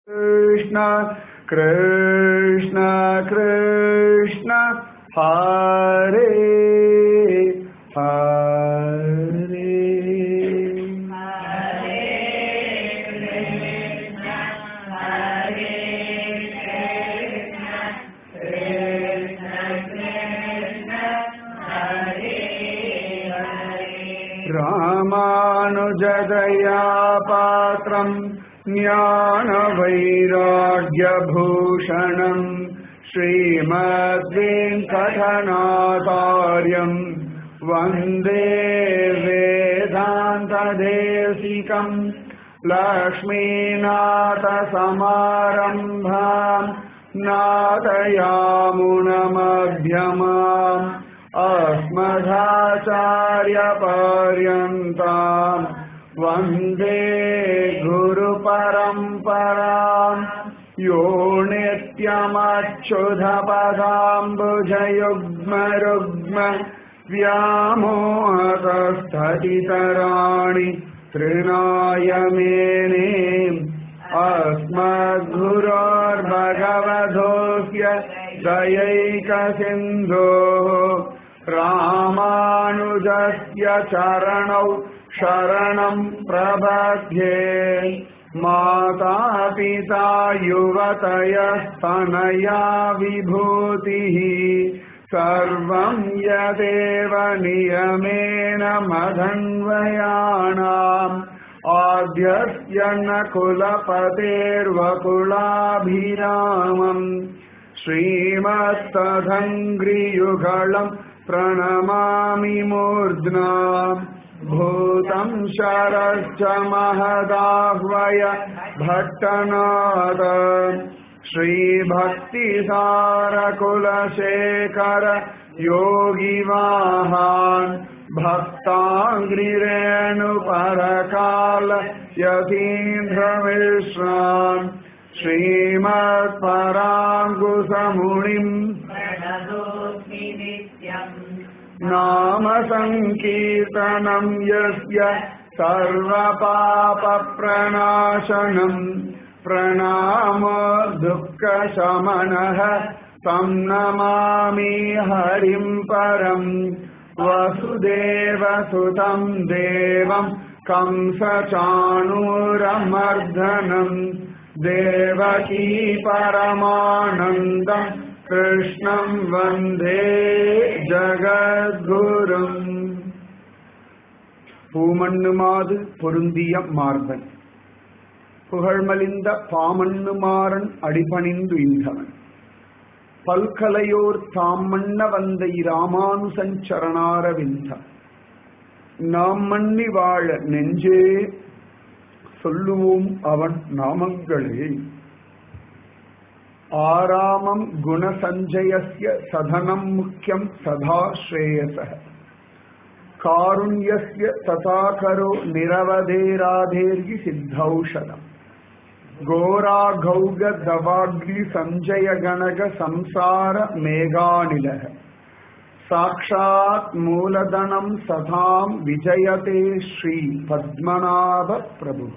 कृष्ण कृष्ण कृष्ण हरे हरे रामानुजदया पात्रम् ज्ञानवैराग्यभूषणम् श्रीमद्वेङ्कटनाथार्यम् वन्दे वेदान्तदेशिकम् लक्ष्मीनाथसमारम्भाम् नाथयामुनमध्यमाम् अस्मदाचार्यपर्यन्ताम् वन्दे गुरुपरम्पराम् यो नित्यमच्युधपदाम्बुजयुग्मरुग्म व्यामोहतस्थतितराणि तृणाय मेने अस्मद्गुरोर्भगवधोऽस्य दयैकसिन्धोः रामानुजस्य चरणौ शरणम् प्रबध्ये मातापिता युवतयस्तनया विभूतिः सर्वम् यदेव नियमेन मधन्वयाणाम् आद्यस्य न कुलपतेर्वकुलाभिरामम् श्रीमत्तधङ्घ्रियुगळम् प्रणमामि मूर्ध्ना भूतं शरश्च महदाह्वय भट्टनाद श्रीभक्तिसारकुलशेखर योगिवाहान् भक्ताङ्ग्रिरेणुपरकाल यतीन्द्रमिश्रान् श्रीमत्पराङ्कुशमुनिम् नाम सङ्कीर्तनम् यस्य सर्वपापप्रणाशनम् प्रणामो दुःखशमनः तं नमामि हरिम् परम् वसुदेवसुतं देवम् कंसचाणूरमर्दनम् देवकी परमानन्दम् कृष्णम् वन्दे ஜகத்குரும் பூமண்ணுமாது பொருந்திய மார்பன் புகழ்மலிந்த பாமண்ணுமாறன் அடிபணிந்து இந்தவன் பல்கலையோர் தாம் மன்ன வந்த இராமானுசஞ்சரணாரவிந்தம் நாம் மன்னி வாழ நெஞ்சே சொல்லுவோம் அவன் நாமங்களே ஆராமம் குணசஞ்சயஸ்ய சதனம் முக்கியம் சதா ஸ்ரேயச காருண்யஸ்ய ததாகரோ நிரவதேராதேர்கி சித்தௌஷதம் கோராகௌக தவாக்னி சஞ்சய கணக சம்சார மேகாநிலக சாட்சாத் மூலதனம் சதாம் விஜயதே ஸ்ரீ பத்மநாப பிரபு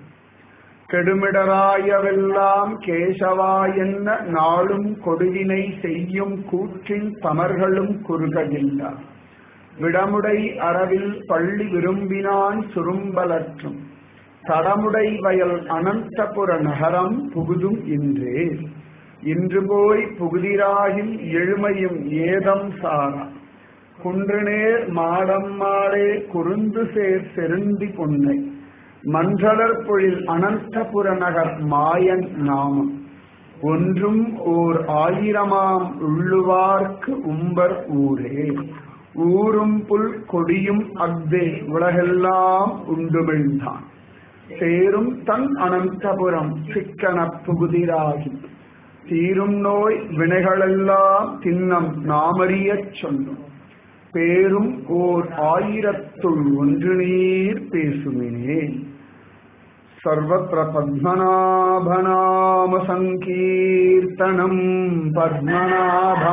கெடுமிடராயவெல்லாம் கேசவா என்ன நாளும் கொடுவினை செய்யும் கூற்றின் தமர்களும் குறுகையில்லா விடமுடை அறவில் பள்ளி விரும்பினான் சுரும்பலற்றும் தடமுடை வயல் அனந்தபுர நகரம் புகுதும் இன்றே இன்று போய் புகுதிராகில் எழுமையும் ஏதம் சாரா குன்றுநேர் மாடம் மாடே குறுந்து சேர் செருந்தி பொன்னை மன்றலர் பொழில் அனந்தபுர நகர் மாயன் நாமம் ஒன்றும் ஓர் ஆயிரமாம் உள்ளுவார்க்கு உம்பர் ஊரே ஊரும் புல் கொடியும் அக்தே உலகெல்லாம் உண்டுமிழ்ந்தான் சேரும் தன் அனந்தபுரம் சிக்கன புகுதிராகி தீரும் நோய் வினைகளெல்லாம் தின்னம் நாமறியச் சொன்னோம் பேரும் ஓர் ஆயிரத்துள் ஒன்று நீர் பேசுமினே सर्वत्र पद्मनाभनाम सङ्कीर्तनम् पद्मनाभा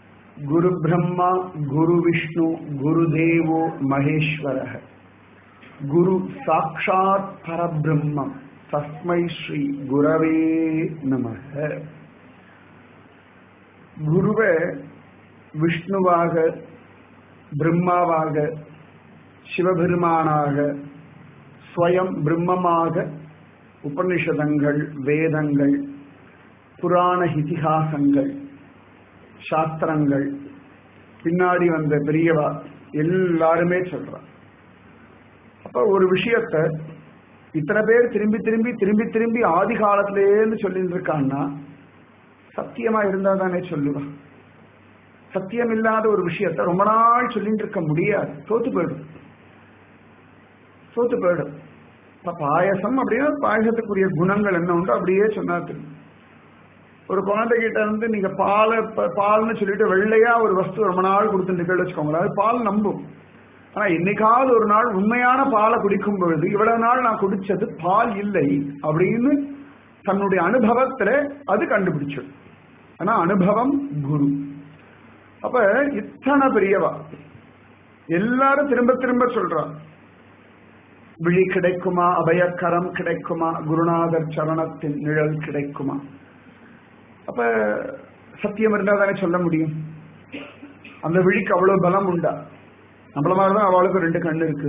गुरुब्रह्मा गुरुविष्णु गुरुदेवो महेश्वरः குரு சாட்சாத் பரபிரம்மம் தஸ்மை ஸ்ரீ குரவே நமக குருவை விஷ்ணுவாக பிரம்மாவாக சிவபெருமானாக ஸ்வயம் பிரம்மமாக உபனிஷதங்கள் வேதங்கள் புராண இதிகாசங்கள் சாஸ்திரங்கள் பின்னாடி வந்த பெரியவா எல்லாருமே சொல்றான் அப்ப ஒரு விஷயத்த இத்தனை பேர் திரும்பி திரும்பி திரும்பி திரும்பி ஆதி காலத்திலேருந்து சொல்லிட்டு இருக்கான்னா சத்தியமா இருந்தா தானே சொல்லுவான் சத்தியம் இல்லாத ஒரு விஷயத்த ரொம்ப நாள் சொல்லிட்டு இருக்க முடியாது தோத்து போயிடும் தோத்து போயிடும் இப்ப பாயசம் அப்படின்னா பாயசத்துக்குரிய குணங்கள் என்ன உண்டோ அப்படியே சொன்னா தெரியும் ஒரு குழந்தைகிட்ட இருந்து நீங்க பாலை பால்னு சொல்லிட்டு வெள்ளையா ஒரு வஸ்து ரொம்ப நாள் கொடுத்துட்டு வச்சுக்கோங்களேன் அது பால் நம்பும் ஆனா என்னைக்காவது ஒரு நாள் உண்மையான பாலை குடிக்கும் பொழுது இவ்வளவு நாள் நான் குடிச்சது பால் இல்லை அப்படின்னு தன்னுடைய அனுபவத்துல அது கண்டுபிடிச்சது ஆனா அனுபவம் குரு அப்ப இத்தனை பெரியவா எல்லாரும் திரும்ப திரும்ப சொல்றா விழி கிடைக்குமா அபயக்கரம் கிடைக்குமா குருநாதர் சரணத்தின் நிழல் கிடைக்குமா அப்ப சத்தியம் இருந்தா தானே சொல்ல முடியும் அந்த விழிக்கு அவ்வளவு பலம் உண்டா நம்மள மாதிரிதான் அவளுக்கு ரெண்டு கண்ணு இருக்கு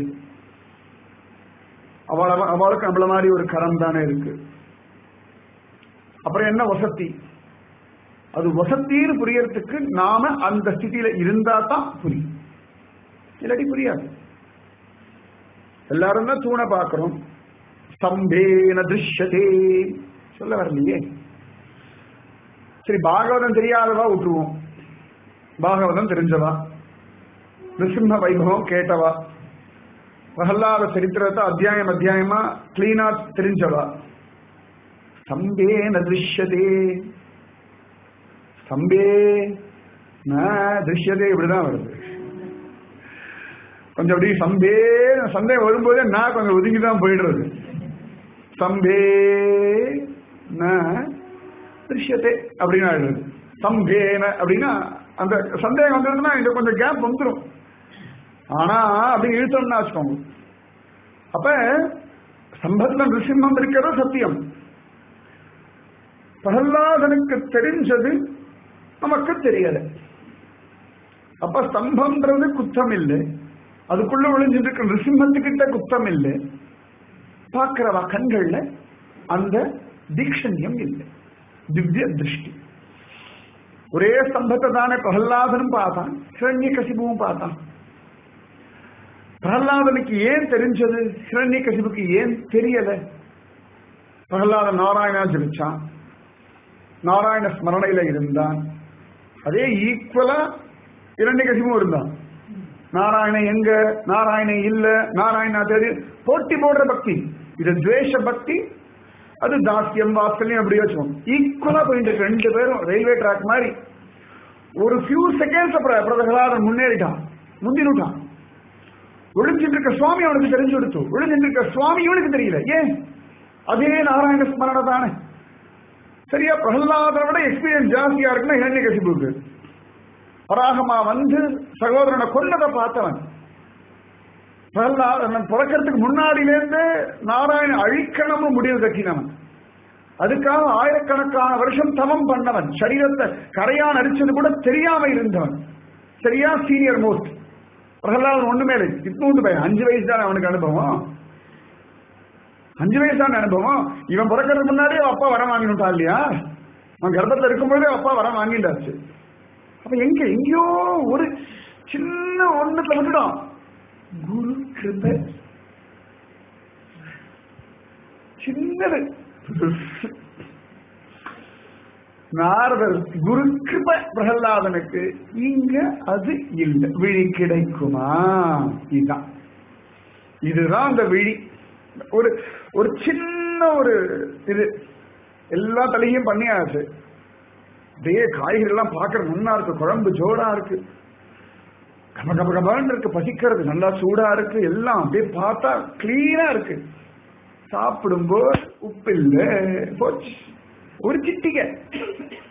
அவள அவளுக்கு நம்மள மாதிரி ஒரு கரம் தானே இருக்கு அப்புறம் என்ன வசதி அது வசத்தின்னு புரியறதுக்கு நாம அந்த ஸ்திதியில இருந்தா தான் புரியும் இல்லாட்டி புரியாது எல்லாரும் தான் தூணை பார்க்கிறோம் ஸ்தம்பேன திருஷ்யதே சொல்ல வரலையே சரி பாகவதம் தெரியாதவா விட்டுருவோம் பாகவதம் தெரிஞ்சவா நிருசிம்ம வைபவம் கேட்டவா பிரகல்லாத சரித்திரத்தை அத்தியாயம் அத்தியாயமா கிளீனா தெரிஞ்சவா ஸ்தம்பேன திருஷ்யதே ஸ்தம்பே ந திருஷ்யதே இப்படிதான் வருது கொஞ்சம் அப்படி சம்பே சந்தேகம் வரும்போதே நான் கொஞ்சம் ஒதுங்கி தான் போயிடுறது சம்பே ந திருஷ்யத்தை அப்படின்னு ஆயிடுறது சம்பேன அப்படின்னா அந்த சந்தேகம் வந்ததுன்னா இந்த கொஞ்சம் கேப் வந்துடும் ஆனா அப்படி இழுத்தோம்னா வச்சுக்கோங்க அப்ப சம்பத்துல நிருசிம்மம் இருக்கிறது சத்தியம் பிரகலாதனுக்கு தெரிஞ்சது நமக்கு தெரியல அப்ப ஸ்தம்பம்ன்றது குத்தம் இல்லை அதுக்குள்ள ஒளிஞ்சிருக்க நிருசிம்மத்துக்கிட்ட குத்தம் இல்லை பார்க்கிறவா கண்கள்ல அந்த தீக்ஷண்யம் இல்லை திவ்ய திருஷ்டி ஒரே ஸ்தம்பத்தை தானே பிரகலாதனும் பார்த்தான் ஹிரண்ய கசிபுவும் பார்த்தான் பிரகலாதனுக்கு ஏன் தெரிஞ்சது ஹிரண்ய கசிபுக்கு ஏன் தெரியல பிரகலாதன் நாராயணா ஜபிச்சான் நாராயண ஸ்மரணையில இருந்தான் அதே ஈக்குவலா இரண்யகசிபும் இருந்தான் நாராயணன் எங்க நாராயணன் இல்ல நாராயணா தெரியும் போட்டி போடுற பக்தி இது துவேஷ பக்தி அது தாஸ்யம் வாத்சல்யம் அப்படி வச்சுக்கோம் ஈக்குவலா போயிட்டு இருக்கு ரெண்டு பேரும் ரயில்வே ட்ராக் மாதிரி ஒரு ஃபியூ செகண்ட்ஸ் அப்புறம் பிரதகலாதன் முன்னேறிட்டான் முந்தினுட்டான் ஒளிஞ்சிட்டு இருக்க சுவாமி அவனுக்கு தெரிஞ்சு கொடுத்து ஒளிஞ்சிட்டு இருக்க சுவாமி இவனுக்கு தெரியல ஏன் அதே நாராயண ஸ்மரண தானே சரியா பிரகலாதனை விட எக்ஸ்பீரியன்ஸ் ஜாஸ்தியா இருக்குன்னா இரண்ய கசிபுக்கு வராகமா வந்து சகோதரனை கொன்னதை பார்த்தவன் பிரகலாதன் பிறக்கிறதுக்கு முன்னாடியிலேருந்து நாராயண அழிக்கணும்னு முடிவு கட்டினவன் அதுக்காக ஆயிரக்கணக்கான வருஷம் தவம் பண்ணவன் சரீரத்தை கரையான் அடிச்சது கூட தெரியாம இருந்தவன் சரியா சீனியர் மோஸ்ட் பிரகலாதன் ஒண்ணுமே இல்லை இத்தூண்டு பையன் அஞ்சு வயசு தான் அவனுக்கு அனுபவம் அஞ்சு வயசு தான் அனுபவம் இவன் பிறக்கிறதுக்கு முன்னாடியே அப்பா வரம் வாங்கினுட்டா இல்லையா அவன் கர்ப்பத்தில் இருக்கும்போதே அப்பா வரம் வாங்கிட்டாச்சு அப்ப எங்க எங்கேயோ ஒரு சின்ன ஒண்ணுல விட்டுடும் குரு கிருப சின்னது நாரதர் குரு கிருப பிரகலாதனுக்கு இங்க அது இல்லை விழி கிடைக்குமா இதுதான் இதுதான் அந்த விழி ஒரு ஒரு சின்ன ஒரு இது எல்லா தலையும் பண்ணியாச்சு அப்படியே காய்கறி எல்லாம் பார்க்கற நல்லா இருக்கு குழம்பு ஜோடா இருக்கு கம கம கமன்னு இருக்கு பசிக்கிறது நல்லா சூடா இருக்கு எல்லாம் அப்படியே பார்த்தா கிளீனா இருக்கு சாப்பிடும்போது உப்பு இல்ல போச்சு ஒரு சிட்டிகை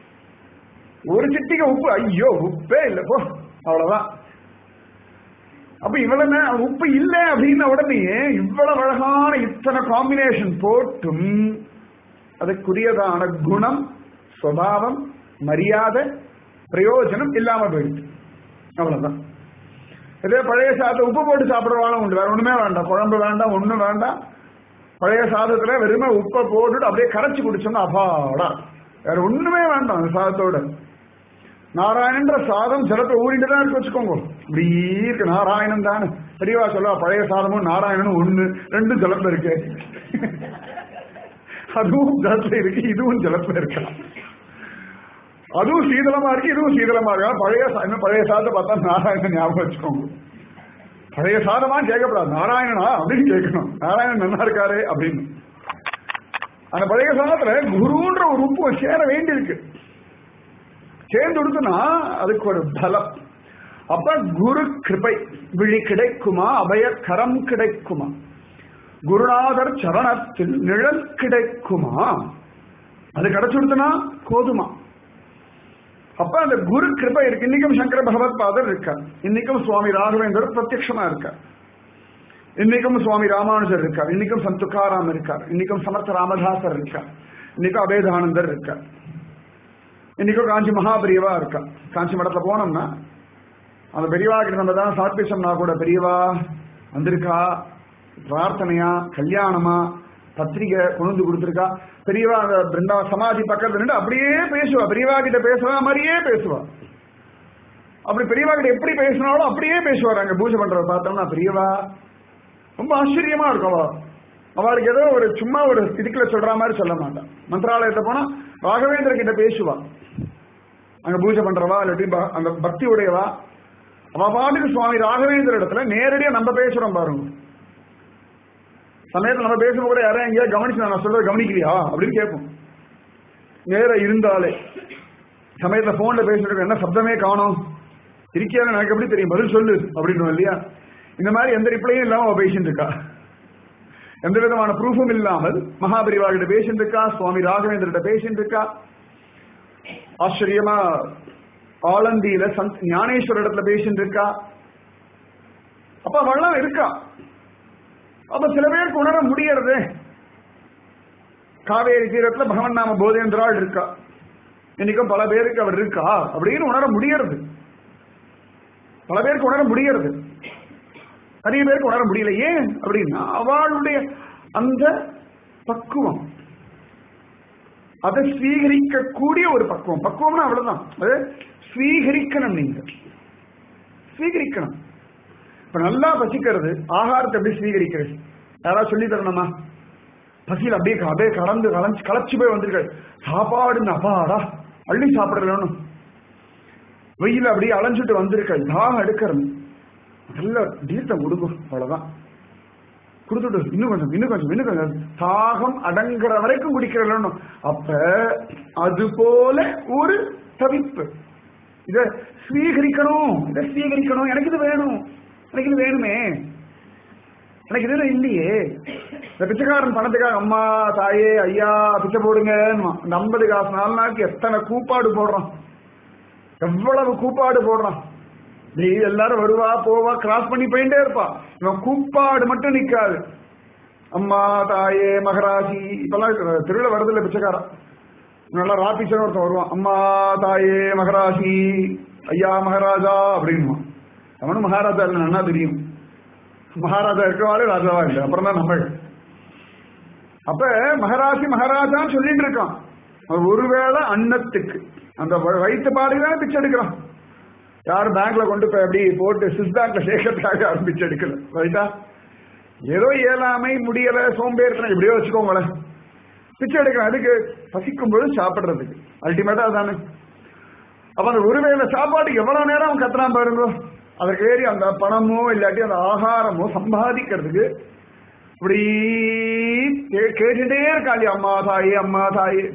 ஒரு சிட்டிகை உப்பு ஐயோ உப்பே இல்ல போ அவ்வளவுதான் அப்ப இவ்வளவு நே- உப்பு இல்லை அப்படின்ன உடனே இவ்வளவு அழகான இத்தனை காம்பினேஷன் போட்டும் அதுக்குரியதான குணம் சுவாவம் மரியாதை பிரயோஜனம் இல்லாம போயிடுச்சு அவ்வளவுதான் இதே பழைய சாதத்தை உப்பு போட்டு சாப்பிடுறவாளும் உண்டு வேற ஒண்ணுமே வேண்டாம் குழம்பு வேண்டாம் ஒண்ணும் வேண்டாம் பழைய சாதத்துல வெறுமை உப்பை போட்டுட்டு அப்படியே கரைச்சு குடிச்சோம்னா அப்பாடா வேற ஒண்ணுமே வேண்டாம் அந்த சாதத்தோட நாராயணன்ற சாதம் ஜலத்தை ஊறிட்டு தான் இருக்கு வச்சுக்கோங்க இப்படி இருக்கு நாராயணன் தானே பெரியவா சொல்லுவா பழைய சாதமும் நாராயணனும் ஒண்ணு ரெண்டும் ஜலத்துல இருக்கு அதுவும் ஜலத்துல இருக்கு இதுவும் ஜலத்துல இருக்கு அதுவும் சீதளமா இருக்கு இதுவும் சீதளமா இருக்கு பழைய சா- இன்னும் பழைய சாதத்தை பார்த்தா நாராயணன் ஞாபகம் வச்சுக்கோங்க பழைய சாதமா கேட்கக்கூடாது நாராயணனா அப்படின்னு கேட்கணும் நாராயணன் நல்லா இருக்காரு அப்படின்னு அந்த பழைய சாதத்துல குருன்ற ஒரு உப்பு சேர வேண்டியிருக்கு சேர்ந்து கொடுத்தனா அதுக்கு ஒரு பலம் அப்ப குரு கிருபை விழி கிடைக்குமா அபய கரம் கிடைக்குமா குருநாதர் சரணத்தில் நிழல் கிடைக்குமா அது கிடைச்சுடுத்துனா போதுமா அப்ப அந்த குரு கிருபை இருக்கு இன்னைக்கும் சங்கர பகவத் பாதர் இருக்கார் இன்னைக்கும் சுவாமி ராகவேந்தர் பிரத்யக்ஷமா இருக்கார் இன்னைக்கும் சுவாமி ராமானுஜர் இருக்கார் இன்னைக்கும் சந்த் துக்காராம் இருக்கார் இன்னைக்கும் சமர்த்த ராமதாசர் இருக்கார் இன்னைக்கும் அபேதானந்தர் இருக்கார் இன்னைக்கும் காஞ்சி மகாபெரியவா இருக்கா காஞ்சி மடத்துல போனோம்னா அந்த பெரியவா கிட்ட நம்ம தான் சாப்பிச்சோம்னா கூட பெரியவா வந்திருக்கா பிரார்த்தனையா கல்யாணமா பத்திரிகை கொண்டு கொடுத்துருக்கா பெரியவா அந்த பிருந்தா சமாதி பக்கத்துல நின்று அப்படியே பேசுவா பெரியவா கிட்ட பேசுவா மாதிரியே பேசுவா அப்படி பெரியவா கிட்ட எப்படி பேசினாலும் அப்படியே பேசுவார் அங்க பூஜை பண்றத பார்த்தோம்னா பெரியவா ரொம்ப ஆச்சரியமா இருக்கும் அவ அவளுக்கு ஏதோ ஒரு சும்மா ஒரு இதுக்குள்ள சொல்ற மாதிரி சொல்ல மாட்டான் மந்திராலயத்தை போனா ராகவேந்திர கிட்ட பேசுவா அங்க பூஜை பண்றவா இல்லாட்டி ப- அந்த பக்தி உடையவா அவ பாட்டுக்கு சுவாமி ராகவேந்திர இடத்துல நேரடியா நம்ம பேசுறோம் பாருங்க சமயத்துல நம்ம பேசும்போது கூட யாரும் எங்கேயா கவனிச்சு நான் சொல்றத கவனிக்கலையா அப்படின்னு கேட்போம் நேர இருந்தாலே சமயத்துல போன்ல பேசிட்டு என்ன சப்தமே காணோம் இருக்கியா எனக்கு எப்படி தெரியும் பதில் சொல்லு அப்படின்னு இல்லையா இந்த மாதிரி எந்த ரிப்ளையும் இல்லாம அவ பேசிட்டு இருக்கா எந்த விதமான ப்ரூஃபும் இல்லாமல் மகாபரிவா கிட்ட பேசிட்டு இருக்கா சுவாமி ராகவேந்திர பேசிட்டு இருக்கா ஆச்சரியமா ஆலந்தியில சந்த் ஞானேஸ்வர இடத்துல பேசிட்டு இருக்கா அப்ப அவள்லாம் இருக்கா அப்ப சில பேருக்கு உணர முடியறது காவேரி தீரத்துல பகவன் நாம போதேந்திராள் இருக்கா இன்னைக்கும் பல பேருக்கு அவர் இருக்கா அப்படின்னு உணர முடியறது பல பேருக்கு உணர முடியறது நிறைய பேருக்கு உணர முடியல ஏன் அப்படின்னா அவளுடைய அந்த பக்குவம் அதை ஸ்வீகரிக்க கூடிய ஒரு பக்குவம் பக்குவம்னா அவ்வளவுதான் அது ஸ்வீகரிக்கணும் நீங்க ஸ்வீகரிக்கணும் இப்ப நல்லா பசிக்கிறது ஆகாரத்தை எப்படி ஸ்வீகரிக்கிறது யாராவது சொல்லி தரணுமா பசியில் அப்படியே க- அப்படியே கலந்து கலந்து களைச்சு போய் வந்திருக்காரு சாப்பாடு அப்பாடா அள்ளி சாப்பிடலன்னு வெயில் அப்படியே அலைஞ்சிட்டு வந்திருக்காரு தாகம் எடுக்கிறது நல்ல தீர்த்தம் கொடுக்கும் அவ்வளவுதான் கொடுத்துட்டு இன்னும் கொஞ்சம் இன்னும் கொஞ்சம் இன்னும் கொஞ்சம் தாகம் அடங்குற வரைக்கும் குடிக்கிறோம் அப்ப அது போல ஒரு தவிப்பு இத ஸ்வீகரிக்கணும் இத ஸ்வீகரிக்கணும் எனக்கு இது வேணும் எனக்கு இது வேணுமே எனக்கு இது இல்லையே இந்த பிச்சைக்காரன் பணத்துக்காக அம்மா தாயே ஐயா பிச்சை போடுங்க இந்த ஐம்பது காசு நாலு நாளைக்கு எத்தனை கூப்பாடு போடுறான் எவ்வளவு கூப்பாடு போடுறான் நீ எல்லாரும் வருவா போவா கிராஸ் பண்ணி போயிட்டே இருப்பா இவன் கூப்பாடு மட்டும் நிக்காது அம்மா தாயே மகராசி இப்பெல்லாம் திருவிழா வரதில்ல பிச்சைக்காரன் நல்லா ராபிச்சன் ஒருத்தன் வருவான் அம்மா தாயே மகராசி ஐயா மகாராஜா அப்படின்னுவான் அவனும் மகாராஜா இல்லை நல்லா தெரியும் மகாராஜா இருக்கவாளே ராஜாவா இல்லை அப்புறம் தான் நம்ம அப்ப மகராசி மகாராஜான்னு சொல்லிட்டு இருக்கான் அவன் ஒருவேளை அன்னத்துக்கு அந்த வ- வயிற்று பாடுதான் பிச்சை எடுக்கிறான் யாரும் பேங்க்ல கொண்டு போய் அப்படி போட்டு சுவிஸ் பேங்க்ல சேர்க்கறதுக்காக யாரும் பிச்சை எடுக்கல ரைட்டா ஏதோ இயலாமை முடியல சோம்பேறித்தனம் எப்படியோ வச்சுக்கோங்களேன் பிச்சை எடுக்கிறேன் அதுக்கு பசிக்கும் பொழுது சாப்பிடுறதுக்கு அல்டிமேட்டா அதானே அப்ப அந்த ஒருவேளை சாப்பாட்டுக்கு எவ்வளவு நேரம் அவன் கத்துறான் பாருங்க அதற்கு ஏறி அந்த பணமோ இல்லாட்டி அந்த ஆகாரமோ சம்பாதிக்கிறதுக்கு இப்படி கே- கேட்டுட்டே இருக்காளி அம்மா தாயே அம்மா தாயே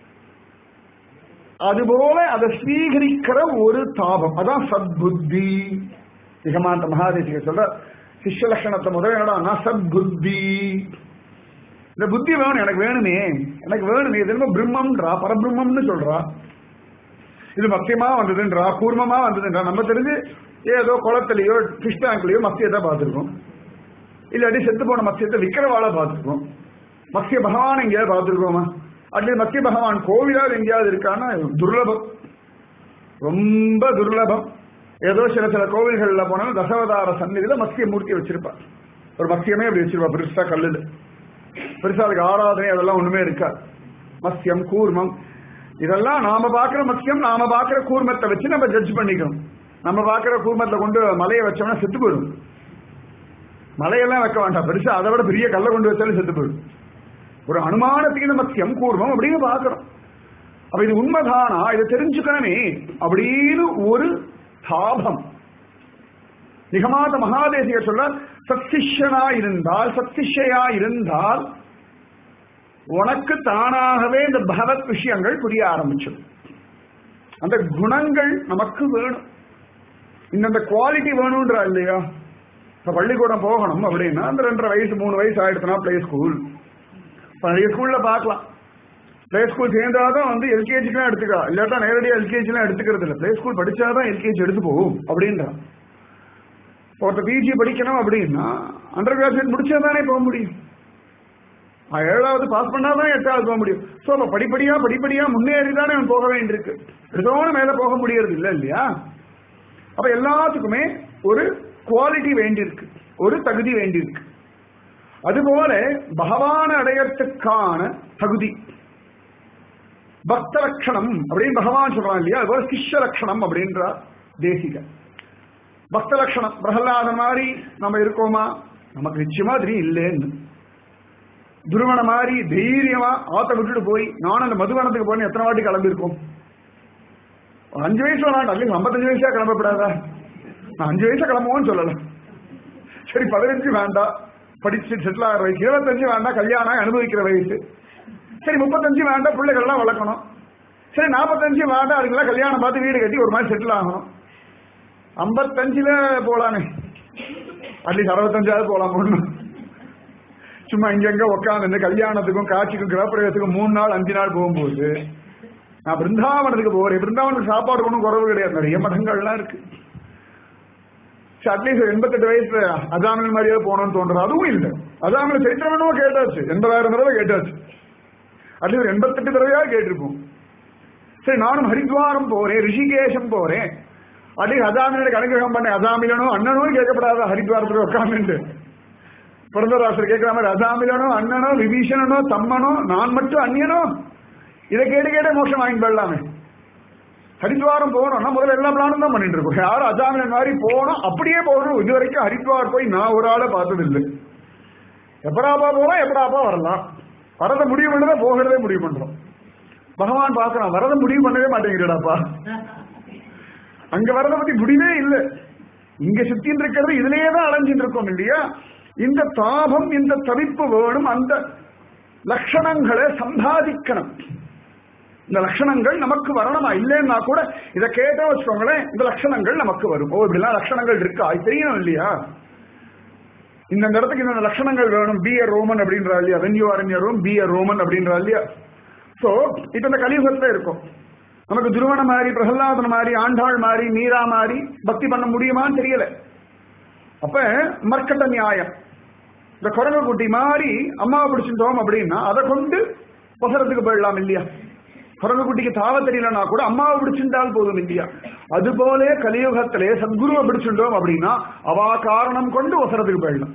அதுபோல அதை ஸ்வீகரிக்கிற ஒரு தாபம் அதான் சத்புத்தி நிகமாந்த மகாதேசிக சொல்ற சிஷ்ய லட்சணத்தை முதல் என்னடா சத்புத்தி இந்த புத்தி வேணும் எனக்கு வேணுமே எனக்கு வேணுமே இது என்னமோ பிரம்மம்ன்றா பரபிரம்மம்னு சொல்றா இது மத்தியமா வந்ததுன்றா கூர்மமா வந்ததுன்றா நம்ம தெரிஞ்சு ஏதோ குளத்துலயோ ஃபிஷ் டேங்க்லயோ மத்தியத்தை பார்த்துருக்கோம் இல்லாட்டி செத்து போன மத்தியத்தை விக்கிரவாளா பார்த்துருக்கோம் மத்திய பகவான் எங்கேயாவது பார்த்துருக்கோமா அட்லீஸ்ட் மத்திய பகவான் கோவிலால் எங்கேயாவது இருக்கான்னா துர்லபம் ரொம்ப துர்லபம் ஏதோ சில சில கோவில்கள்ல போனாலும் தசவதார சந்நிதியில மத்திய மூர்த்தி வச்சிருப்பா ஒரு மத்தியமே அப்படி வச்சிருப்பா பெருசா கல்லுல பெருசா அதுக்கு ஆராதனை அதெல்லாம் ஒண்ணுமே இருக்காது மத்தியம் கூர்மம் இதெல்லாம் நாம பாக்குற மத்தியம் நாம பாக்குற கூர்மத்தை வச்சு நம்ம ஜட்ஜ் பண்ணிக்கணும் நம்ம பாக்குற கூர்மத்தை கொண்டு மலையை வச்சோம்னா செத்து போயிடும் மலையெல்லாம் வைக்க வேண்டாம் பெருசா அதை விட பெரிய கல்லை கொண்டு வச்சாலும் செத்து போயிடும் ஒரு அனுமானத்துக்கு மத்தியம் கூர்மம் அப்படின்னு பாக்குறோம் அப்ப இது உண்மைதானா இதை தெரிஞ்சுக்கணுமே அப்படின்னு ஒரு தாபம் நிகமாத மகாதேசிகர் சொல்ற சத்சிஷ்யனா இருந்தால் சத்சிஷ்யா இருந்தால் உனக்கு தானாகவே இந்த பகவத் விஷயங்கள் புரிய ஆரம்பிச்சிடும் அந்த குணங்கள் நமக்கு வேணும் இந்த குவாலிட்டி வேணும்ன்றா இல்லையா இப்ப பள்ளிக்கூடம் போகணும் அப்படின்னா அந்த ரெண்டரை வயசு மூணு வயசு ஆயிடுச்சுன்னா பிளே ஸ்கூல் நிறைய ஸ்கூல்ல பார்க்கலாம் பிளே ஸ்கூல் சேர்ந்தாதான் வந்து எல்கேஜிலாம் எடுத்துக்கலாம் இல்லாட்டா நேரடியாக எல்கேஜிலாம் எடுத்துக்கிறது இல்லை பிளே ஸ்கூல் படிச்சாதான் எல்கேஜி எடுத்து போகும் அப்படின்றான் ஒருத்தர் பிஜி படிக்கணும் அப்படின்னா அண்டர் கிராஜுவேட் முடிச்சா தானே போக முடியும் ஏழாவது பாஸ் பண்ணாதான் எட்டாவது போக முடியும் ஸோ அப்ப படிப்படியா படிப்படியா முன்னேறி தானே அவன் போக வேண்டியிருக்கு எடுத்தோன்னு மேல போக முடியறது இல்லை இல்லையா அப்ப எல்லாத்துக்குமே ஒரு குவாலிட்டி வேண்டியிருக்கு ஒரு தகுதி வேண்டியிருக்கு அதுபோல பகவான அடையத்துக்கான தகுதி பக்த லட்சணம் அப்படின்னு பகவான் சொல்றான் இல்லையா அதுபோல சிஷ்ய லட்சணம் அப்படின்றார் தேசிக பக்த லட்சணம் பிரகலாதன் மாதிரி நம்ம இருக்கோமா நமக்கு நிச்சயமா தெரியும் இல்லைன்னு துருவன மாதிரி தைரியமா ஆத்த விட்டுட்டு போய் நானும் அந்த மதுவனத்துக்கு போய் எத்தனை வாட்டி கிளம்பியிருக்கோம் அஞ்சு வயசு வேணாம் அல்ல ஐம்பத்தஞ்சு வயசா கிளம்பப்படாதா நான் அஞ்சு வயசா கிளம்புவோம்னு சொல்லல சரி பதினஞ்சு வேண்டாம் படிச்சு செட்டில் ஆகிற வயசு இருபத்தஞ்சு வேண்டாம் கல்யாணம் அனுபவிக்கிற வயசு சரி முப்பத்தஞ்சு வேண்டாம் பிள்ளைகள்லாம் வளர்க்கணும் சரி நாற்பத்தஞ்சு வேண்டாம் அதுக்கெல்லாம் கல்யாணம் பார்த்து வீடு கட்டி ஒரு மாதிரி செட்டில் ஆகணும் ஐம்பத்தஞ்சுல போலாமே அட்லீஸ்ட் அறுபத்தஞ்சாவது போலாம் ஒண்ணு சும்மா இங்கங்க உட்காந்து இந்த கல்யாணத்துக்கும் காட்சிக்கும் கிரகப்பிரவேசத்துக்கும் மூணு நாள் அஞ்சு நாள் போகும்போது நான் பிருந்தாவனத்துக்கு போறேன் பிருந்தாவனுக்கு சாப்பாடு ஒன்றும் குறவு கிடையாது நிறைய மடங்கள்லாம் இருக்கு அட்லீஸ்ட் எண்பத்தெட்டு வயசுல அதாமல் மாதிரியே போகணும்னு தோன்றது அதுவும் இல்லை அதாமல் சைத்திரமனோ கேட்டாச்சு எண்பதாயிரம் தடவை கேட்டாச்சு அட்லீஸ்ட் எண்பத்தெட்டு தடவையா கேட்டிருப்போம் சரி நானும் ஹரித்வாரம் போறேன் ரிஷிகேஷம் போறேன் அட்லீஸ்ட் அதாமிலுக்கு அனுகிரகம் பண்ண அதாமிலனோ அண்ணனும் கேட்கப்படாத ஹரித்வாரத்தில் உட்காந்துட்டு பிறந்தராசர் கேட்கிற மாதிரி அதாமிலனோ அண்ணனோ விபீஷணனோ தம்மனோ நான் மட்டும் அந்நியனோ இதை கேட்டு கேட்டே மோட்சம் வாங்கி போடலாமே ஹரித்வாரம் போகணும்னா முதல்ல எல்லா பிளானும் தான் பண்ணிட்டு இருக்கோம் யாரும் அஜாமிலன் மாதிரி போகணும் அப்படியே போகணும் இது வரைக்கும் ஹரித்வார் போய் நான் ஒரு ஆளை பார்த்ததில்லை எப்படாப்பா போகலாம் எப்படாப்பா வரலாம் வரத முடிவு பண்ணதான் போகிறதே முடிவு பண்றோம் பகவான் பார்க்கறான் வரத முடிவு பண்ணவே மாட்டேங்கிறடாப்பா அங்க வரத பத்தி முடிவே இல்லை இங்க சுத்தின்னு இருக்கிறது இதுலயே தான் அலைஞ்சிட்டு இருக்கோம் இல்லையா இந்த தாபம் இந்த தவிப்பு வேணும் அந்த லட்சணங்களை சம்பாதிக்கணும் இந்த லட்சணங்கள் நமக்கு வரணுமா இல்லைன்னா கூட இதை கேட்டா வச்சுக்கோங்களேன் இந்த லட்சணங்கள் நமக்கு வரும் ஓ இப்படிலாம் லட்சணங்கள் இருக்கா அது தெரியணும் இல்லையா இந்த இடத்துக்கு இந்த லட்சணங்கள் வேணும் பி அ ரோமன் அப்படின்றா இல்லையா when you are in Rome be a Roman அப்படின்றா இல்லையா சோ இப்ப இந்த கலியுகத்துல இருக்கும் நமக்கு துருவன மாதிரி பிரகலாதன் மாதிரி ஆண்டாள் மாதிரி மீரா மாதிரி பக்தி பண்ண முடியுமான்னு தெரியல அப்ப மர்க்கட்ட நியாயம் இந்த குரங்கு குட்டி மாதிரி அம்மாவை பிடிச்சிட்டோம் அப்படின்னா அதை கொண்டு வசரத்துக்கு போயிடலாம் இல்லையா குரங்கு குட்டிக்கு தாவ தெரியலனா கூட அம்மாவை பிடிச்சிருந்தால் போதும் இல்லையா அதுபோல கலியுகத்திலே சத்குருவை பிடிச்சிட்டோம் அப்படின்னா அவா காரணம் கொண்டு வசரத்துக்கு போயிடலாம்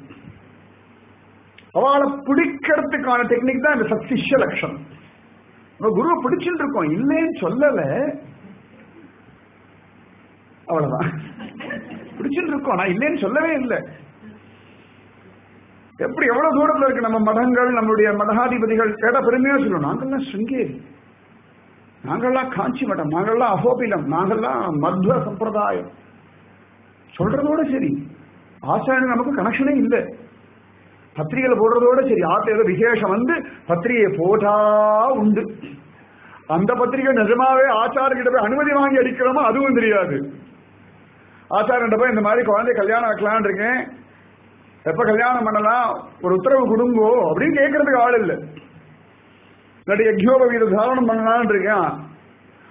அவளை பிடிக்கிறதுக்கான டெக்னிக் தான் இந்த சத்சிஷ்ய லட்சணம் நம்ம குருவை பிடிச்சிட்டு இருக்கோம் இல்லைன்னு சொல்லல அவ்வளவுதான் பிடிச்சிட்டு இருக்கோம் நான் இல்லைன்னு சொல்லவே இல்லை எப்படி எவ்வளவு தூரத்துல இருக்கு நம்ம மடங்கள் நம்மளுடைய மடாதிபதிகள் கேட்ட பெருமையா சொல்லுவோம் நாங்கள்லாம் சிங்கேரி நாங்கள்லாம் காஞ்சி மடம் நாங்கள்லாம் அகோபிலம் நாங்கள்லாம் மத்வ சம்பிரதாயம் சொல்றதோட சரி ஆச்சாரியன் நமக்கு கனெக்ஷனே இல்லை பத்திரிகையில போடுறதோட சரி ஆத்த ஏதோ விசேஷம் வந்து பத்திரிகையை போட்டா உண்டு அந்த பத்திரிகை நிஜமாவே ஆச்சாரியிட்ட போய் அனுமதி வாங்கி அடிக்கிறோமோ அதுவும் தெரியாது ஆச்சாரியிட்ட போய் இந்த மாதிரி குழந்தை கல்யாணம் வைக்கலான் இருக்கேன் எப்ப கல்யாணம் பண்ணலாம் ஒரு உத்தரவு கொடுங்கோ அப்படின்னு கேட்கறதுக்கு ஆள் இல்லை இல்லாட்டி யக்யோபவீத தாரணம் பண்ணலான் இருக்கேன்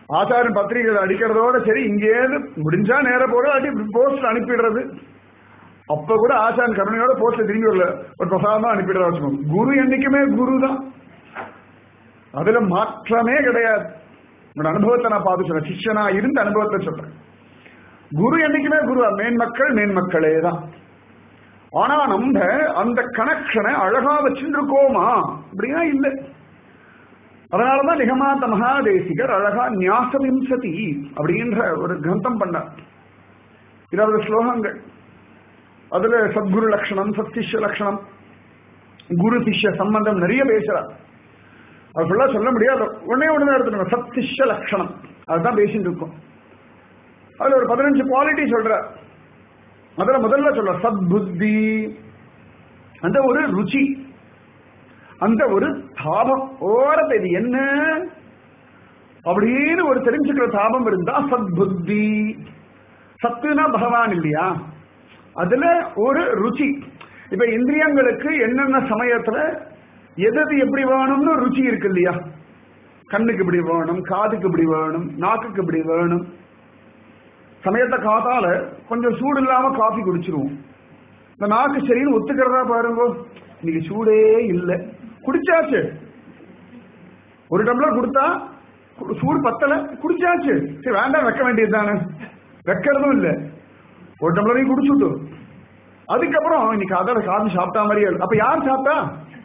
ஆச்சாரன் பத்திரிகை அடிக்கிறதோட சரி இங்கேருந்து முடிஞ்சா நேர போற அடி போஸ்ட் அனுப்பிடுறது அப்ப கூட ஆச்சாரன் கருணையோட போஸ்ட்ல திரும்பி வரல ஒரு பிரசாதமா அனுப்பிடுறா வச்சுக்கோங்க குரு என்னைக்குமே குரு தான் அதுல மாற்றமே கிடையாது உன்னோட அனுபவத்தை நான் பார்த்து சொல்றேன் சிஷ்யனா இருந்த அனுபவத்தை சொல்றேன் குரு என்னைக்குமே குரு மேன்மக்கள் மேன்மக்களே தான் ஆனா நம்ம அந்த கனெக்ஷனை அழகா வச்சுருக்கோமா அப்படின்னா இல்லை அதனாலதான் நிகமாந்த மகாதேசிகர் அழகா ஞாசவிம்சதி அப்படின்ற ஒரு கிரந்தம் பண்ணார் இருபது ஸ்லோகங்கள் அதுல சத்குரு லட்சணம் சத்திஷ்ய லட்சணம் குரு சிஷ்ய சம்பந்தம் நிறைய பேசுறார் அது ஃபுல்லா சொல்ல முடியாது உடனே உடனே எடுத்துக்கணும் சத்திஷ்ய லட்சணம் அதுதான் பேசிட்டு இருக்கோம் அதுல ஒரு பதினஞ்சு குவாலிட்டி சொல்ற அதுல முதல்ல சொல்ற சத்புத்தி அந்த ஒரு ருச்சி அந்த ஒரு தாபம் ஓரத்தை இது என்ன அப்படின்னு ஒரு தெரிஞ்சுக்கிற தாபம் இருந்தா சத்புத்தி சத்துனா பகவான் இல்லையா அதுல ஒரு ருச்சி இப்ப இந்திரியங்களுக்கு என்னென்ன சமயத்துல எது எது எப்படி வேணும்னு ருச்சி இருக்கு இல்லையா கண்ணுக்கு இப்படி வேணும் காதுக்கு இப்படி வேணும் நாக்குக்கு இப்படி வேணும் சமயத்தை காத்தால கொஞ்சம் சூடு இல்லாம காஃபி குடிச்சிருவோம் இந்த நாக்கு சரின்னு ஒத்துக்கிறதா பாருங்க இன்னைக்கு சூடே இல்லை குடிச்சாச்சு ஒரு டம்ளர் கொடுத்தா சூடு பத்தல குடிச்சாச்சு சரி வேண்டாம் வைக்க வேண்டியது தானே வைக்கிறதும் இல்லை ஒரு டம்ளரையும் குடிச்சுட்டு அதுக்கப்புறம் இன்னைக்கு அதோட காது சாப்பிட்டா மாதிரியே இருக்கு. அப்ப யார் சாப்பிட்டா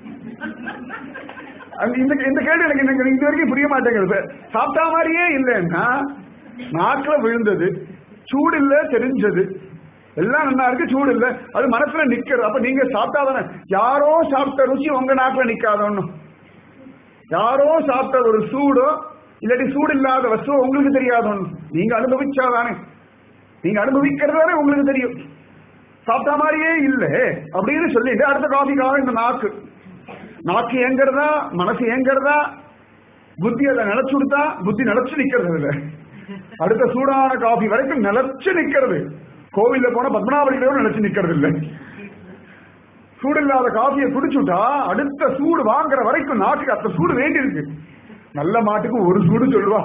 அந்த- இந்த இந்த கேள்வி எனக்கு எனக்கு இது வரைக்கும் புரிய மாட்டேங்குது சாப்பிட்டா மாதிரியே இல்லைன்னா நாக்குல விழுந்தது சூடு இல்ல தெரிஞ்சது எல்லாம் நல்லா இருக்கு சூடு இல்ல அது மனசுல நிக்கிறது அப்ப நீங்க சாப்பிட்டாதானே யாரோ சாப்பிட்ட ருச்சி உங்க நாக்குல நிக்காதோன்னு யாரோ சாப்பிட்ட ஒரு சூடோ இல்லாட்டி சூடு இல்லாத வஸ்துவோ உங்களுக்கு தெரியாதோன்னு நீங்க அனுபவிச்சாதானே நீங்க அனுபவிக்கிறதானே உங்களுக்கு தெரியும் சாப்பிட்ட மாதிரியே இல்ல அப்படின்னு சொல்லிட்டு அடுத்த காஃபிக்காக இந்த நாக்கு நாக்கு ஏங்கிறதா மனசு ஏங்கிறதா புத்தி அதை நினைச்சு கொடுத்தா புத்தி நினைச்சு நிக்கிறது இல்ல அடுத்த சூடான காஃபி வரைக்கும் நினைச்சு நிக்கிறது கோவில்ல போன பத்மநாபலியோட நினைச்சு நிக்கிறது இல்ல சூடு இல்லாத காஃபியை குடிச்சுட்டா அடுத்த சூடு வாங்குற வரைக்கும் நாட்டுக்கு அத்த சூடு வேண்டி இருக்கு நல்ல மாட்டுக்கு ஒரு சூடு சொல்லுவா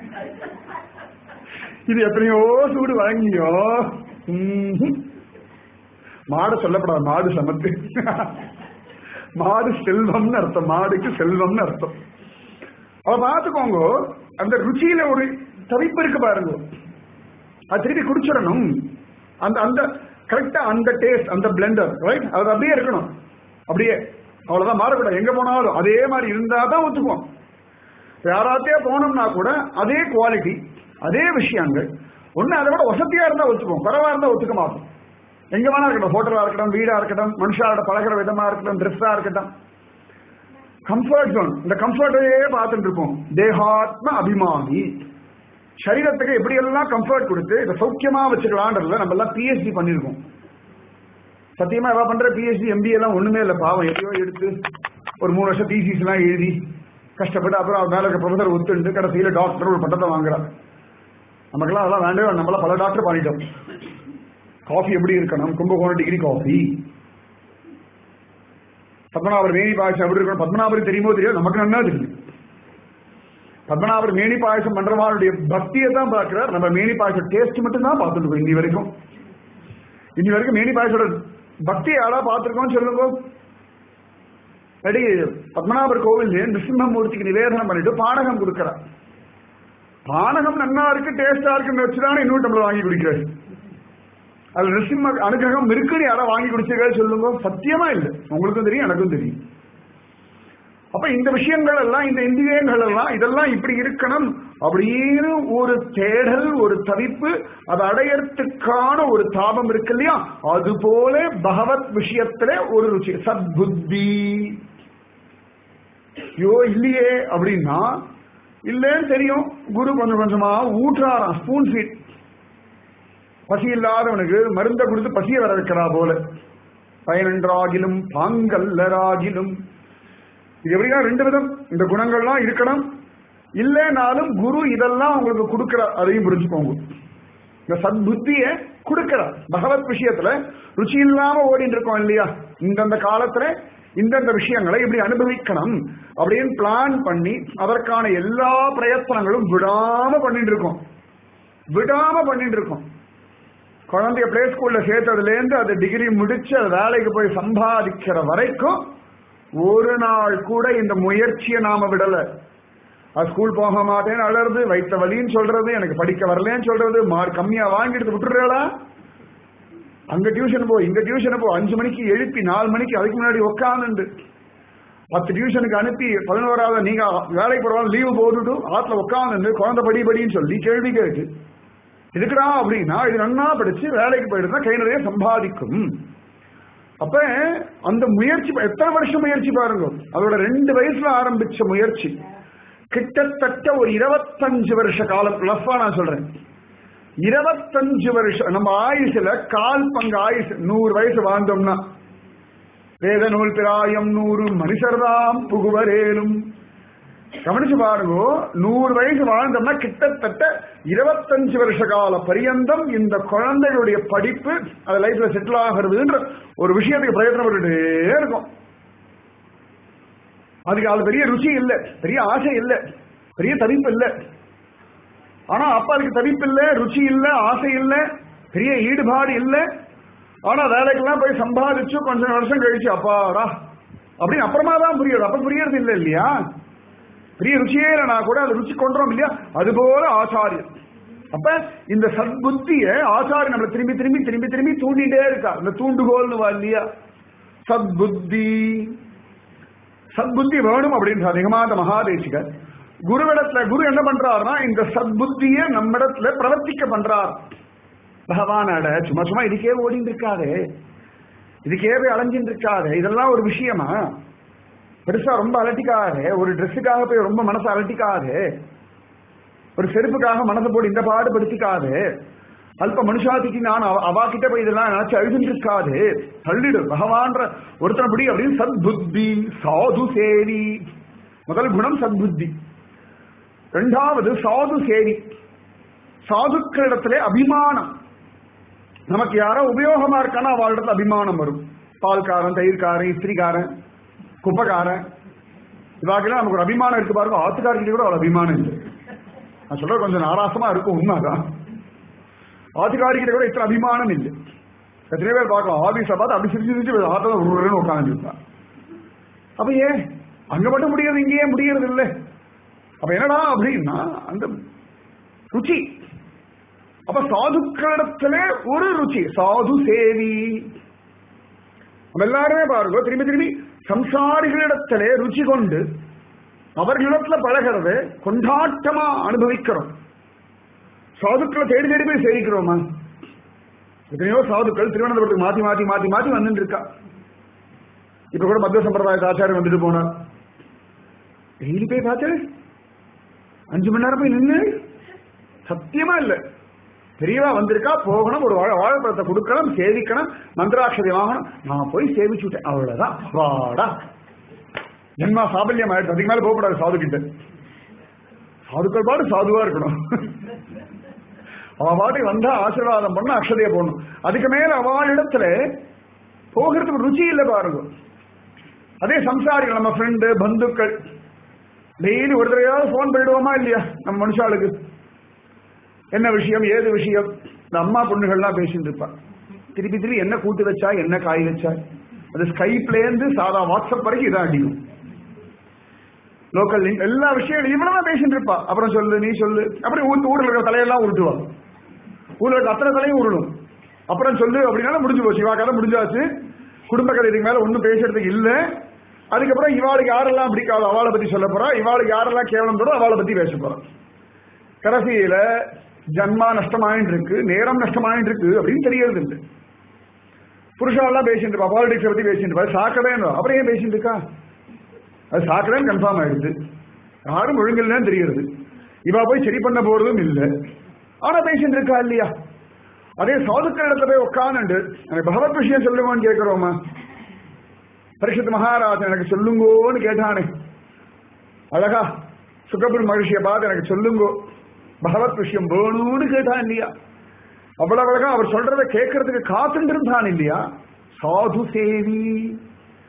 இது எத்தனையோ சூடு வழங்கியோ ம்ஹும். மாடு சொல்லப்படாது மாடு சமத்து மாடு செல்வம்னு அர்த்தம் மாடுக்கு செல்வம்னு அர்த்தம் அவ பார்த்துக்கோங்க அந்த ருச்சியில ஒரு தவிப்பு இருக்கு பாருங்க அது திருப்பி குடிச்சிடணும் அந்த அந்த கரெக்டா அந்த டேஸ்ட் அந்த பிளெண்டர் ரைட் அது அப்படியே இருக்கணும் அப்படியே அவ்வளவுதான் மாறக்கூடாது எங்க போனாலும் அதே மாதிரி இருந்தா தான் ஒத்துக்குவோம் யாராத்தையே போனோம்னா கூட அதே குவாலிட்டி அதே விஷயங்கள் ஒண்ணு அதை விட வசதியா இருந்தா ஒத்துக்குவோம் குறைவா இருந்தா ஒத்துக்க மாட்டோம் எங்க வேணா இருக்கட்டும் ஹோட்டலா இருக்கட்டும் வீடா இருக்கட்டும் மனுஷாவோட பழகிற விதமா இருக்கட்டும் ட்ரெஸ்ஸா இருக்கட்டும் கம்ஃபர்ட் ஜோன் இந்த கம்ஃபர்ட்டையே பார்த்துட்டு இருப்போம் தேகாத்ம அபிமானி சரீரத்துக்கு எப்படி எல்லாம் கம்ஃபர்ட் கொடுத்து இதை சௌக்கியமா வச்சுக்கலான்றதுல நம்ம எல்லாம் பிஎஸ்டி பண்ணிருக்கோம் சத்தியமா எவ்வளவு பண்ற பிஎஸ்டி எம்பிஏ எல்லாம் ஒண்ணுமே இல்ல பாவம் எப்படியோ எடுத்து ஒரு மூணு வருஷம் தீசிஸ் எல்லாம் எழுதி கஷ்டப்பட்டு அப்புறம் அவர் மேல இருக்க ப்ரொஃபசர் ஒத்துண்டு கடைசியில டாக்டர் ஒரு பட்டத்தை வாங்குறார் நமக்கெல்லாம் அதெல்லாம் வேண்டவே நம்மளாம் பல டாக்டர் பண்ணிட்டோம் காஃபி எப்படி இருக்கணும் கும்பகோணம் டிகிரி காஃபி பத்மநாபர் மேனி பாயசம் எப்படி இருக்கணும் பத்மநாபர் தெரியுமோ தெரியும் நமக்கு நல்லா தெரியும் பத்மநாபர் மேனி பாயசம் பண்றவாளுடைய பக்தியை தான் பார்க்கிறார் நம்ம மேனி பாயசம் டேஸ்ட் மட்டும் தான் பார்த்துட்டு இருக்கோம் இன்னி வரைக்கும் இன்னி வரைக்கும் மேனி பாயசோட பக்தி யாரா பார்த்திருக்கோம் சொல்லுங்க அடி பத்மநாபர் கோவில் நிருசிம்மமூர்த்திக்கு நிவேதனம் பண்ணிட்டு பானகம் கொடுக்கிறார் பானகம் நன்னா இருக்கு டேஸ்டா இருக்குன்னு வச்சுதானே இன்னொரு டம்ளர் வாங்கி குடிக்கிறாரு அது நிருசிம்ம அனுகிரகம் இருக்குன்னு யாரா வாங்கி குடிச்சிருக்காரு சொல்லுங்க சத்தியமா இல்லை உங்களுக்கும் தெரியும் எனக்கும் தெரியும் அப்ப இந்த விஷயங்கள் எல்லாம் இந்த இந்திரியங்கள் எல்லாம் இதெல்லாம் இப்படி இருக்கணும் அப்படின்னு ஒரு தேடல் ஒரு தவிப்பு அதை அடையறதுக்கான ஒரு தாபம் இருக்கு இல்லையா அது போல பகவத் விஷயத்துல ஒரு ருச்சி சத்புத்தி ஐயோ இல்லையே அப்படின்னா இல்லைன்னு தெரியும் குரு கொஞ்சம் கொஞ்சமா ஊற்றாராம் ஸ்பூன் ஃபீட் பசி இல்லாதவனுக்கு மருந்த கொடுத்து பசிய வர வைக்கிறா போல பயனன்றாகிலும் பாங்கல்லராகிலும் இது எப்படின்னா ரெண்டு விதம் இந்த குணங்கள்லாம் இருக்கணும் இல்லைனாலும் குரு இதெல்லாம் உங்களுக்கு கொடுக்கிறார் அதையும் புரிஞ்சுக்கோங்க இந்த சத்புத்திய கொடுக்கிறார் பகவத் விஷயத்துல ருச்சி இல்லாம ஓடிட்டு இருக்கோம் இல்லையா இந்தந்த காலத்துல இந்தந்த விஷயங்களை இப்படி அனுபவிக்கணும் அப்படின்னு பிளான் பண்ணி அதற்கான எல்லா பிரயத்தனங்களும் விடாம பண்ணிட்டு இருக்கோம் விடாம பண்ணிட்டு இருக்கோம் குழந்தைய பிளே ஸ்கூல்ல சேர்த்ததுல இருந்து அது டிகிரி முடிச்சு அது வேலைக்கு போய் சம்பாதிக்கிற வரைக்கும் ஒரு நாள் கூட இந்த முயற்சியை நாம விடல அது ஸ்கூல் போக மாட்டேன்னு அழறது வைத்த வலின்னு சொல்றது எனக்கு படிக்க வரலன்னு சொல்றது மார்க் கம்மியா வாங்கிட்டு விட்டுறா அங்க டியூஷன் போ இங்க டியூஷன் போ அஞ்சு மணிக்கு எழுப்பி நாலு மணிக்கு அதுக்கு முன்னாடி உட்காந்து பத்து டியூஷனுக்கு அனுப்பி பதினோராவது நீங்க வேலைக்கு போறவங்க லீவு போட்டுட்டு ஆத்துல உட்காந்து குழந்தை படி படின்னு சொல்லி கேள்வி கேட்டு இதுக்குடா அப்படின்னா இது நன்னா படிச்சு வேலைக்கு போயிட்டு கை நிறைய சம்பாதிக்கும் அப்ப அந்த முயற்சி எத்தனை வருஷம் முயற்சி பாருங்க அதோட ரெண்டு வயசுல ஆரம்பிச்ச முயற்சி கிட்டத்தட்ட ஒரு இருபத்தஞ்சு வருஷ காலம் லஃபா நான் சொல்றேன் இருபத்தஞ்சு வருஷம் நம்ம ஆயுசுல கால் பங்கு ஆயுசு நூறு வயசு வாழ்ந்தோம்னா வேத நூல் பிராயம் நூறு மனுஷர்தாம் புகுவரேலும் கவனிச்சு பாருங்க நூறு வயசு வாழ்ந்தோம்னா கிட்டத்தட்ட இருபத்தஞ்சு வருஷ கால பரியந்தம் இந்த குழந்தைகளுடைய படிப்பு அது லைஃப்ல செட்டில் ஆகிறதுன்ற ஒரு விஷயத்துக்கு பிரயத்தனப்பட்டுட்டே இருக்கும் அதுக்கு அது பெரிய ருச்சி இல்லை பெரிய ஆசை இல்லை பெரிய தவிப்பு இல்லை ஆனா அப்பா அதுக்கு தவிப்பு இல்லை ருச்சி இல்லை ஆசை இல்லை பெரிய ஈடுபாடு இல்லை ஆனா வேலைக்கெல்லாம் போய் சம்பாதிச்சு கொஞ்சம் வருஷம் கழிச்சு அப்பாடா அப்படின்னு அப்புறமா தான் புரியுது அப்ப புரியறது இல்லை இல்லையா பெரிய ருச்சியே இல்லைனா கூட அது ருச்சி கொண்டோம் இல்லையா அதுபோல ஆச்சாரியன் அப்ப இந்த சத்புத்திய ஆச்சாரியன் நம்மளை திரும்பி திரும்பி திரும்பி திரும்பி தூண்டிட்டே இருக்கா இந்த தூண்டுகோல்னு வா இல்லையா சத்புத்தி சத்புத்தி வேணும் அப்படின்னு அதிகமாக மகாதேசிகர் குருவிடத்துல குரு என்ன பண்றாருன்னா இந்த சத்புத்திய நம்மிடத்துல பிரவர்த்திக்க பண்றார் பகவானோட சும்மா சும்மா இதுக்கே ஓடிட்டு இருக்காரு இதுக்கே போய் அலைஞ்சிட்டு இருக்காரு இதெல்லாம் ஒரு விஷயமா பெருசா ரொம்ப அலட்டிக்காது ஒரு ட்ரெஸ்ஸுக்காக போய் ரொம்ப மனசை அலட்டிக்காது ஒரு செருப்புக்காக மனசை போட்டு இந்த பாடுபடுத்திக்காது அல்ப மனுஷாதிக்கு நான் அவ- அவா கிட்ட போய் இதெல்லாம் நினைச்சு அழுதுட்டு இருக்காது தள்ளிடு பகவான்ற ஒருத்தனை பிடி அப்படின்னு சத்புத்தி சாது சேரி முதல் குணம் சத்புத்தி ரெண்டாவது சாது சேரி சாதுக்களிடத்திலே அபிமானம் நமக்கு யாரோ உபயோகமா இருக்கானா அவளிடத்துல அபிமானம் வரும் பால்காரன் தயிர்காரன் இஸ்திரிக்காரன் குப்பைக்காரன் இவாக்கெல்லாம் நமக்கு ஒரு அபிமானம் இருக்கு பாருங்க ஆத்துக்காரர்கிட்ட கூட அவ்வளவு அபிமானம் இல்லை நான் சொல்ற கொஞ்சம் நாராசமா இருக்கும் உண்மைதான் ஆத்துக்காரிக்கிட்ட கூட இத்தனை அபிமானம் இல்லை எத்தனை பேர் பார்க்கலாம் ஆபீஸை பார்த்து அப்படி சிரிச்சு சிரிச்சு ஆத்தம் உருன்னு உட்காந்துருப்பான் அப்ப ஏன் அங்க மட்டும் முடியாது இங்கேயே முடியறது இல்லை அப்ப என்னடா அப்படின்னா அந்த ருச்சி அப்ப சாதுக்களிடத்திலே ஒரு ருச்சி சாது சேவி நம்ம எல்லாருமே பாருங்க திரும்பி திரும்பி சம்சாரிகளிடத்திலே ருச்சி கொண்டு அவர்களிடத்துல பழகிறத கொண்டாட்டமா அனுபவிக்கிறோம் சாதுக்களை தேடி தேடி போய் சேவிக்கிறோமா எத்தனையோ சாதுக்கள் திருவனந்தபுரத்துக்கு மாத்தி மாத்தி மாத்தி மாத்தி வந்துட்டு இருக்கா இப்ப கூட மத்திய சம்பிரதாய ஆச்சாரம் வந்துட்டு போனார் டெய்லி போய் பார்த்து அஞ்சு மணி நேரம் போய் நின்று சத்தியமா இல்ல பெரியவா வந்திருக்கா போகணும் ஒரு வாழ வாழைப்பழத்தை கொடுக்கணும் சேவிக்கணும் மந்திராட்சதி வாங்கணும் நான் போய் சேவிச்சுட்டேன் அவ்வளவுதான் வாடா ஜென்மா சாபல்யம் ஆயிடுச்சு அதுக்கு மேல போகக்கூடாது சாது கிட்ட சாதுக்கள் பாடு சாதுவா இருக்கணும் அவன் பாட்டி வந்தா ஆசீர்வாதம் பண்ண அக்ஷதைய போடணும் அதுக்கு மேல அவளிடத்துல போகிறதுக்கு ருச்சி இல்லை பாருங்க அதே சம்சாரிகள் நம்ம ஃப்ரெண்டு பந்துக்கள் டெய்லி ஒரு தடவையாவது ஃபோன் பண்ணிடுவோமா இல்லையா நம்ம மனுஷாளுக்கு என்ன விஷயம் ஏது விஷயம் இந்த அம்மா பொண்ணுகள்லாம் பேசிட்டு இருப்பா திருப்பி திருப்பி என்ன கூட்டு வச்சா என்ன காய் வச்சா அது ஸ்கைப்லேருந்து சாதா வாட்ஸ்அப் வரைக்கும் இதான் அடிக்கும் லோக்கல் லிங்க் எல்லா விஷயங்களும் இவ்வளவுதான் பேசிட்டு இருப்பா அப்புறம் சொல்லு நீ சொல்லு அப்படி ஊர் ஊர்ல இருக்கிற தலையெல்லாம் உருட்டுவா ஊர்ல இருக்க அத்தனை தலையும் உருளும் அப்புறம் சொல்லு அப்படின்னாலும் முடிஞ்சு போச்சு இவா கதை முடிஞ்சாச்சு குடும்ப கதை இதுக்கு மேல ஒன்றும் பேசுறதுக்கு இல்ல அதுக்கப்புறம் இவாளுக்கு யாரெல்லாம் பிடிக்காதோ அவளை பத்தி சொல்ல போறா இவாளுக்கு யாரெல்லாம் கேவலம் தோடோ அவளை பத்தி பேச போறா கடைசியில ஜன்மா நஷ்டமாயிட்டு இருக்கு நேரம் நஷ்டமாயிட்டு இருக்கு அப்படின்னு தெரியறது இல்லை புருஷாலாம் பேசிட்டு இருப்பா பாலிடிக்ஸ் பத்தி பேசிட்டு இருப்பா சாக்கடை அப்புறம் ஏன் பேசிட்டு இருக்கா அது சாக்கடைன்னு கன்ஃபார்ம் ஆயிடுது யாரும் ஒழுங்கில்லைன்னு தெரிகிறது இவா போய் சரி பண்ண போறதும் இல்லை ஆனா பேசிட்டு இருக்கா இல்லையா அதே சாதுக்கள் இடத்துல போய் உட்காந்துண்டு எனக்கு பகவத் விஷயம் சொல்லுங்கன்னு கேட்கிறோமா பரிஷத் மகாராஜன் எனக்கு சொல்லுங்கோன்னு கேட்டானே அழகா சுகபின் மகிழ்ச்சியை பார்த்து எனக்கு சொல்லுங்கோ பகவத் விஷயம் வேணும்னு கேட்டான் இல்லையா அவ்வளவு அழகா அவர் சொல்றதை கேட்கறதுக்கு காத்துட்டு இருந்தான் இல்லையா சாது சேவி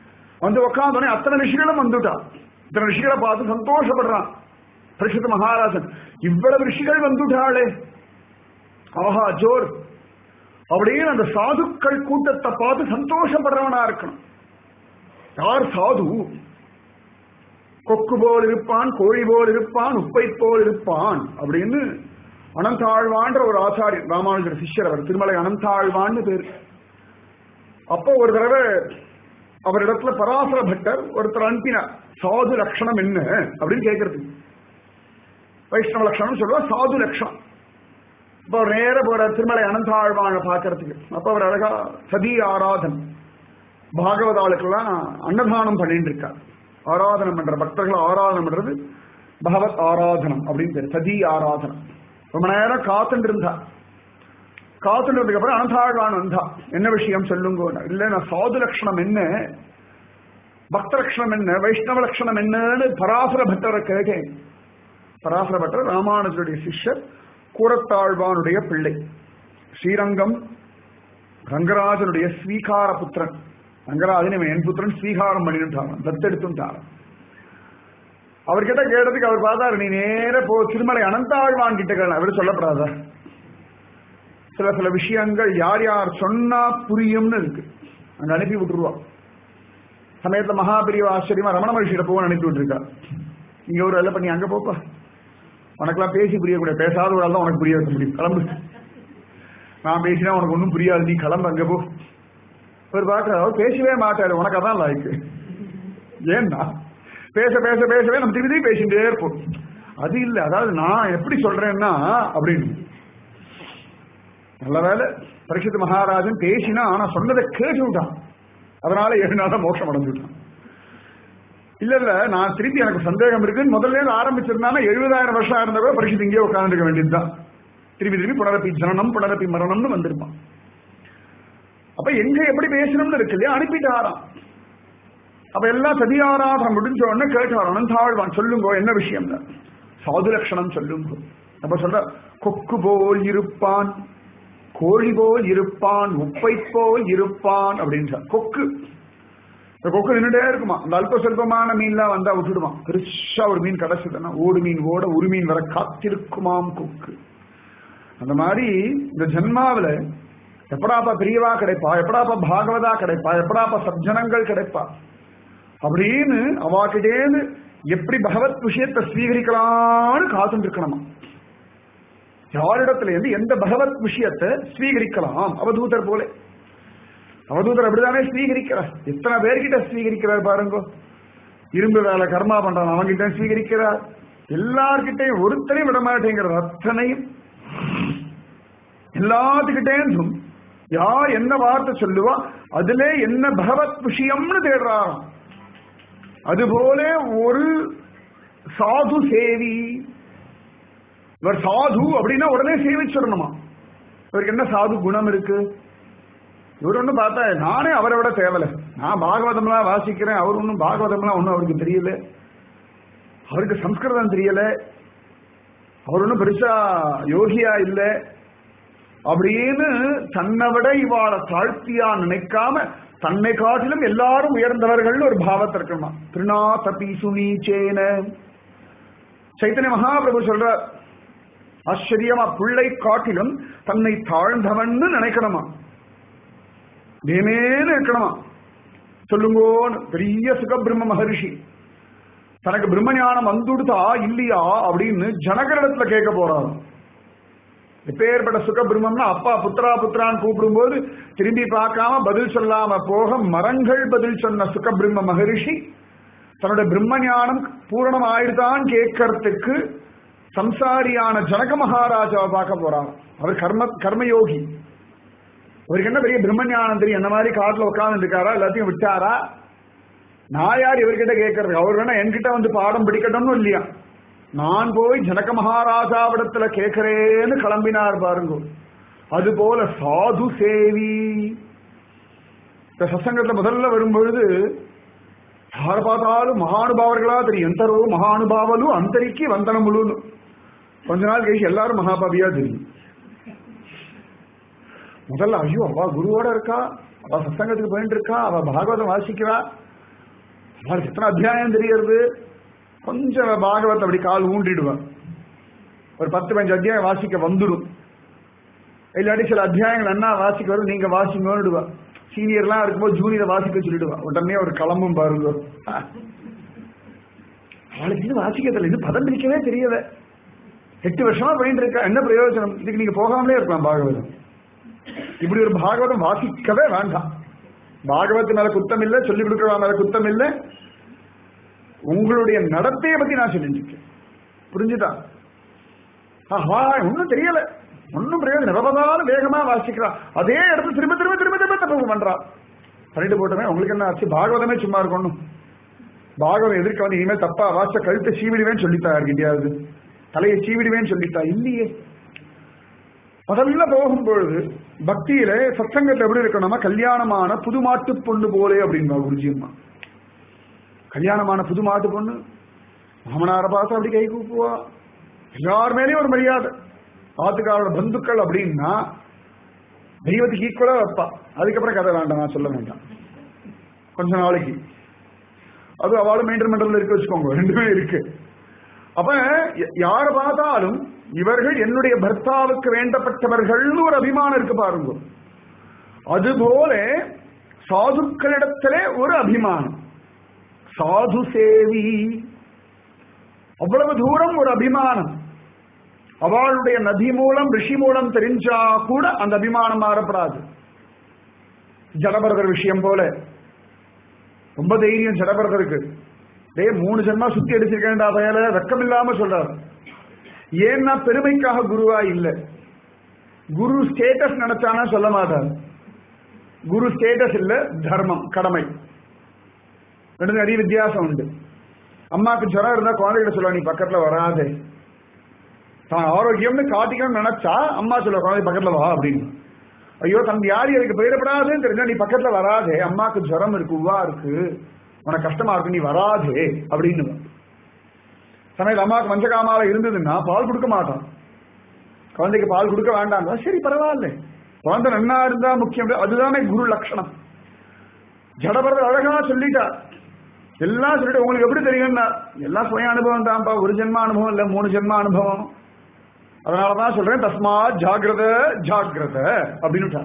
வந்து உட்காந்தோடனே அத்தனை ரிஷிகளும் வந்துட்டா இத்தனை ரிஷிகளை பார்த்து சந்தோஷப்படுறான் பரிசுத்த மகாராஜன் இவ்வளவு ரிஷிகள் வந்துட்டாளே ஆஹா ஜோர் அப்படின்னு அந்த சாதுக்கள் கூட்டத்தை பார்த்து சந்தோஷப்படுறவனா இருக்கணும் யார் சாது கொக்கு போல் இருப்பான் கோழி போல் இருப்பான் உப்பை போல் இருப்பான் அப்படின்னு அனந்தாழ்வான்ற ஒரு ஆச்சாரியன் ராமானுஜர் சிஷ்யர் அவர் திருமலை அனந்தாழ்வான்னு பேர் அப்போ ஒரு தடவை அவரிடத்துல பராசர பட்டர் ஒருத்தர் அனுப்பினார் சாது லட்சணம் என்ன அப்படின்னு கேட்கறது வைஷ்ணவ லட்சணம் சொல்லுவா சாது லட்சணம் இப்போ அவர் நேர போற திருமலை அனந்தாழ்வான பார்க்கறதுக்கு அப்ப அவர் அழகா சதி ஆராதன் பாகவதாளுக்கெல்லாம் அன்னதானம் பண்ணிட்டு இருக்கார் ஆராதனம் பண்ற பக்தர்கள் ஆராதனம் பண்றது பகவத் ஆராதனம் அப்படின்னு பேர் சதி ஆராதனம் ரொம்ப நேரம் காத்துட்டு இருந்தா காத்துட்டு இருந்ததுக்கு அப்புறம் அனந்தாழ்வான் வந்தா என்ன விஷயம் சொல்லுங்க இல்ல நான் சாது லட்சணம் என்ன பக்த லட்சணம் என்ன வைஷ்ணவ லட்சணம் என்னன்னு பராசர பட்டரை கேட்டேன் பராசர பட்டர் ராமானுஜருடைய சிஷ்யர் கூரத்தாழ்வானுடைய பிள்ளை ஸ்ரீரங்கம் ரங்கராஜனுடைய ஸ்வீகார புத்திரன் ரங்கராஜன் இவன் என் புத்திரன் ஸ்வீகாரம் பண்ணிட்டான் தத்தெடுத்துட்டான் அவர்கிட்ட கேட்டதுக்கு அவர் பார்த்தாரு நீ நேர போ திருமலை அனந்தாழ்வான் கிட்ட கேள அவர் சொல்லப்படாதா சில சில விஷயங்கள் யார் யார் சொன்னா புரியும்னு இருக்கு அங்க அனுப்பி விட்டுருவா சமயத்துல மகாபிரிவ ஆச்சரியமா ரமண மகிழ்ச்சியிட போக அனுப்பி விட்டுருக்கா இங்க ஒரு வேலை பண்ணி அங்க போப்பா உனக்கெல்லாம் பேசி புரியக்கூடிய பேசாத ஒரு ஆள் தான் உனக்கு புரிய வைக்க முடியும் கிளம்பு நான் பேசினா உனக்கு ஒன்றும் புரியாது நீ கிளம்பு அங்க போ ஒரு பார்க்க அவர் பேசவே மாட்டாரு உனக்கு அதான் லாய்க்கு ஏன்னா பேச பேச பேசவே நம்ம திருப்பி திருப்பி பேசிட்டே இருப்போம் அது இல்லை அதாவது நான் எப்படி சொல்றேன்னா அப்படின்னு நல்ல வேலை பரிசுத்த மகாராஜன் பேசினா ஆனா சொன்னதை கேட்டு விட்டான் அதனால ஏழு நாள மோட்சம் அடைஞ்சுட்டான் இல்ல இல்ல நான் திருப்பி எனக்கு சந்தேகம் இருக்குன்னு முதல்ல இருந்து ஆரம்பிச்சிருந்தானா எழுபதாயிரம் வருஷம் இருந்த கூட பரிசுத்து இங்கே உட்கார்ந்துருக்க வேண்டியதுதான் திருப்பி திருப்பி புனரப்பி ஜனனம் புனரப்பி மரணம்னு வந்திருப்பான் அப்ப எங்க எப்படி பேசணும்னு இருக்கு இல்லையா அனுப்பிட்டாராம் அப்ப எல்லாம் சதியாராதனம் முடிஞ்ச உடனே கேட்டார் அனந்தாழ்வான் சொல்லுங்க என்ன விஷயம் சாது லட்சணம் சொல்லுங்க அப்ப சொல்ற கொக்கு போல் இருப்பான் கோழி போல் இருப்பான் உப்பை போல் இருப்பான் அப்படின்னு சொல்ற கொக்கு இந்த கொக்கு நின்றுட்டே இருக்குமா அந்த அல்ப சொல்பமான மீன்லாம் வந்தா விட்டுடுமா பெருசா ஒரு மீன் கிடைச்சதுன்னா ஓடு மீன் ஓட ஒரு மீன் வர காத்திருக்குமாம் கொக்கு அந்த மாதிரி இந்த ஜென்மாவில எப்படாப்பா பெரியவா கிடைப்பா எப்படாப்பா பாகவதா கிடைப்பா எப்படாப்பா சஜ்ஜனங்கள் கிடைப்பா அப்படின்னு அவாக்கிட்டேந்து எப்படி பகவத் விஷயத்தை ஸ்வீகரிக்கலாம்னு காத்துட்டு இருக்கணுமா யாரிடத்துல இருந்து எந்த பகவத் விஷயத்தை ஸ்வீகரிக்கலாம் அவதூதர் போல அவதூதர் அப்படிதானே ஸ்வீகரிக்கிறார் எத்தனை பேர்கிட்ட ஸ்வீகரிக்கிறார் பாருங்க இரும்பு வேலை கர்மா பண்றான் அவங்கிட்ட ஸ்வீகரிக்கிறார் எல்லார்கிட்டையும் ஒருத்தரையும் விட மாட்டேங்கிறார் அத்தனையும் எல்லாத்துக்கிட்டேந்தும் யார் என்ன வார்த்தை சொல்லுவா அதுல என்ன பகவத் விஷயம்னு தேடுறாராம் அதுபோல ஒரு சாது சேவி இவர் சாது அப்படின்னா உடனே சேவிச்சிடணுமா இவருக்கு என்ன சாது குணம் இருக்கு இவர் ஒன்றும் பார்த்தா நானே அவரை விட தேவலை நான் பாகவதம்லாம் வாசிக்கிறேன் அவர் ஒன்றும் பாகவதம்லாம் ஒன்றும் அவருக்கு தெரியல அவருக்கு சம்ஸ்கிருதம் தெரியல அவர் ஒன்றும் பெருசா யோகியா இல்லை அப்படின்னு தன்னை விட இவாளை தாழ்த்தியா நினைக்காம தன்னை காட்டிலும் எல்லாரும் உயர்ந்தவர்கள் ஒரு பாவத்தை இருக்கணுமா திருநா தபி சுனீச்சேன சைத்தன்ய மகாபிரபு சொல்றார் ஆச்சரியமா பிள்ளை காட்டிலும் தன்னை தாழ்ந்தவன்னு நினைக்கணுமா தேமேன்னு இருக்கணுமா சொல்லுங்கோன்னு பெரிய சுகபிரம்ம மகரிஷி தனக்கு பிரம்ம ஞானம் வந்துடுதா இல்லையா அப்படின்னு ஜனகரிடத்துல கேட்க போறாரு எப்பேற்பட்ட சுகபிரம்மம்னா அப்பா புத்திரா புத்திரான்னு கூப்பிடும்போது திரும்பி பார்க்காம பதில் சொல்லாம போக மரங்கள் பதில் சொன்ன சுகபிரம்ம மகரிஷி தன்னோட பிரம்ம ஞானம் பூரணம் ஆயிடுதான் கேட்கறதுக்கு சம்சாரியான ஜனக மகாராஜாவை பார்க்க போறார் அவர் கர்ம கர்மயோகி அவருக்கு என்ன பெரிய பிரம்ம ஞானம் தெரியும் என்ன மாதிரி காட்டுல உட்கார்ந்து இருக்காரா எல்லாத்தையும் விட்டாரா நான் யார் இவர்கிட்ட கேட்கறது அவர் வேணா என்கிட்ட வந்து பாடம் பிடிக்கட்டும்னு இல்லையா நான் போய் ஜனக மகாராஜாவிடத்துல கேட்கிறேன்னு கிளம்பினார் பாருங்க அது போல சாது சேவி இந்த சசங்கத்துல முதல்ல வரும்பொழுது யார பார்த்தாலும் மகானுபாவர்களா தெரியும் எந்தரோ மகானுபாவலு அந்தரிக்கு வந்தனமுழுன்னு கொஞ்ச நாள் கழிச்சு எல்லாரும் மகாபாவியா தெரியும் முதல்ல ஐயோ அவ குருவோட இருக்கா அவ சத்சங்கத்துக்கு போயிட்டு இருக்கா அவ பாகவதம் வாசிக்கிறா அவளுக்கு எத்தனை அத்தியாயம் தெரியறது கொஞ்சம் பாகவத் அப்படி கால் ஊன்றிடுவான் ஒரு பத்து பதினஞ்சு அத்தியாயம் வாசிக்க வந்துடும் இல்லாட்டி சில அத்தியாயங்கள் என்ன வாசிக்க வரும் நீங்க வாசிங்கன்னுடுவா சீனியர்லாம் இருக்கும்போது ஜூனியர் வாசிக்க சொல்லிடுவா உடனே ஒரு களமும் பாருங்க அவளுக்கு இது வாசிக்க தெரியல இது பதம் பிடிக்கவே தெரியல எட்டு வருஷமா போயிட்டு இருக்கா என்ன பிரயோஜனம் இதுக்கு நீங்க போகாமலே இருக்கலாம் பாகவதம் இப்படி ஒரு பாகவதம் வாசிக்கவே வேண்டாம் பாகவத்து மேல குத்தம் இல்ல சொல்லிக் கொடுக்கறவா மேல குத்தம் இல்ல உங்களுடைய நடத்தையை பத்தி நான் சொல்லிட்டு இருக்கேன் புரிஞ்சுதா ஆஹா ஒன்னும் தெரியல ஒன்னும் பிரயோஜனம் நிரபதாலும் வேகமா வாசிக்கிறா அதே இடத்துல திரும்ப திரும்ப திரும்ப திரும்ப தப்பு பண்றா பண்ணிட்டு போட்டோமே உங்களுக்கு என்ன ஆச்சு பாகவதமே சும்மா இருக்கணும் பாகவதம் எதிர்க்க வந்து இனிமேல் தப்பா வாச கழுத்தை சீவிடுவேன்னு சொல்லித்தா யாருக்கிட்டயாவது தலையை சீவிடுவேன்னு சொல்லித்தா இல்லையே முதல்ல போகும்பொழுது பக்தியில சத்சங்கத்துல எப்படி இருக்கணும்னா கல்யாணமான புது மாட்டு பொண்ணு போலே அப்படின்பா குருஜி அம்மா கல்யாணமான புது மாட்டு பொண்ணு மாமனாரை பார்த்து அப்படி கை கூப்புவா எல்லார் மேலேயும் ஒரு மரியாதை ஆத்துக்காரோட பந்துக்கள் அப்படின்னா தெய்வத்துக்கு ஈக்குவலா வைப்பா அதுக்கப்புறம் கதை வேண்டாம் நான் சொல்ல வேண்டாம் கொஞ்ச நாளைக்கு அது அவளும் மெயின்டைன் பண்றதுல இருக்கு வச்சுக்கோங்க ரெண்டுமே இருக்கு அப்ப யார பார்த்தாலும் இவர்கள் என்னுடைய பர்த்தாவுக்கு வேண்டப்பட்டவர்கள்னு ஒரு அபிமானம் இருக்கு பாருங்க அதுபோல சாதுக்களிடத்திலே ஒரு அபிமானம் சாது சேவி அவ்வளவு தூரம் ஒரு அபிமானம் அவளுடைய நதி மூலம் ரிஷி மூலம் தெரிஞ்சா கூட அந்த அபிமானம் மாறப்படாது ஜடபரதர் விஷயம் போல ரொம்ப தைரியம் ஜடபரதருக்கு டே மூணு ஜென்மா சுத்தி அடிச்சிருக்கேன்டா பயல வெக்கம் இல்லாம சொல்றாரு ஏன்னா பெருமைக்காக குருவா இல்ல குரு ஸ்டேட்டஸ் நினைச்சானா சொல்ல மாட்டார் குரு ஸ்டேட்டஸ் இல்ல தர்மம் கடமை ரெண்டு நிறைய வித்தியாசம் உண்டு அம்மாக்கு ஜுரம் இருந்தா குழந்தைகிட்ட சொல்லுவா நீ பக்கத்துல வராதே தான் ஆரோக்கியம்னு காட்டிக்கணும்னு நினைச்சா அம்மா சொல்ல குழந்தை பக்கத்துல வா அப்படின்னு ஐயோ தன் யாரி அதுக்கு போயிடப்படாதுன்னு தெரிஞ்சா நீ பக்கத்துல வராதே அம்மாக்கு ஜுரம் இருக்கு உவா இருக்கு உனக்கு கஷ்டமா இருக்கு நீ வராதே அப்படின்னு சமயத்தில் அம்மாவுக்கு மஞ்சக்காமால இருந்ததுன்னா பால் கொடுக்க மாட்டான் குழந்தைக்கு பால் கொடுக்க வேண்டாம் சரி பரவாயில்ல குழந்தை நன்னா இருந்தா முக்கியம் அதுதானே குரு லட்சணம் ஜடபரத அழகா சொல்லிட்டார் எல்லாம் சொல்லிட்டு உங்களுக்கு எப்படி தெரியும்னா எல்லாம் சுய அனுபவம் தான்ப்பா ஒரு ஜென்ம அனுபவம் இல்ல மூணு ஜென்ம அனுபவம் அதனாலதான் சொல்றேன் தஸ்மா ஜாகிரத ஜாகிரத அப்படின்னு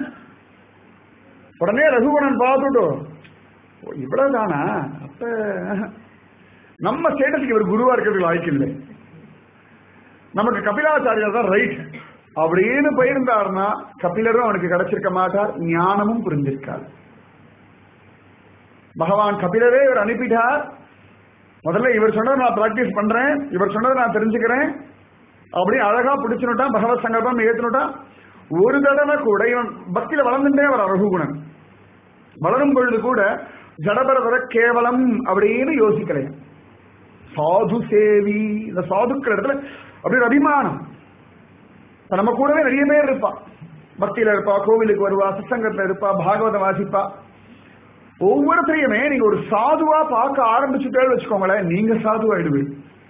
உடனே ரகுவணன் பார்த்துட்டோ இவ்வளவுதானா அப்ப நம்ம ஸ்டேட்டஸ்க்கு இவர் குருவா இருக்கிறதுக்கு வாய்க்கு இல்லை நமக்கு கபிலாச்சாரியர் தான் ரைட் அப்படின்னு போயிருந்தாருன்னா கபிலரும் அவனுக்கு கிடைச்சிருக்க மாட்டார் ஞானமும் புரிஞ்சிருக்கார் பகவான் கபிலரே இவர் அனுப்பிட்டார் முதல்ல இவர் சொன்னதை நான் பிராக்டிஸ் பண்றேன் இவர் சொன்னதை நான் தெரிஞ்சுக்கிறேன் அப்படி அழகா பிடிச்சுனுட்டான் பகவத் சங்கல்பம் ஏற்றுனுட்டான் ஒரு தடவை கூட இவன் பக்தியில வளர்ந்துட்டே வர ரகுகுணன் வளரும் பொழுது கூட ஜடபரவர கேவலம் அப்படின்னு யோசிக்கலையா சாது சேவி இந்த சாதுக்கள் இடத்துல அப்படி ஒரு அபிமானம் இப்ப நம்ம கூடவே நிறைய பேர் இருப்பா பக்தியில இருப்பா கோவிலுக்கு வருவா சத்சங்கத்துல இருப்பா பாகவதம் வாசிப்பா ஒவ்வொருத்தரையுமே நீங்க ஒரு சாதுவா பார்க்க ஆரம்பிச்சுட்டே வச்சுக்கோங்களேன் நீங்க சாதுவாயிடுவீங்க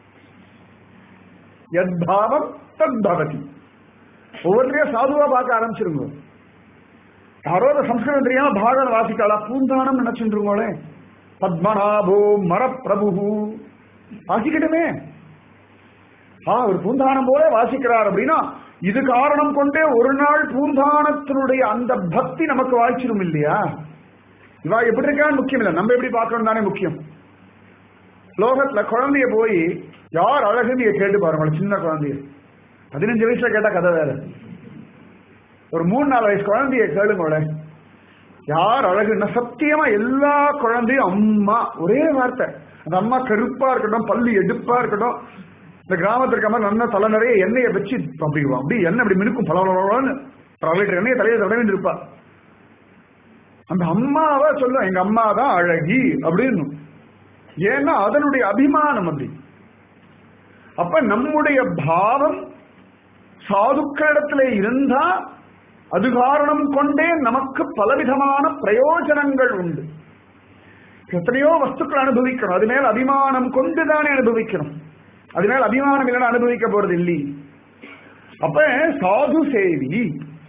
எத்பாவம் தத் பவதி ஒவ்வொருத்தரையும் சாதுவா பார்க்க ஆரம்பிச்சிருங்க யாரோ ஒரு சம்ஸ்கிருதம் தெரியாம பாகவதம் வாசிக்காளா பூந்தானம் நினைச்சுருங்களே பத்மநாபோ மரப்பிரபு வாசிக்கட்டுமே ஆ ஒரு பூந்தானம் போல வாசிக்கிறார் அப்படின்னா இது காரணம் கொண்டே ஒரு நாள் பூந்தானத்தினுடைய அந்த பக்தி நமக்கு வாய்ச்சிரும் இல்லையா இவா எப்படி இருக்கான்னு முக்கியம் இல்லை நம்ம எப்படி பார்க்கணும் தானே முக்கியம் லோகத்துல குழந்தைய போய் யார் அழகுன்னு நீங்க கேட்டு பாருங்க சின்ன குழந்தைய பதினஞ்சு வயசுல கேட்டா கதை வேற ஒரு மூணு நாலு வயசு குழந்தைய கேளுங்கள யார் அழகுன்னா சத்தியமா எல்லா குழந்தையும் அம்மா ஒரே வார்த்தை அந்த அம்மா கருப்பா இருக்கட்டும் பல்லு எடுப்பா இருக்கட்டும் இந்த கிராமத்துல இருக்க மாதிரி நல்லா தலை நிறைய எண்ணெயை வச்சு அப்படி அப்படி எண்ணெய் அப்படி மினுக்கும் பலவளன்னு அரை லிட்டர் எண்ணெயை தலையை தடவை இருப்பா அந்த அம்மாவை சொல்லும் எங்க அம்மா தான் அழகி அப்படின்னு ஏன்னா அதனுடைய அபிமானம் அப்படி அப்ப நம்முடைய பாவம் சாதுக்களிடத்துல இருந்தா அது காரணம் கொண்டே நமக்கு பலவிதமான பிரயோஜனங்கள் உண்டு எத்தனையோ வஸ்துக்கள் அனுபவிக்கணும் அது மேல் அபிமானம் கொண்டுதானே அனுபவிக்கணும் அது மேல் அபிமானம் இல்லைன்னு அனுபவிக்க போறது இல்லை அப்ப சாது சேவி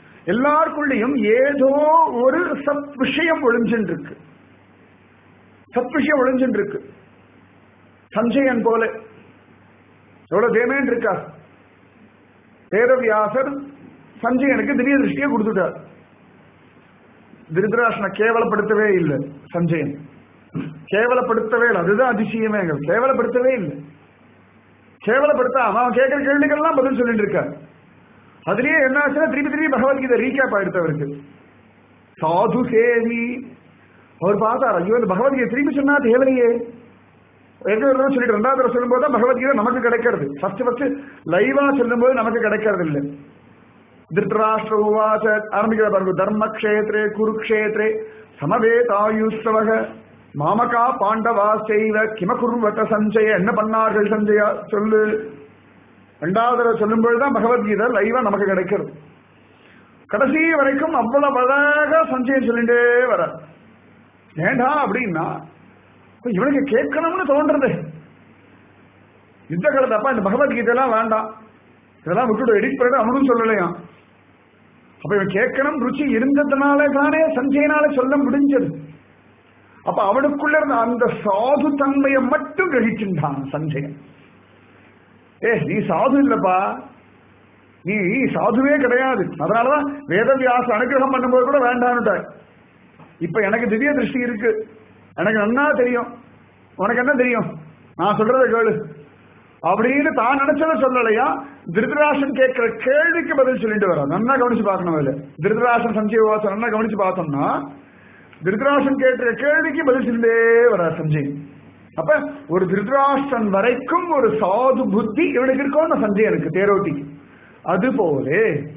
எல்லாருக்குள்ளேயும் ஏதோ ஒரு சத் விஷயம் ஒளிஞ்சுட்டு இருக்கு சத்விஷயம் ஒளிஞ்சுட்டு இருக்கு சஞ்சயன் போல எவ்வளவு தேமேன் இருக்கா வேதவியாசர் சஞ்சயனுக்கு திடீர் திருஷ்டியை கொடுத்துட்டார் திருதராஷ்டனை கேவலப்படுத்தவே இல்லை சஞ்சயன் கேவலப்படுத்தவே இல்லை அதுதான் அதிசயமே எங்கள் கேவலப்படுத்தவே இல்லை கேவலப்படுத்தாம அவன் கேட்கிற கேள்விகள்லாம் பதில் சொல்லிட்டு இருக்கார் அதுலயே என்ன ஆச்சுன்னா திருப்பி திருப்பி பகவத்கீதை ரீகேப் ஆயிடுத்து அவருக்கு சாது சேவி அவர் பார்த்தார் ஐயோ இந்த பகவத்கீதை திருப்பி சொன்னா தேவையே ஏற்கனவே சொல்லிட்டு ரெண்டாவது தடவை சொல்லும்போது தான் பகவத்கீதை நமக்கு கிடைக்கிறது ஃபர்ஸ்ட் ஃபர்ஸ்ட் லைவா சொல்லும்போது நமக்கு கிடைக்கிறது இல்லை திருத்தராஷ்டிர உவாச ஆரம்பிக்கிற பாருங்க தர்மக்ஷேத்ரே குருக்ஷேத்ரே சமவேதாயுஸ்தவக மாமகா பாண்டவா செய்வ கிமகுர்வத சஞ்சய என்ன பண்ணார்கள் சஞ்சயா சொல்லு ரெண்டாவது தடவை சொல்லும்போது தான் பகவத்கீதை லைவா நமக்கு கிடைக்கிறது கடைசி வரைக்கும் அவ்வளவு அழகா சஞ்சயம் சொல்லிட்டே வர ஏண்டா அப்படின்னா இவனுக்கு கேட்கணும்னு தோன்றது யுத்த காலத்து அப்பா இந்த பகவத்கீதை எல்லாம் வேண்டாம் இதெல்லாம் விட்டுட்டு எடிட் பண்ணிட்டு அவனும் சொல்லலையாம் அப்ப இவன் கேட்கணும் ருச்சி இருந்ததுனால தானே சஞ்சயனால சொல்ல முடிஞ்சது அப்ப அவனுக்குள்ள இருந்த அந்த சாது தன்மையை மட்டும் கிரகிச்சுட்டான் சஞ்சயன் ஏ நீ சாது இல்லப்பா நீ சாதுவே கிடையாது அதனாலதான் வேதவியாச அனுகிரகம் பண்ணும்போது கூட வேண்டான்னுட்டார் இப்ப எனக்கு திவ்ய திருஷ்டி இருக்கு எனக்கு நன்னா தெரியும் உனக்கு என்ன தெரியும் நான் சொல்றத கேளு அப்படின்னு தான் நினைச்சத சொல்லலையா திருதராசன் கேட்கிற கேள்விக்கு பதில் சொல்லிட்டு வர நன்னா கவனிச்சு பார்க்கணும் அதுல திருதராசன் சஞ்சய் வாசன் நன்னா கவனிச்சு பார்த்தோம்னா திருதராசன் கேட்கிற கேள்விக்கு பதில் சொல்லிட்டே வர சஞ்சய் அப்ப ஒரு திருதராஷ்டிரன் வரைக்கும் ஒரு சாது புத்தி இவனுக்கு இருக்கும் சஞ்சயனுக்கு தேரோட்டி அதுபோல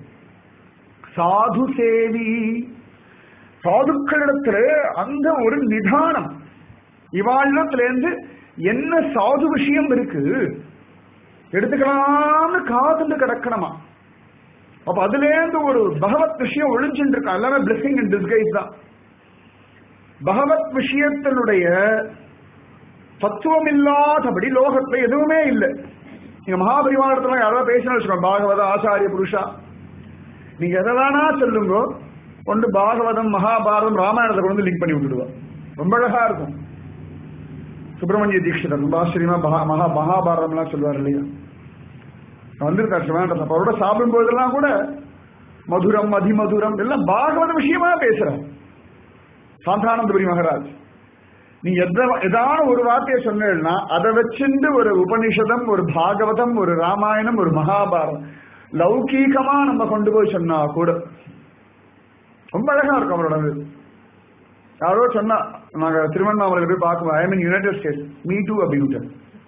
சாது சேவி சாதுக்களிடத்துல அந்த ஒரு நிதானம் இவாளிடத்துல இருந்து என்ன சாது விஷயம் இருக்கு எடுத்துக்கலாம்னு காதுல கிடக்கணுமா அப்ப அதுல இருந்து ஒரு பகவத் விஷயம் ஒழிஞ்சுட்டு இருக்கா எல்லாமே பிளெஸிங் அண்ட் டிஸ்கைஸ் தான் பகவத் விஷயத்தினுடைய தத்துவம் இல்லாதபடி லோகத்துல எதுவுமே இல்லை நீங்க மகாபரிவாரத்துல யாராவது பேசினா வச்சுக்கோங்க பாகவத ஆச்சாரிய புருஷா நீங்க எதை வேணா சொல்லுங்க கொண்டு பாகவதம் மகாபாரதம் ராமாயணத்தை கொண்டு லிங்க் பண்ணி விட்டுடுவோம் ரொம்ப அழகா இருக்கும் சுப்பிரமணிய தீட்சிதர் ரொம்ப ஆச்சரியமா மகா மகா மகாபாரதம்லாம் சொல்லுவார் இல்லையா வந்திருக்காரு சிவானந்த அவரோட சாப்பிடும் போதெல்லாம் கூட மதுரம் அதிமதுரம் எல்லாம் பாகவத விஷயமா பேசுறார் சாந்தானந்தபுரி மகாராஜ் நீ எத ஏதான ஒரு வார்த்தையை சொன்னேன்னா அதை வச்சுட்டு ஒரு உபனிஷதம் ஒரு பாகவதம் ஒரு ராமாயணம் ஒரு மகாபாரதம் லௌகீகமா நம்ம கொண்டு போய் சொன்னா கூட ரொம்ப அழகா இருக்கும் அவரோட இது. யாரோ சொன்னா நாங்க திருவண்ணாமலை போய் பார்க்கும்போது I mean United States me too அப்படின்னு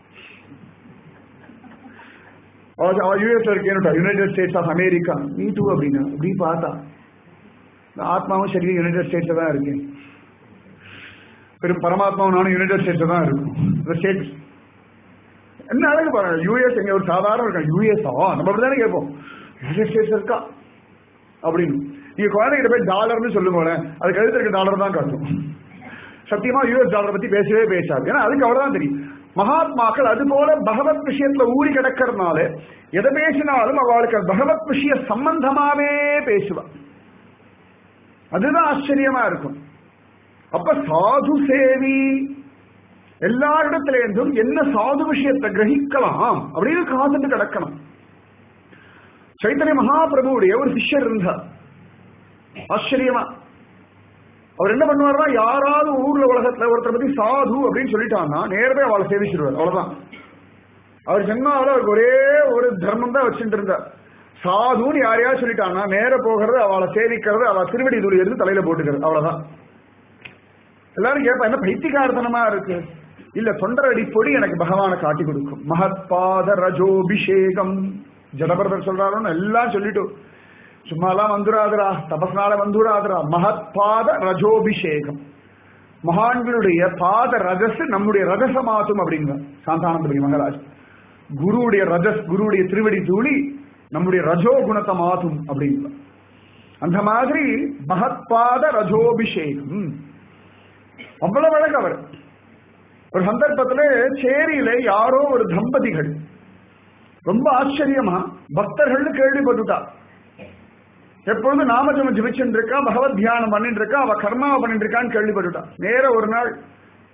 அவள் யூஎஸ்ல இருக்கேன்னுட்டா United States of America me too அப்படின்னா அப்படி பார்த்தா இந்த ஆத்மாவும் சரி யுனைடெட் ஸ்டேட்ஸ்ல தான் இருக்கேன் பெரும் பரமாத்மாவும் நானும் யுனைடெட் ஸ்டேட்ஸ்ல தான் இருக்கும் இந்த ஸ்டேட்ஸ் என்ன அழகு பாருங்க யூஎஸ் எங்க ஒரு சாதாரண இருக்கா யூஎஸ் ஆ நம்ம அப்படிதானே கேட்போம் யுனைடெட் ஸ்டேட்ஸ் இருக்கா அப்படின்னு நீங்க குழந்தைகிட்ட போய் டாலர்னு சொல்லுங்களேன் அது கழுத்து இருக்க டாலர் தான் காட்டும் சத்தியமா யூஎஸ் டாலரை பத்தி பேசவே பேசாது ஏன்னா அதுக்கு அவ்வளவுதான் தெரியும் மகாத்மாக்கள் அது போல பகவத் விஷயத்துல ஊறி கிடக்கிறதுனால எதை பேசினாலும் அவளுக்கு அது பகவத் விஷய சம்பந்தமாவே பேசுவா அதுதான் ஆச்சரியமா இருக்கும் அப்ப சாது சேவி எல்லா இடத்திலேருந்தும் என்ன சாது விஷயத்தை கிரகிக்கலாம் அப்படின்னு காத்துட்டு கிடக்கணும் சைத்தன்ய மகாபிரபுவுடைய ஒரு சிஷ்யர் இருந்தார் ஆச்சரியமா அவர் என்ன பண்ணுவார்னா யாராவது ஊர்ல உலகத்துல ஒருத்தரை பத்தி சாது அப்படின்னு சொல்லிட்டாங்கன்னா நேரவே அவளை சேவிச்சிருவார் அவ்வளவுதான் அவர் ஜென்மாவில் அவருக்கு ஒரே ஒரு தர்மம் தான் வச்சுட்டு இருந்தார் சாதுன்னு யாரையாவது சொல்லிட்டாங்கன்னா நேர போகிறது அவளை சேவிக்கிறது அவளை திருவடி தூளி எடுத்து தலையில போட்டுக்கிறது அவ்வளவுதான் எல்லாரும் கேட்பா என்ன பைத்தியகாரத்தனமா இருக்கு இல்ல தொண்டரடி பொடி எனக்கு பகவானை காட்டி கொடுக்கும் மகத்பாத ரஜோபிஷேகம் ஜடபரதர் சொல்றாருன்னு எல்லாம் சொல்லிட்டு சும்மாலாம் வந்துடாதரா தபஸ்னால வந்துடாதரா மகத்பாத ரஜோபிஷேகம் மகான்களுடைய பாத ரஜஸ் நம்முடைய ரஜசமாத்தும் அப்படிங்க சாந்தானந்தபுரி மகாராஜ் குருவுடைய ரஜஸ் குருவுடைய திருவடி தூளி நம்முடைய ரஜோ குணத்தை மாத்தும் அப்படிங்க அந்த மாதிரி மகத்பாத ரஜோபிஷேகம் அவ்வளவு அழகு அவர் ஒரு சந்தர்ப்பத்துல சேரியில யாரோ ஒரு தம்பதிகள் ரொம்ப ஆச்சரியமா பக்தர்கள்னு கேள்விப்பட்டுட்டா எப்பொழுது நாமஜம் ஜபிச்சுட்டு இருக்கா பகவத் தியானம் பண்ணிட்டு இருக்கா அவ கர்மாவை பண்ணிட்டு இருக்கான்னு கேள்விப்பட்டுட்டா நேர ஒரு நாள்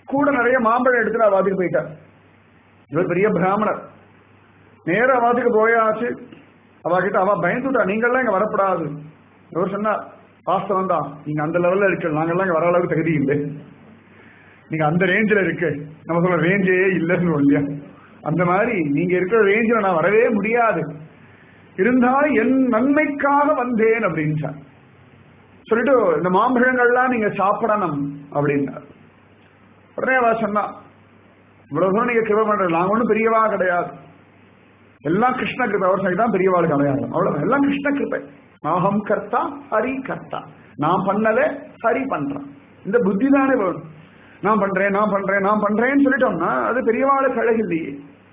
கூட நிறைய மாம்பழம் எடுத்துட்டு அவாதுக்கு போயிட்டார் இவர் பெரிய பிராமணர் நேர அவாதுக்கு போயாச்சு அவ கிட்ட அவ பயந்துட்டா நீங்கெல்லாம் இங்க வரப்படாது இவர் சொன்னார் வாஸ்தவம் தான் நீங்க அந்த லெவல்ல இருக்கு நாங்கெல்லாம் இங்க வர அளவுக்கு தகுதி இல்லை நீங்க அந்த ரேஞ்சில் இருக்கு நம்ம சொல்ற ரேஞ்சே இல்லைன்னு இல்லையா அந்த மாதிரி நீங்க இருக்கிற ரேஞ்சில் நான் வரவே முடியாது இருந்தாலும் என் நன்மைக்காக வந்தேன் அப்படின்னு சொல்லிட்டு இந்த மாம்பழங்கள்லாம் நீங்க சாப்பிடணும் அப்படின்னார் உடனே அவ சொன்னா இவ்வளவு தூரம் நீங்க கிருப பண்றது நாங்க ஒண்ணும் பெரியவா கிடையாது எல்லாம் கிருஷ்ண கிருப்பை அவர் சொல்லி தான் பெரியவாளுக்கு அடையாளம் அவ்வளவு எல்லாம் கிருஷ்ண கிருப்பை நாகம் கர்த்தா ஹரி கர்த்தா நான் பண்ணல ஹரி பண்றான் இந்த புத்தி தானே வேணும் நான் பண்றேன் நான் பண்றேன் நான் பண்றேன்னு சொல்லிட்டோம்னா அது பெரியவாளுக்கு அழகு இல்லையே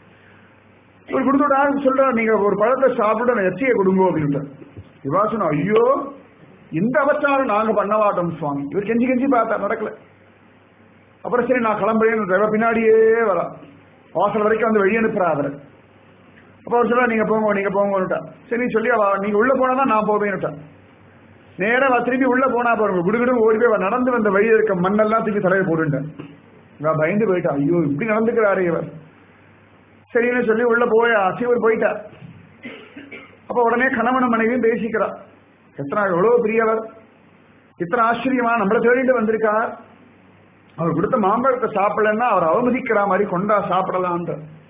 ஒரு கொடுத்துட்டா சொல்ற நீங்க ஒரு பழத்தை சாப்பிட்டு நான் எச்சியை கொடுங்க அப்படின்ட்டு இவா சொன்னா ஐயோ இந்த அவச்சாரம் நாங்க பண்ண மாட்டோம் சுவாமி இவர் கெஞ்சி கெஞ்சி பார்த்தா நடக்கல அப்புறம் சரி நான் கிளம்புறேன்னு டிரைவர் பின்னாடியே வரா வாசல் வரைக்கும் வந்து வெளியே அனுப்புறா அவரை அப்போ அவர் சொல்ல நீங்க போங்க நீங்க போங்கன்னுட்டா சரி சொல்லி அவ நீங்க உள்ள போனா தான் நான் போவேன்னுட்டா நேரா அவ திரும்பி உள்ள போனா பாருங்க குடுகுடு ஓடி போய் அவ நடந்து வந்த வழியில் இருக்க மண்ணெல்லாம் தூக்கி தலையை போட்டுட்டேன் நான் பயந்து போயிட்டா ஐயோ இப்படி நடந்துக்கிறாரு இவர் சரின்னு சொல்லி உள்ள போய் இவர் போயிட்டார் அப்ப உடனே கணவன் மனைவியும் பேசிக்கிறா எத்தனை எவ்வளவு பெரியவர் இத்தனை ஆச்சரியமா நம்மள தேடிட்டு வந்திருக்கார் அவர் கொடுத்த மாம்பழத்தை சாப்பிடலன்னா அவர் அவமதிக்கிற மாதிரி கொண்டா சாப்பிடலான்ற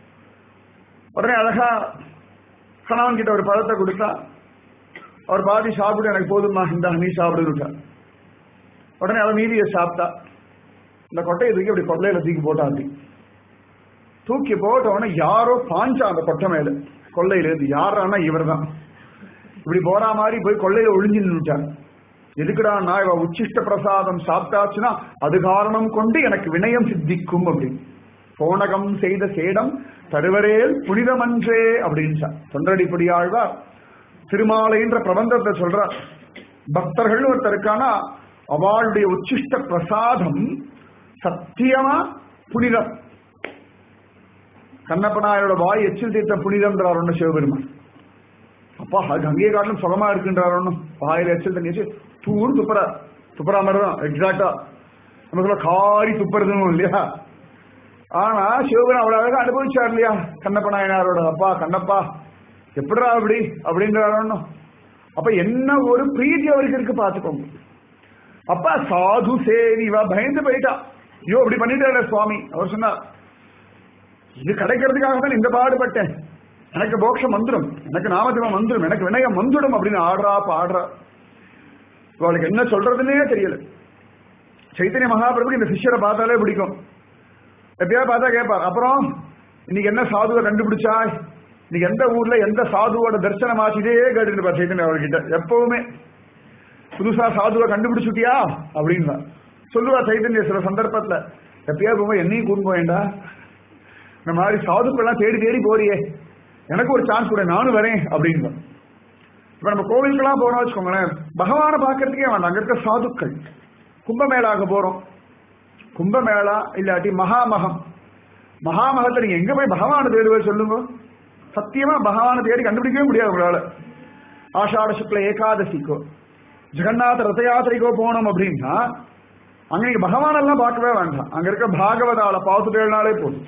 உடனே அழகா கணவன் கிட்ட ஒரு பழத்தை கொடுத்தா அவர் பாதி சாப்பிட்டு எனக்கு போதுமா இந்த நீ சாப்பிடுன்னு உடனே அவன் மீதியை சாப்பிட்டா இந்த கொட்டையை தூக்கி அப்படி கொள்ளையில தூக்கி போட்டா அப்படி தூக்கி போட்ட உடனே யாரோ பாஞ்சா அந்த கொட்டை மேல கொள்ளையில இருந்து யாரானா இவர் தான் இப்படி போறா மாதிரி போய் கொள்ளையில ஒளிஞ்சு நின்றுட்டார் எதுக்குடா நான் இவ உச்சிஷ்ட பிரசாதம் சாப்பிட்டாச்சுன்னா அது காரணம் கொண்டு எனக்கு வினயம் சித்திக்கும் அப்படின்னு போனகம் செய்த சேடம் தருவரேல் புனிதமன்றே அப்படின்னு தொண்டடிப்படி ஆழ்வார் திருமாலைன்ற பிரபந்தத்தை சொல்றார் பக்தர்கள் ஒருத்தர் இருக்கானா அவளுடைய உச்சிஷ்ட பிரசாதம் சத்தியமா புனிதம் கண்ணப்பனாயோட வாய் எச்சில் தீர்த்த புனிதம்ன்றார் ஒண்ணு சிவபெருமான் அப்பா அது அங்கேயே காட்டிலும் சுகமா இருக்குன்றார் ஒண்ணும் வாயில எச்சில் தண்ணி வச்சு தூர் துப்புறா துப்புறா மாதிரி தான் எக்ஸாக்டா நம்ம சொல்ல காரி துப்புறதுன்னு இல்லையா ஆனா சிவபெருமான் அவ்வளவு அழகா அனுபவிச்சார் இல்லையா கண்ணப்ப நாயனாரோட அப்பா கண்ணப்பா எப்படிடா அப்படி அப்படின்றார் ஒண்ணும் அப்ப என்ன ஒரு பிரீதி அவருக்கு இருக்கு பாத்துக்கோங்க அப்பா சாது சேரி வா பயந்து போயிட்டா ஐயோ அப்படி பண்ணிட்டாரு சுவாமி அவர் சொன்னார் இது கிடைக்கிறதுக்காக தான் இந்த பாடுபட்டேன் எனக்கு போக்ஷம் வந்துடும் எனக்கு நாமஜபம் வந்துடும் எனக்கு வினயம் வந்துடும் அப்படின்னு ஆடுறா பாடுறா அவளுக்கு என்ன சொல்றதுன்னே தெரியல சைத்தன்ய மகாபிரபுக்கு இந்த சிஷ்யரை பார்த்தாலே பிடிக்கும் எப்பயாவது பார்த்தா கேட்பார் அப்புறம் இன்னைக்கு என்ன சாதுவை கண்டுபிடிச்சா இன்னைக்கு எந்த ஊர்ல எந்த சாதுவோட தரிசனம் ஆச்சு இதே கேட்டு இருப்பார் சைத்தன்ய அவர்கிட்ட எப்பவுமே புதுசா சாதுவை கண்டுபிடிச்சுட்டியா அப்படின்னு சொல்லுவா சைத்தன்ய சில சந்தர்ப்பத்துல எப்பயாவது போகும்போது என்னையும் கூண்டு போயேண்டா இந்த மாதிரி சாதுக்கள்லாம் தேடி தேடி போறியே எனக்கு ஒரு சான்ஸ் கூட நானும் வரேன் அப்படின்னு இப்ப நம்ம கோவிலுக்கெல்லாம் போறோம் வச்சுக்கோங்களேன் பகவானை பார்க்கறதுக்கே வேண்டாம் அங்க இருக்க சாதுக்கள் கும்பமேளாக போறோம் கும்பமேளா இல்லாட்டி மகாமகம் மகாமகத்தை நீங்க எங்க போய் பகவானை தேடுவது சொல்லுங்க சத்தியமா பகவானை தேடி கண்டுபிடிக்கவே முடியாது உங்களால ஆஷாட சுக்ல ஏகாதசிக்கோ ஜெகநாத ரத யாத்திரைக்கோ போனோம் அப்படின்னா அங்க நீங்க பகவானெல்லாம் பார்க்கவே வேண்டாம் அங்க இருக்க பாகவதால பார்த்துட்டேனாலே போதும்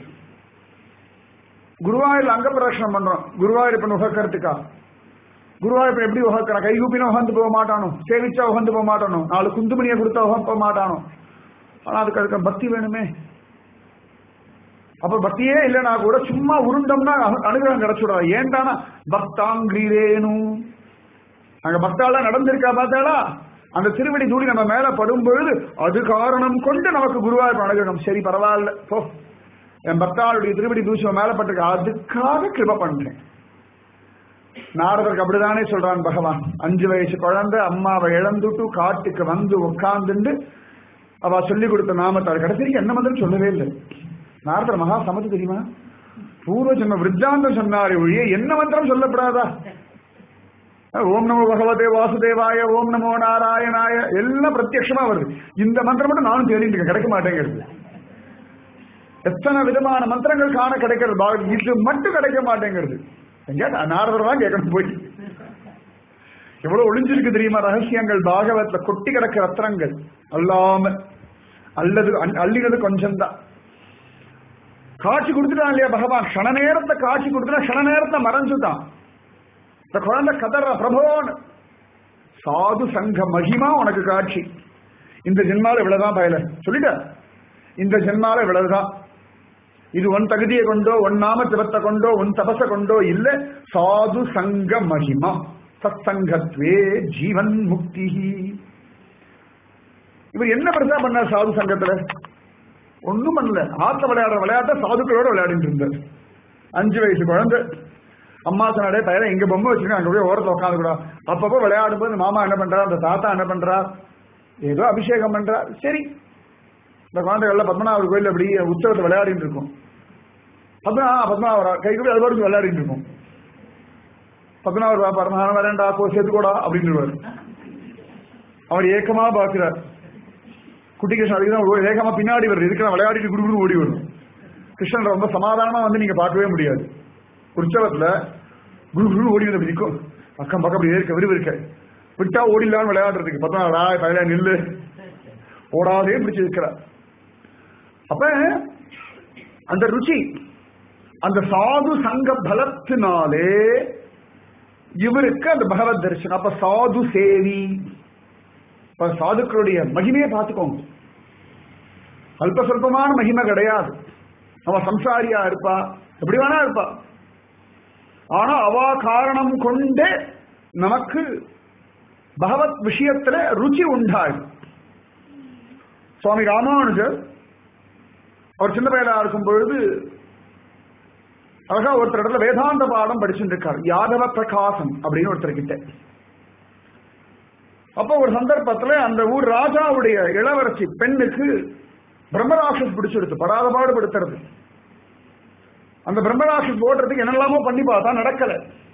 குருவாயூர்ல அங்க பிரதட்சணம் பண்றோம் குருவாயூரப்பன் உகக்கிறதுக்கா குருவாயூரப்பன் எப்படி உகக்கிறான் கைகூப்பினா உகந்து போக மாட்டானோ சேவிச்சா உகந்து போக மாட்டானோ நாலு குந்துமணியை கொடுத்தா உகப்ப மாட்டானோ ஆனா அதுக்கு அதுக்கு பக்தி வேணுமே அப்ப பக்தியே இல்லைன்னா கூட சும்மா உருண்டோம்னா அனு- அனுகிரகம் கிடைச்சுடா ஏன்டானா பக்தாங்கிரேனு அங்க பக்தால நடந்திருக்கா பார்த்தாளா அந்த திருவடி தூளி நம்ம மேல படும் பொழுது அது காரணம் கொண்டு நமக்கு குருவாயூர் அனுகிரகம் சரி பரவாயில்ல போ என் பக்தாளுடைய திருவடி தூசி மேல பட்டிருக்க அதுக்காக கிருப பண்றேன் நாரதருக்கு அப்படிதானே சொல்றான் பகவான் அஞ்சு வயசு குழந்தை அம்மாவை இழந்துட்டு காட்டுக்கு வந்து உட்கார்ந்துண்டு அவ சொல்லி கொடுத்த நாமத்தாள் கடைசிக்கு என்ன மந்திரம் சொல்லவே இல்லை நாரதர் மகா சமத்து தெரியுமா பூர்வ ஜென்ம விருத்தாந்தம் சொன்னாரே ஒழிய என்ன மந்திரம் சொல்லப்படாதா ஓம் நமோ பகவதே வாசுதேவாய ஓம் நமோ நாராயணாய எல்லாம் பிரத்யட்சமா வருது இந்த மந்திரம் மட்டும் நானும் தேடிட்டு இருக்கேன் கிடைக்க மாட்டேங்கிறது எத்தனை விதமான மந்திரங்கள் காண கிடைக்கிறது பா- இது மட்டும் கிடைக்க மாட்டேங்கிறது எங்க நாரதர் தான் கேட்கணும் போய் எவ்வளவு ஒளிஞ்சிருக்கு தெரியுமா ரகசியங்கள் பாகவத்துல கொட்டி கிடக்கிற ரத்னங்கள் அல்லாம அல்லது அன்- அள்ளினது கொஞ்சம் தான் காட்சி கொடுத்துட்டான் இல்லையா பகவான் க்ஷண நேரத்தை காட்சி கொடுத்துட்டா க்ஷண நேரத்தை மறைஞ்சுட்டான் இந்த குழந்தை கதற பிரபோன்னு சாது சங்க மகிமா உனக்கு காட்சி இந்த ஜென்மால இவ்வளவுதான் பயல சொல்லிட்ட இந்த ஜென்மால இவ்வளவுதான் இது உன் தகுதியை கொண்டோ உன் நாம சிவத்தை கொண்டோ உன் தபச கொண்டோ இல்ல சாது சங்க மகிமா சத்சங்கத்வே ஜீவன் முக்தி இவர் என்ன பெருசா பண்ணார் சாது சங்கத்துல ஒண்ணும் பண்ணல ஆத்த விளையாடுற விளையாட்ட சாதுக்களோட விளையாடிட்டு இருந்தார் அஞ்சு வயசு குழந்தை அம்மா சொன்னாடே பையன் எங்க பொம்மை வச்சிருக்கேன் அங்க போய் ஓரத்துல உட்காந்து கூட அப்பப்போ விளையாடும் போது மாமா என்ன பண்றா அந்த தாத்தா என்ன பண்றா ஏதோ அபிஷேகம் பண்றா சரி இந்த குழந்தைகள்ல பத்மநாபர் கோயில் அப்படி உற்சவத்தை விளையாடிட்டு இருக்கும் பத்மநா பத்மநாபர் கை கூட அது வரைக்கும் விளையாடிட்டு இருக்கும் பத்மநாபர் பாப்பார் நான் வரேன்டா கோ சேர்த்துக்கோடா அப்படின்னு அவர் ஏக்கமா பாக்குறார் குட்டி கிருஷ்ணன் அதுக்கு தான் ஏகமா பின்னாடி வருது இதுக்கு நான் விளையாடிட்டு குடுகுடு ஓடி வரும் கிருஷ்ணன் ரொம்ப சமாதானமா வந்து நீங்க பார்க்கவே முடியாது உற்சவத்துல குரு குரு ஓடி வந்து நிற்கும் அக்கம் பக்கம் அப்படி இருக்க விரிவு இருக்க விட்டா ஓடிடலான்னு விளையாடுறதுக்கு பத்தனாடா பயில நில்லு ஓடாதே பிடிச்சு இருக்கிறார் அப்ப அந்த ருச்சி அந்த சாது சங்க பலத்தினாலே இவருக்கு அந்த பகவத் தரிசனம் அப்ப சாது சேவி இப்ப சாதுக்களுடைய மகிமையை பார்த்துக்கோங்க அல்ப சொல்பமான மகிமை கிடையாது அவன் சம்சாரியா இருப்பா எப்படி வேணா இருப்பா ஆனா அவ காரணம் கொண்டு நமக்கு பகவத் விஷயத்துல ருச்சி உண்டாகும் சுவாமி ராமானுஜர் அவர் சின்ன பையலா இருக்கும் பொழுது அழகா ஒருத்தர் இடத்துல வேதாந்த பாடம் படிச்சுட்டு இருக்கார் யாதவ பிரகாசம் அப்படின்னு ஒருத்தர் கிட்ட அப்போ ஒரு சந்தர்ப்பத்துல அந்த ஊர் ராஜாவுடைய இளவரசி பெண்ணுக்கு பிரம்மராட்சஸ் பிடிச்சிருச்சு படாத பாடுபடுத்துறது அந்த பிரம்மராட்சஸ் ஓடுறதுக்கு என்னெல்லாமோ பண்ணி பார்த்தா நடக்கல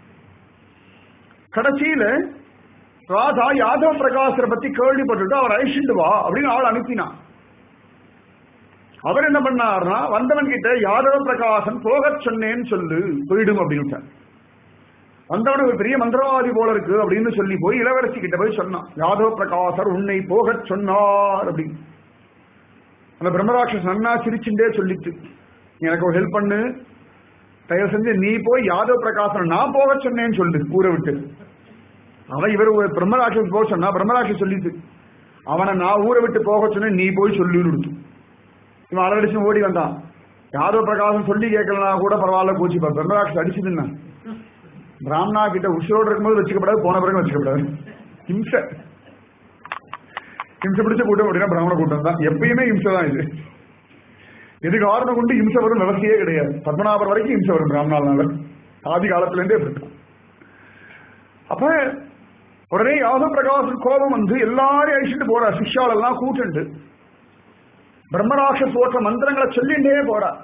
கடைசியில ராஜா யாதவ பிரகாசரை பத்தி கேள்விப்பட்டுட்டு அவர் அழிச்சுட்டு வா அப்படின்னு ஆள் அனுப்பினான் அவர் என்ன பண்ணார்னா வந்தவன் கிட்ட யாதவ பிரகாசன் போகச் சொன்னேன்னு சொல்லு போயிடும் அப்படின்னு வந்தவன் ஒரு பெரிய மந்திரவாதி போல இருக்கு அப்படின்னு சொல்லி போய் இளவரசி கிட்ட போய் சொன்னான் யாதவ பிரகாசர் உன்னை போகச் சொன்னார் அப்படின்னு அந்த பிரம்மராட்சஸ் நன்னா சிரிச்சுட்டே சொல்லிட்டு நீ எனக்கு ஒரு ஹெல்ப் பண்ணு தயவு செஞ்சு நீ போய் யாதவ பிரகாசன் நான் போக சொன்னேன்னு சொல்லு ஊரை விட்டு அவன் இவர் ஒரு பிரம்மராட்சஸ் போக சொன்னா பிரம்மராட்சஸ் சொல்லிட்டு அவனை நான் ஊரை விட்டு போக சொன்னேன் நீ போய் சொல்லுன்னு கொடுத்து இவன் அலடிச்சு ஓடி வந்தான் யாதவ பிரகாசம் சொல்லி கேட்கலனா கூட பரவாயில்ல கூச்சிப்பார் பிரம்மராட்சஸ் அடிச்சுதுன்னா பிராமணா கிட்ட உஷோடு இருக்கும்போது வச்சுக்கப்படாது போன பிறகு வச்சுக்கப்படாது ஹிம்சை ஹிம்சை பிடிச்ச கூட்டம் அப்படின்னா பிராமண கூட்டம் தான் எப்பயுமே ஹிம்சை தான் இது இது காரணம் கொண்டு ஹிம்சை வரும் விவசாயே கிடையாது பத்மநாபர் வரைக்கும் ஹிம்சை வரும் பிராமணால ஆதி காலத்துல இருந்தே இருக்கு அப்ப உடனே யாதவ பிரகாசன் கோபம் வந்து எல்லாரையும் அழிச்சுட்டு போறார் சிஷ்யாலெல்லாம் கூட்டுண்டு பிரம்மராட்சஸ் ஓட்ட மந்திரங்களை சொல்லிண்டே போறார்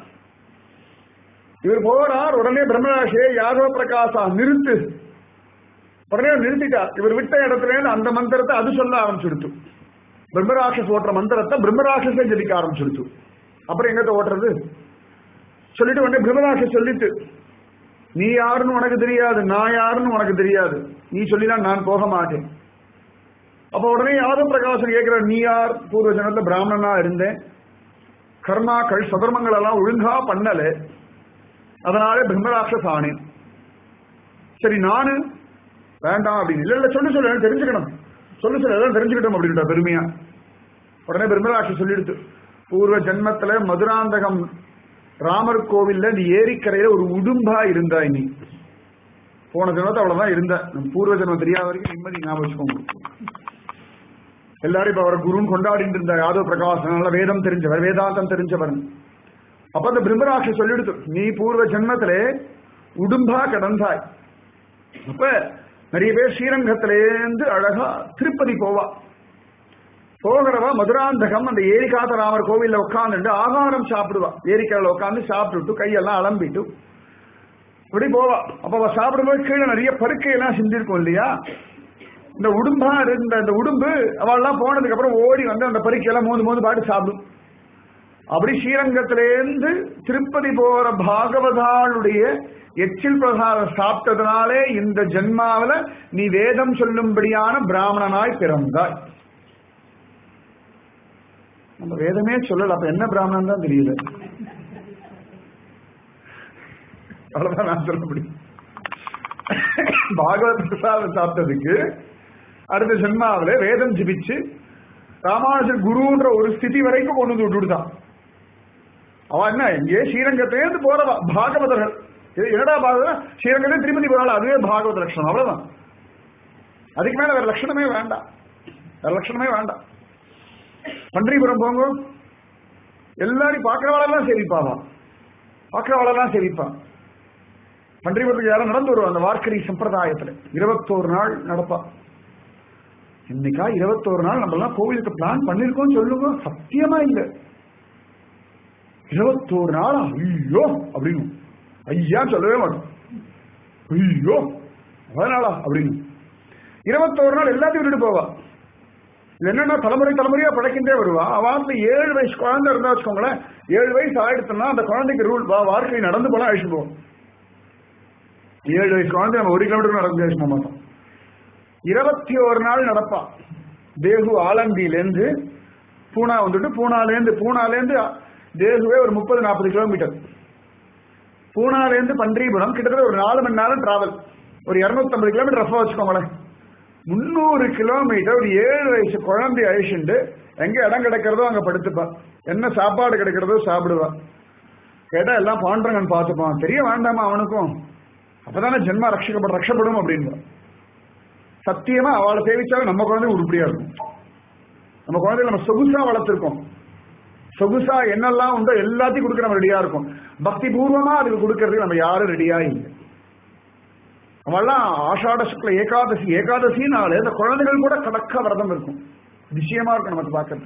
இவர் போறார் உடனே பிரம்மராட்சே யாதவ பிரகாசா நிறுத்து உடனே நிறுத்திட்டார் இவர் விட்ட இடத்துல இருந்து அந்த மந்திரத்தை அது சொல்ல ஆரம்பிச்சுடுத்து பிரம்மராட்சஸ் ஓட்டுற மந்திரத்தை பிரம்மராட்சஸே ஜபிக்க ஆரம்பிச்சுடுத்து அப்புறம் எங்கத்த ஓட்டுறது சொல்லிட்டு உடனே பிரம்மராட்சஸ் சொல்லிட்டு நீ யாருன்னு உனக்கு தெரியாது நான் யாருன்னு உனக்கு தெரியாது நீ சொல்லிதான் நான் போக மாட்டேன் அப்ப உடனே யாதவ பிரகாசன் கேட்கிறார் நீ யார் பூர்வ ஜனத்துல பிராமணனா இருந்தேன் கர்மாக்கள் சதர்மங்கள் எல்லாம் ஒழுங்கா பண்ணல அதனாலே பிரம்மராட்சஸ் ஆனேன் சரி நானு வேண்டாம் அப்படின்னு இல்ல இல்ல சொல்லு சொல்லு எனக்கு தெரிஞ்சுக்கணும் சொல்லு சொல்லு எல்லாம் தெரிஞ்சுக்கிட்டோம் அப்படின்ட்டா பெருமையா உடனே பிரம்மராட்சஸ் சொல்லிடுத்து பூர்வ ஜென்மத்துல மதுராந்தகம் ராமர் கோவில்ல நீ ஏரிக்கரையில ஒரு உடும்பா இருந்தாய் நீ போன ஜென்மத்தை அவ்வளவுதான் இருந்த நம்ம பூர்வ ஜென்மம் தெரியாத வரைக்கும் நிம்மதி ஞாபகம் வச்சுக்கோங்க எல்லாரும் இப்ப அவரை குருன்னு கொண்டாடிட்டு இருந்தா யாதவ பிரகாஷ் நல்ல வேதம் தெரிஞ்சவர் வேதாந்தம் தெரிஞ்சவர் அப்ப அந்த பிரம்மராட்சி சொல்லிடுத்து நீ பூர்வ ஜென்மத்திலே உடும்பா கிடந்தாய் அப்ப நிறைய பேர் ஸ்ரீரங்கத்திலேருந்து அழகா திருப்பதி போவா போகிறவா மதுராந்தகம் அந்த ஏரிகாத ராமர் கோவில்ல உட்காந்துட்டு ஆகாரம் சாப்பிடுவா ஏரிக்கால உட்காந்து சாப்பிட்டுட்டு கையெல்லாம் அலம்பிட்டு இப்படி போவா அப்ப அவ சாப்பிடும்போது கீழே நிறைய பருக்கையெல்லாம் செஞ்சிருக்கும் இல்லையா இந்த உடும்பா இருந்த அந்த உடும்பு அவள்லாம் போனதுக்கு அப்புறம் ஓடி வந்து அந்த பருக்கையெல்லாம் மோந்து மோந்து பாட்டு சாப்பிடும் அப்படி ஸ்ரீரங்கத்திலேருந்து திருப்பதி போற பாகவதாளுடைய எச்சில் பிரசாதம் சாப்பிட்டதுனாலே இந்த ஜென்மாவில நீ வேதம் சொல்லும்படியான பிராமணனாய் பிறந்தாய் நம்ம வேதமே சொல்லல அப்ப என்ன பிராமணன் தான் தெரியல அவ்வளவுதான் நான் சொல்ல முடியும் பாகவத் பிரசாதம் சாப்பிட்டதுக்கு அடுத்த ஜென்மாவில வேதம் ஜிபிச்சு ராமானுஜர் குருன்ற ஒரு ஸ்திதி வரைக்கும் கொண்டு வந்து விட்டுடுதான் அவன் என்ன எங்கே ஸ்ரீரங்கத்திலேருந்து போறவா பாகவதர்கள் இது என்னடா பாகவதம் ஸ்ரீரங்கத்திலே திருப்பதி போறாள் அதுவே பாகவத லட்சணம் அவ்வளவுதான் அதுக்கு மேல வேற லட்சணமே வேண்டாம் வேற லட்சணமே வேண்டாம் பன்றிபுரம் போங்க எல்லாரையும் பார்க்கறவாளெல்லாம் சேவிப்பாவா பார்க்கறவாளெல்லாம் சேவிப்பா பன்றிபுரத்துக்கு யாரும் நடந்து வருவா அந்த வார்க்கரி சம்பிரதாயத்துல இருபத்தோரு நாள் நடப்பா இன்னைக்கா இருபத்தோரு நாள் நம்ம எல்லாம் கோவிலுக்கு பிளான் பண்ணிருக்கோம் சொல்லுங்க சத்தியமா இல்ல இருபத்தோரு நாளா ஐயோ அப்படின்னு ஐயா சொல்லவே மாட்டோம் ஐயோ அதனாலா அப்படின்னு இருபத்தோரு நாள் எல்லாத்தையும் விட்டுட்டு போவா இது என்னன்னா தலைமுறை தலைமுறையா படைக்கின்றே வருவா அவாத்துல ஏழு வயசு குழந்தை இருந்தா வச்சுக்கோங்களேன் ஏழு வயசு ஆயிடுச்சுன்னா அந்த குழந்தைக்கு ரூல் வாழ்க்கை நடந்து போனா அழிச்சு போவோம் ஏழு வயசு குழந்தை நம்ம ஒரு கிலோமீட்டர் நடந்து அழிச்சு போக மாட்டோம் இருபத்தி ஒரு நாள் நடப்பா தேகு ஆலந்தியிலேருந்து பூனா வந்துட்டு பூனாலேருந்து பூனாலேருந்து தேகுவே ஒரு முப்பது நாற்பது கிலோமீட்டர் பூனாலேருந்து பன்றிபுரம் கிட்டத்தட்ட ஒரு நாலு மணி நேரம் டிராவல் ஒரு இருநூத்தம்பது கிலோமீட்டர் ரஃபா வச்சுக்கோங்களேன் முந்நூறு கிலோமீட்டர் ஒரு ஏழு வயசு குழந்தை அழிச்சுண்டு எங்க இடம் கிடைக்கிறதோ அங்க படுத்துப்பா என்ன சாப்பாடு கிடைக்கிறதோ சாப்பிடுவா கேட்டா எல்லாம் பாண்டரங்கன் பார்த்துப்பான் தெரிய வேண்டாமா அவனுக்கும் அப்பதானே ஜென்மா ரட்சிக்கப்பட ரட்சப்படும் அப்படின்னு சத்தியமா அவளை சேவிச்சாலும் நம்ம குழந்தை உருப்படியா இருக்கும் நம்ம குழந்தைய நம்ம சொகுசா வளர்த்திருக்கோம் சொகுசா என்னெல்லாம் உண்டோ எல்லாத்தையும் கொடுக்க நம்ம ரெடியா இருக்கும் பக்தி பூர்வமா அதுக்கு கொடுக்கறதுக்கு நம்ம யாரும் ரெடியா இல்லை அவெல்லாம் ஆஷாட சுக்ல ஏகாதசி ஏகாதசினாலே இந்த குழந்தைகள் கூட கடக்க விரதம் இருக்கும் விஷயமா இருக்கும் நமக்கு பார்க்கறது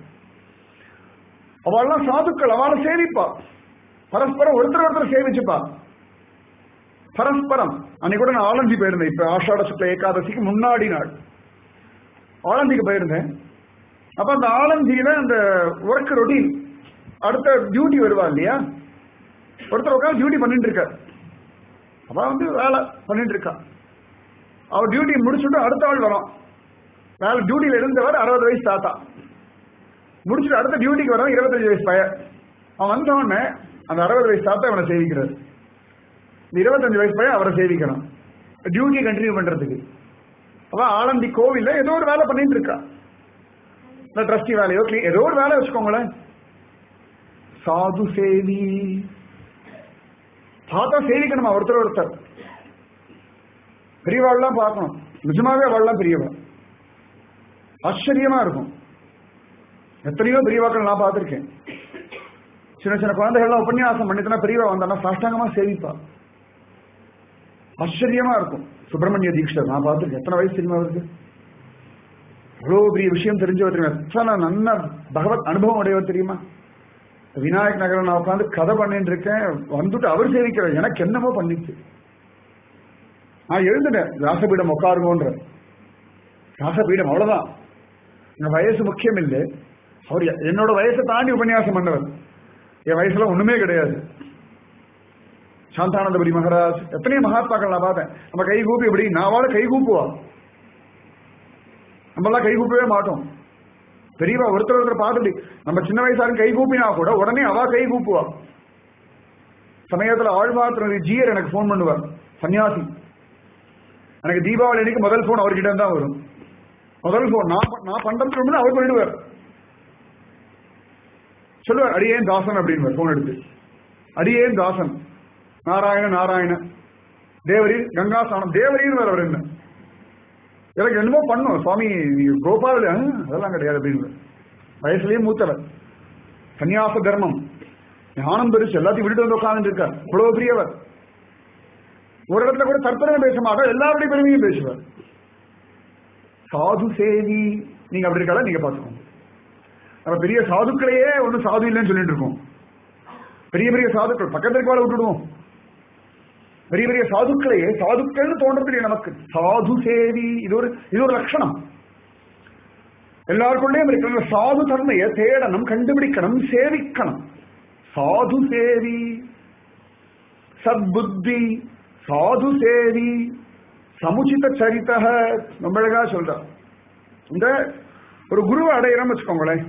அவெல்லாம் சாதுக்கள் அவளை சேவிப்பா பரஸ்பரம் ஒருத்தர் ஒருத்தர் சேவிச்சுப்பா பரஸ்பரம் அன்னைக்கு கூட நான் ஆலந்தி போயிருந்தேன் இப்ப ஆஷாட சுக்ல ஏகாதசிக்கு முன்னாடி நாள் ஆலந்திக்கு போயிருந்தேன் அப்ப அந்த ஆலந்தியில அந்த ஒர்க் ரொட்டீன் அடுத்த டியூட்டி வருவா இல்லையா ஒருத்தர் உட்காந்து டியூட்டி பண்ணிட்டு இருக்கார் அவ வந்து வேலை பண்ணிட்டு இருக்கா அவர் டியூட்டி முடிச்சுட்டு அடுத்த ஆள் வரும் வேலை டியூட்டியில இருந்தவர் அறுபது வயசு தாத்தா முடிச்சுட்டு அடுத்த டியூட்டிக்கு வரவன் இருபத்தஞ்சு வயசு பையன் அவன் வந்த உடனே அந்த அறுபது வயசு தாத்தா இவனை சேவிக்கிறார் இந்த இருபத்தஞ்சு வயசு பையன் அவரை சேவிக்கிறான் டியூட்டி கண்டினியூ பண்றதுக்கு அவன் ஆலந்தி கோவில்ல ஏதோ ஒரு வேலை பண்ணிட்டு இருக்கா இந்த ட்ரஸ்டி வேலையோ clean- ஏதோ ஒரு வேலை வச்சுக்கோங்களேன் சாது சேவி பார்த்தா சேவிக்கணுமா ஒருத்தர் ஒருத்தர் பெரியவாள்லாம் பார்க்கணும் நிஜமாவே அவள்லாம் பெரியவா ஆச்சரியமா இருக்கும் எத்தனையோ பெரியவாக்கள் நான் பார்த்திருக்கேன் சின்ன சின்ன குழந்தைகள்லாம் உபன்யாசம் பண்ணிட்டுனா பெரியவா வந்தானா சாஷ்டாங்கமா சேவிப்பா ஆச்சரியமா இருக்கும் சுப்பிரமணிய தீட்சர் நான் பார்த்திருக்கேன் எத்தனை வயசு தெரியுமா அவருக்கு அவ்வளோ பெரிய விஷயம் தெரிஞ்சவர் தெரியுமா எத்தனை நல்ல பகவத் அனுபவம் உடையவர் தெரியுமா விநாயக் நகரம் நான் உட்காந்து கதை பண்ணிட்டு இருக்கேன் வந்துட்டு அவர் சேவிக்கிறார் எனக்கு என்னமோ பண்ணிச்சு நான் எழுந்துட்டேன் ராசபீடம் உட்காருங்கன்ற ராசபீடம் அவ்வளவுதான் இந்த வயசு முக்கியம் இல்லை அவர் எ- என்னோட வயசை தாண்டி உபன்யாசம் பண்ணவர் என் வயசுல ஒண்ணுமே கிடையாது சாந்தானந்தபுரி மகாராஜ் எத்தனையோ மகாத்மாக்கள் நான் பார்த்தேன் நம்ம கை கூப்பி எப்படி நான் வாழ கை கூப்புவா நம்மளாம் கை கூப்பவே மாட்டோம் பெரியவா ஒருத்தர் ஒருத்தர் பார்த்துட்டு நம்ம சின்ன வயசாலும் கை கூப்பினா கூட உடனே அவ கை கூப்புவா சமயத்துல ஆழ்வாத்திர ஜியர் எனக்கு ஃபோன் பண்ணுவார் சன்னியாசி எனக்கு தீபாவளி அன்னைக்கு முதல் ஃபோன் அவர்கிட்ட இருந்தா வரும் முதல் ஃபோன் நான் ப- நான் பண்றதுக்கு முன்னாடி அவர் பண்ணிடுவார் சொல்லுவார் அடியேன் தாசன் அப்படின்னு ஃபோன் எடுத்து அடியேன் தாசன் நாராயண நாராயண தேவரி கங்காசானம் தேவரின்னு வேற அவர் என்ன எனக்கு என்னமோ பண்ணும் சுவாமி நீங்க கோபால் ஆ, அதெல்லாம் கிடையாது அப்படின்னு வயசுலயே மூத்தவர் சன்னியாச தர்மம் ஞானம் பெருசு எல்லாத்தையும் விட்டுட்டு வந்து உட்கார்ந்து இருக்கார் இவ்வளவு பெரியவர் ஒரு இடத்துல கூட தற்பெருமை பேச மாட்டார் எல்லாருடைய பெருமையும் பேசுவார் சாது சேவி நீங்க அப்படி இருக்கால நீங்க பாத்துக்கோங்க நம்ம பெரிய சாதுக்களையே ஒன்றும் சாது இல்லைன்னு சொல்லிட்டு இருக்கோம் பெரிய பெரிய சாதுக்கள் பக்கத்துல இருக்கவாளை விட்டுடுவோம் பெரிய பெரிய சாதுக்களையே சாதுக்கள்னு தோன்றதில்லை நமக்கு சாது சேவி இது ஒரு இது ஒரு லட்சணம் எல்லாருக்குள்ளேயும் இருக்கிற சாது தன்மையை தேடணும் கண்டுபிடிக்கணும் சேவிக்கணும் சாது சேவி சத்புத்தி சாது சேவி சமுச்சித சரித்தக ரொம்ப அழகா சொல்ற இந்த ஒரு குருவை அடையிறோம் வச்சுக்கோங்களேன்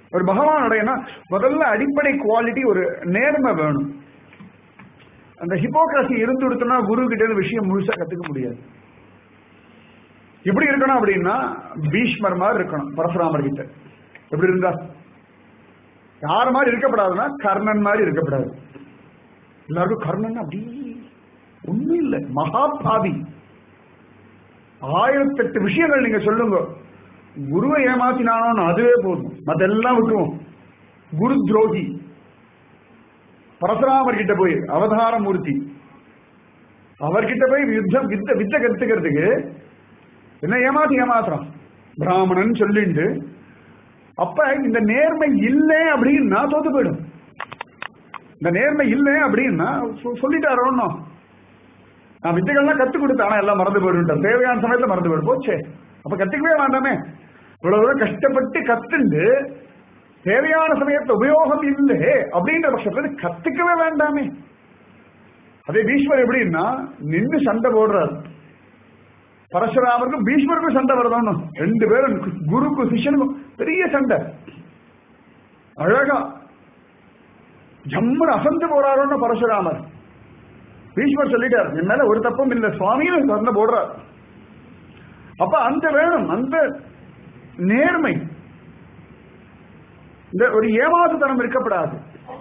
ஒரு பகவான் அடையனா முதல்ல அடிப்படை குவாலிட்டி ஒரு நேர்மை வேணும் அந்த ஹிப்போக்ரசி இருந்து கொடுத்தோம்னா குரு கிட்ட இருந்து விஷயம் முழுசா கத்துக்க முடியாது எப்படி இருக்கணும் அப்படின்னா பீஷ்மர் மாதிரி இருக்கணும் பரசுராமர் கிட்ட எப்படி இருந்தா யார் மாதிரி இருக்கப்படாதுன்னா கர்ணன் மாதிரி இருக்கப்படாது எல்லாருக்கும் கர்ணன் அப்படி ஒண்ணும் இல்லை மகாபாவி ஆயிரத்தெட்டு விஷயங்கள் நீங்க சொல்லுங்க குருவை ஏமாத்தினானோன்னு அதுவே போதும் மத்தெல்லாம் விட்டுருவோம் குரு துரோகி பரசுராமர் கிட்ட போய் அவதார மூர்த்தி அவர்கிட்ட போய் யுத்தம் வித்த வித்த கத்துக்கிறதுக்கு என்ன ஏமாத்தி ஏமாத்துறான் பிராமணன் சொல்லிட்டு அப்ப இந்த நேர்மை இல்லை அப்படின்னா தோத்து போயிடும் இந்த நேர்மை இல்லை அப்படின்னா சொ- சொல்லிட்டாரு ஒன்னும் நான் வித்தைகள்லாம் கத்து கொடுத்தேன் ஆனா எல்லாம் மறந்து போயிடும் தேவையான சமயத்துல மறந்து போயிடும் போச்சே அப்ப கத்துக்கவே வேண்டாமே இவ்வளவு தூரம் கஷ்டப்பட்டு கத்துண்டு தேவையான சமயத்துல உபயோகம் இல்லை அப்படின்ற பட்சத்துல கத்துக்கவே வேண்டாமே அதே பீஷ்மர் எப்படின்னா நின்னு சண்டை போடுறாரு பரசுராமருக்கும் பீஷ்மருக்கும் சண்டை வருதான்னு ரெண்டு பேரும் குருக்கும் சிஷ்யனுக்கும் பெரிய சண்டை அழகா ஜம்முன்னு அசந்து போறாரோன்னு பரசுராமர் பீஷ்மர் சொல்லிட்டார் என் மேல ஒரு தப்பும் இல்ல சுவாமியும் சண்டை போடுறார் அப்ப அந்த வேணும் அந்த நேர்மை இந்த ஒரு ஏமாத்துத்தனம் இருக்கப்படாது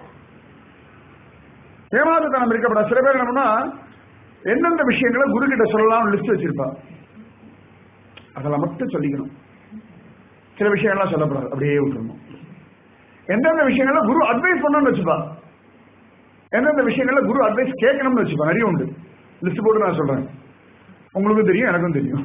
ஏமாத்துத்தனம் இருக்கப்படாது சில பேர் என்னன்னா எந்தெந்த விஷயங்களை குரு கிட்ட சொல்லலாம் லிஸ்ட் வச்சிருப்பா அதெல்லாம் மட்டும் சொல்லிக்கணும் சில விஷயங்கள்லாம் சொல்லப்படாது அப்படியே விட்டுறணும் எந்தெந்த விஷயங்கள்ல குரு அட்வைஸ் பண்ணணும்னு வச்சுப்பா எந்தெந்த விஷயங்கள்ல குரு அட்வைஸ் கேட்கணும்னு வச்சுப்பா நிறைய உண்டு லிஸ்ட் போட்டு நான் சொல்றேன் உங்களுக்கும் தெரியும் எனக்கும் தெரியும்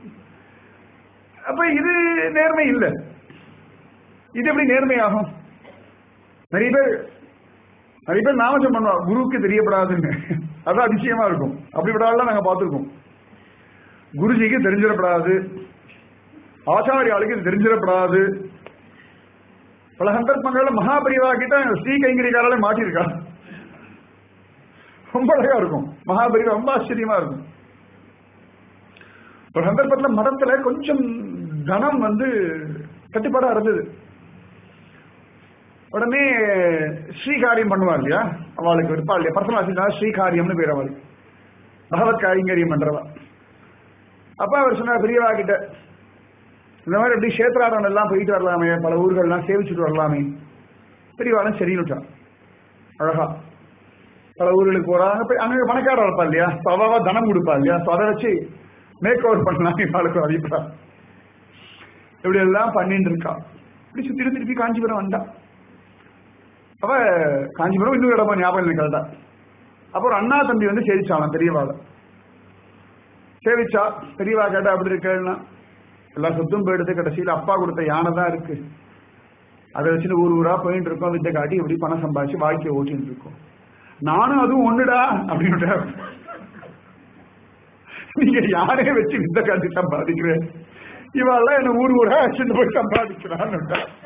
அப்ப இது நேர்மை இல்லை இது எப்படி நேர்மையாகும் நிறைய பேர் நிறைய பேர் நாமஜம் பண்ணுவா குருவுக்கு தெரியப்படாதுன்னு அதான் அதிசயமா இருக்கும் அப்படி விடாலாம் நாங்க பார்த்திருக்கோம் குருஜிக்கு தெரிஞ்சிடப்படாது ஆச்சாரியாளுக்கு இது தெரிஞ்சிடப்படாது பல சந்தர்ப்பங்கள்ல மகாபரிவா கிட்ட ஸ்ரீ கைங்கரிகாரால மாட்டியிருக்கா ரொம்ப அழகா இருக்கும் மகாபரிவா ரொம்ப ஆச்சரியமா இருக்கும் ஒரு சந்தர்ப்பத்துல மடத்துல கொஞ்சம் தனம் வந்து கட்டுப்பாடா இருந்தது உடனே ஸ்ரீகாரியம் பண்ணுவார் இல்லையா அவளுக்கு இருப்பா இல்லையா பர்சனல் அசிஸ்டா ஸ்ரீகாரியம்னு பேர் அவளுக்கு பகவத் காரிங்கரியம் பண்றவா அப்ப அவர் சொன்னார் பெரியவா கிட்ட இந்த மாதிரி எப்படி கஷேத்ராடம் எல்லாம் போயிட்டு வரலாமே பல ஊர்கள்லாம் சேவிச்சுட்டு வரலாமே பெரியவாளும் சரின்னுட்டான் அழகா பல ஊர்களுக்கு போறாங்க போய் அங்க பணக்காரர் இருப்பா இல்லையா So அவாவா தனம் கொடுப்பா இல்லையா So அதை வச்சு மேக் ஓவர் பண்ணலாம் இவாளுக்கு ஒரு அபிப்பிராயம் இப்படி எல்லாம் பண்ணிட்டு இருக்கா இப்படி சுத்தி திருப்பி காஞ்சிபுரம் வந்தா அவ காஞ்சிபுரம் இன்னொரு இடமா ஞாபகம் இல்லை கரெக்டா அப்போ ஒரு அண்ணா தம்பி வந்து சேவிச்சாலாம் பெரியவாள சேவிச்சா பெரியவா கேட்டா அப்படி இருக்கேன்னா எல்லா சொத்தும் போயிடுது கடைசியில் அப்பா கொடுத்த யானை தான் இருக்கு அதை வச்சுட்டு ஊர் ஊரா போயிட்டு இருக்கோம் வித்தை காட்டி இப்படி பணம் சம்பாதிச்சு வாழ்க்கையை ஓட்டிட்டு இருக்கோம் நானும் அதுவும் ஒண்ணுடா அப்படின்னு நீங்க யாரையும் வச்சு வித்தை காட்டி சம்பாதிக்கிறேன் இவெல்லாம் என்ன ஊர் ஊரா வச்சுட்டு போய் சம்பாதிக்கிறான்னு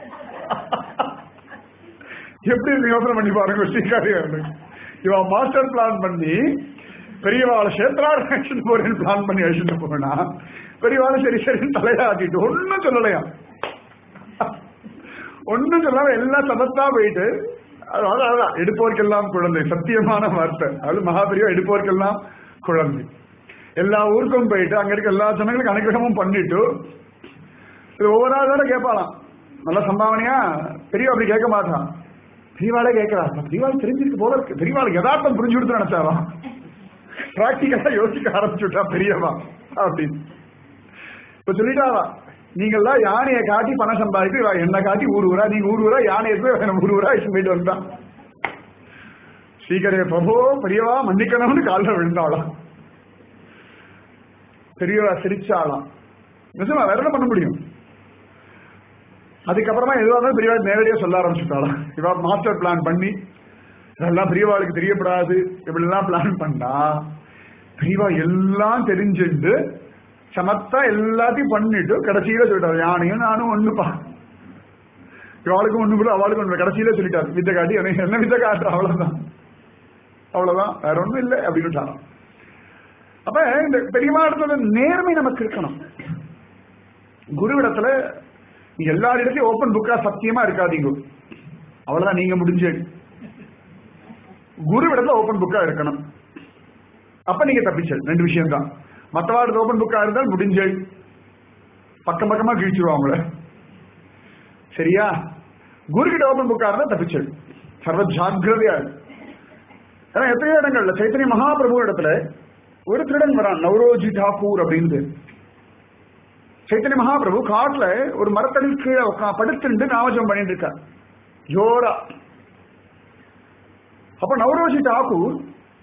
எப்படி இருக்கு யோசனை பண்ணி பாருங்க ஸ்ரீகாரி இவன் மாஸ்டர் பிளான் பண்ணி பெரியவாளை சேத்ரார் அழைச்சிட்டு போறேன்னு பிளான் பண்ணி அழைச்சிட்டு போனா பெரியவாளை சரி சரின்னு தலையாட்டிட்டு ஒன்னும் சொல்லலையா ஒன்னும் சொல்லாம எல்லாம் சதத்தா போயிட்டு அதாவது அதான் எடுப்போருக்கெல்லாம் குழந்தை சத்தியமான வார்த்தை அது மகாபெரியா எடுப்போருக்கெல்லாம் குழந்தை எல்லா ஊருக்கும் போயிட்டு அங்க இருக்க எல்லா ஜனங்களுக்கும் அனுகிரகமும் பண்ணிட்டு இது ஒவ்வொரு ஆளோட கேட்பாளாம் நல்ல சம்பாவனையா பெரியவா அப்படி கேட்க மாட்டான் பெரியவாளே கேட்கிறா பெரியவாள் தெரிஞ்சிருக்கு போல இருக்கு பெரியவாளுக்கு யதார்த்தம் புரிஞ்சு கொடுத்து நினைச்சாலாம் பிராக்டிகலா யோசிக்க ஆரம்பிச்சுட்டா பெரியவா அப்படின்னு இப்ப சொல்லிட்டாவா நீங்கெல்லாம் யானையை காட்டி பணம் சம்பாதிக்க இவ என்ன காட்டி ஊர் ஊரா நீங்க ஊர் ஊரா யானையை போய் என்ன ஊர் ஊரா இஷ்டம் போயிட்டு வந்தான் ஸ்ரீகரே பிரபோ பெரியவா மன்னிக்கணும்னு காலில் விழுந்தாளாம் பெரியவா சிரிச்சாளாம் நிஜமா வேற என்ன பண்ண முடியும் அதுக்கப்புறமா எதுவாக இருந்தாலும் பெரியவா நேரடியா சொல்ல ஆரம்பிச்சுட்டாளாம் இவா மாஸ்டர் பிளான் பண்ணி இதெல்லாம் பெரியவாளுக்கு தெரியப்படாது இப்படிலாம் பிளான் பண்ணா பெரியவா எல்லாம் தெரிஞ்சுட்டு சமத்தா எல்லாத்தையும் பண்ணிட்டு கடைசியில சொல்லிட்டாரு யானையும் நானும் ஒண்ணுப்பா இவாளுக்கும் ஒண்ணு கூட அவளுக்கும் ஒண்ணு கடைசியில சொல்லிட்டாரு வித்தை காட்டி எனக்கு என்ன வித்தை காட்டுற அவ்வளவுதான் அவ்வளவுதான் வேற ஒண்ணும் இல்லை அப்படின்னு அப்ப இந்த பெரியவா இடத்துல நேர்மை நமக்கு இருக்கணும் குருவிடத்துல நீங்க எல்லாரிடத்தையும் ஓப்பன் புக்கா சத்தியமா இருக்காதீங்க அவ்வளவுதான் நீங்க முடிஞ்சு குரு இடத்துல ஓப்பன் புக்கா இருக்கணும் அப்ப நீங்க தப்பிச்சல் ரெண்டு விஷயம் தான் மற்றவாடு ஓப்பன் புக்கா இருந்தால் முடிஞ்சல் பக்கம் பக்கமா கிழிச்சிருவா அவங்கள சரியா குரு கிட்ட ஓப்பன் புக்கா இருந்தா தப்பிச்சல் சர்வ ஜாக்கிரதையா இரு. ஏன்னா எத்தனையோ இடங்கள்ல சைத்தன்ய மகாபிரபு இடத்துல ஒரு திருடன் வரான் நவரோஜி டாக்கூர் அப்படின்னு சைத்தன்ய மகாபிரபு காட்டுல ஒரு மரத்தடி கீழே உக்கா- படுத்துண்டு நாமஜம் பண்ணிட்டு இருக்கார் ஜோரா அப்ப நவரோஜி டாக்கூர்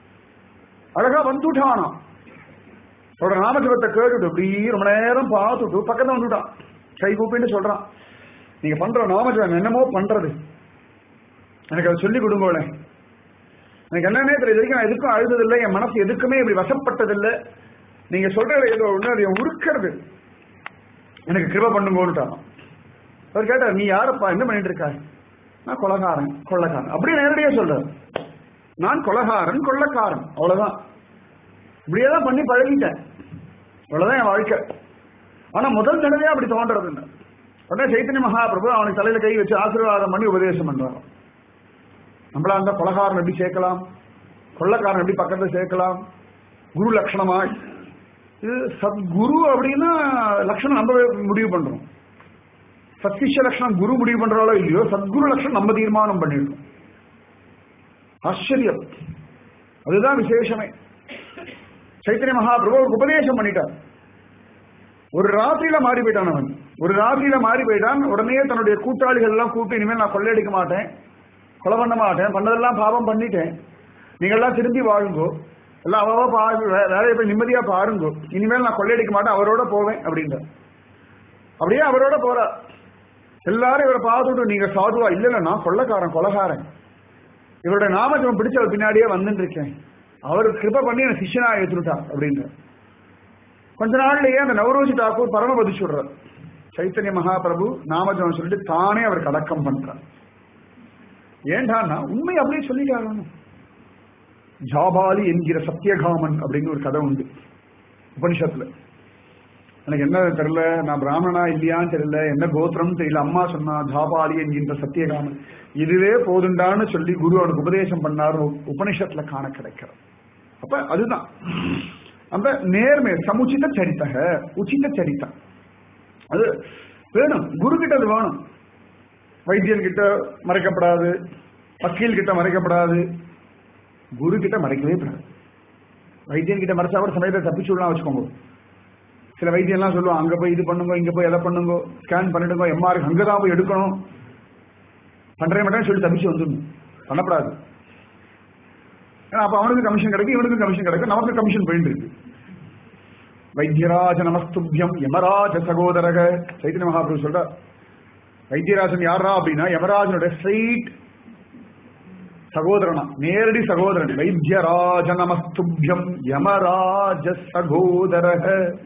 அழகா வந்துட்டானா அவரோட நாமஜபத்தை கேட்டுட்டு அப்படி ரொம்ப நேரம் பார்த்துட்டு பக்கத்துல வந்துட்டான் கை கூப்பிட்டு சொல்றான் நீங்க பண்ற நாமஜபம் என்னமோ பண்றது எனக்கு அதை சொல்லி கொடுங்கோளே எனக்கு என்னன்னே தெரியும் இது வரைக்கும் நான் எதுக்கும் அழுததில்லை என் மனசு எதுக்குமே இப்படி வசப்பட்டதில்லை நீங்க சொல்றது ஏதோ ஒண்ணு அது என் உருக்கிறது எனக்கு கிருப பண்ணுங்கோன்னுட்டான் அவர் கேட்டார் நீ யாரப்பா என்ன பண்ணிட்டு இருக்க நான் கொலகாரன் கொள்ளக்காரன் அப்படியே நேரடியா சொல்றாரு நான் கொலகாரன் கொள்ளக்காரன் அவ்வளவுதான் இப்படியே தான் பண்ணி பழகிட்டேன் அவ்வளவுதான் என் வாழ்க்கை ஆனா முதல் தடவையா அப்படி தோன்றது இல்லை உடனே சைத்தன்ய மகாபிரபு அவனுக்கு தலையில கை வச்சு ஆசீர்வாதம் பண்ணி உபதேசம் பண்றான் நம்மளா இருந்தா கொலகாரன் எப்படி சேர்க்கலாம் கொள்ளக்காரன் எப்படி பக்கத்துல சேர்க்கலாம் குரு லட்சணமா இது சத்குரு அப்படின்னா லட்சணம் நம்ம முடிவு பண்றோம் சத்சிஷ்ய லட்சணம் குரு முடிவு பண்றாலோ இல்லையோ சத்குரு லட்சணம் நம்ம தீர்மானம் பண்ணிடுறோம் ஆச்சரியம் அதுதான் விசேஷமே சைத்தன்ய மகாபிரபு அவருக்கு உபதேசம் பண்ணிட்டார் ஒரு ராத்திரியில மாறி போயிட்டான் அவன் ஒரு ராத்திரியில மாறி போயிட்டான் உடனே தன்னுடைய கூட்டாளிகள் எல்லாம் கூப்பிட்டு இனிமேல் நான் கொள்ளையடிக்க மாட்டேன் கொலை பண்ண மாட்டேன் பண்ணதெல்லாம் பாவம் பண்ணிட்டேன் நீங்க எல்லாம் திரும்பி வாழுங்கோ எல்லாம் அவ பாரு வேலையை போய் நிம்மதியா பாருங்கோ இனிமேல் நான் கொள்ளையடிக்க மாட்டேன் அவரோட போவேன் அப்படின்ற அப்படியே அவரோட போறார் எல்லாரும் இவரை பார்த்துட்டு நீங்க சாதுவா இல்ல இல்ல நான் கொள்ளக்காரன் கொலகாரன் இவருடைய நாமஜம் பிடிச்ச அவர் பின்னாடியே வந்துட்டு இருக்கேன் அவர் கிருப பண்ணி என்ன சிஷ்யனா ஏற்றுட்டார் அப்படின்ற கொஞ்ச நாள்லயே அந்த நவரோஜி தாக்கூர் பரமபதி சொல்றார் சைத்தன்ய மகாபிரபு நாமஜம் சொல்லிட்டு தானே அவர் அடக்கம் பண்றார் ஏண்டான்னா உண்மை அப்படியே சொல்லிட்டாங்க ஜாபாலி என்கிற சத்தியகாமன் அப்படின்னு ஒரு கதை உண்டு உபனிஷத்துல எனக்கு என்ன தெரியல நான் பிராமணனா இல்லையான்னு தெரியல என்ன கோத்திரம் தெரியல அம்மா சொன்னா ஜாபாலி என்கின்ற சத்தியகாமன் இதுவே போதுண்டான்னு சொல்லி குரு அவனுக்கு உபதேசம் பண்ணாரு உபனிஷத்துல காண கிடைக்கிறது அப்ப அதுதான் அந்த நேர்மை சமுச்சித சரித்தக உச்சித சரித்தம் அது வேணும் குரு கிட்ட அது வேணும் வைத்தியன் கிட்ட மறைக்கப்படாது வக்கீல் கிட்ட மறைக்கப்படாது குரு கிட்ட மறைக்கவே கூடாது வைத்தியன் கிட்ட மறைச்சா கூட சமயத்தை தப்பிச்சு விடலாம் வச்சுக்கோங்க சில வைத்தியம்லாம் சொல்லுவாங்க அங்க போய் இது பண்ணுங்க இங்க போய் எதை பண்ணுங்க ஸ்கேன் பண்ணிடுங்க எம்ஆர் அங்க தான் போய் எடுக்கணும் பண்றே மாட்டேன்னு சொல்லி தப்பிச்சு வந்துடணும் பண்ணப்படாது ஏன்னா அப்ப அவனுக்கு கமிஷன் கிடைக்கும் இவனுக்கு கமிஷன் கிடைக்கும் நமக்கு கமிஷன் போயிட்டு இருக்கு வைத்தியராஜ நமஸ்துபியம் யமராஜ சகோதரக சைத்தன்ய மகாபிரபு சொல்ற வைத்தியராஜன் யாரா அப்படின்னா யமராஜனுடைய ஸ்ட்ரெயிட் சகோதரனா நேரடி சகோதரன் வைத்தியராஜ நமஸ்துபியம் யமராஜ சகோதரக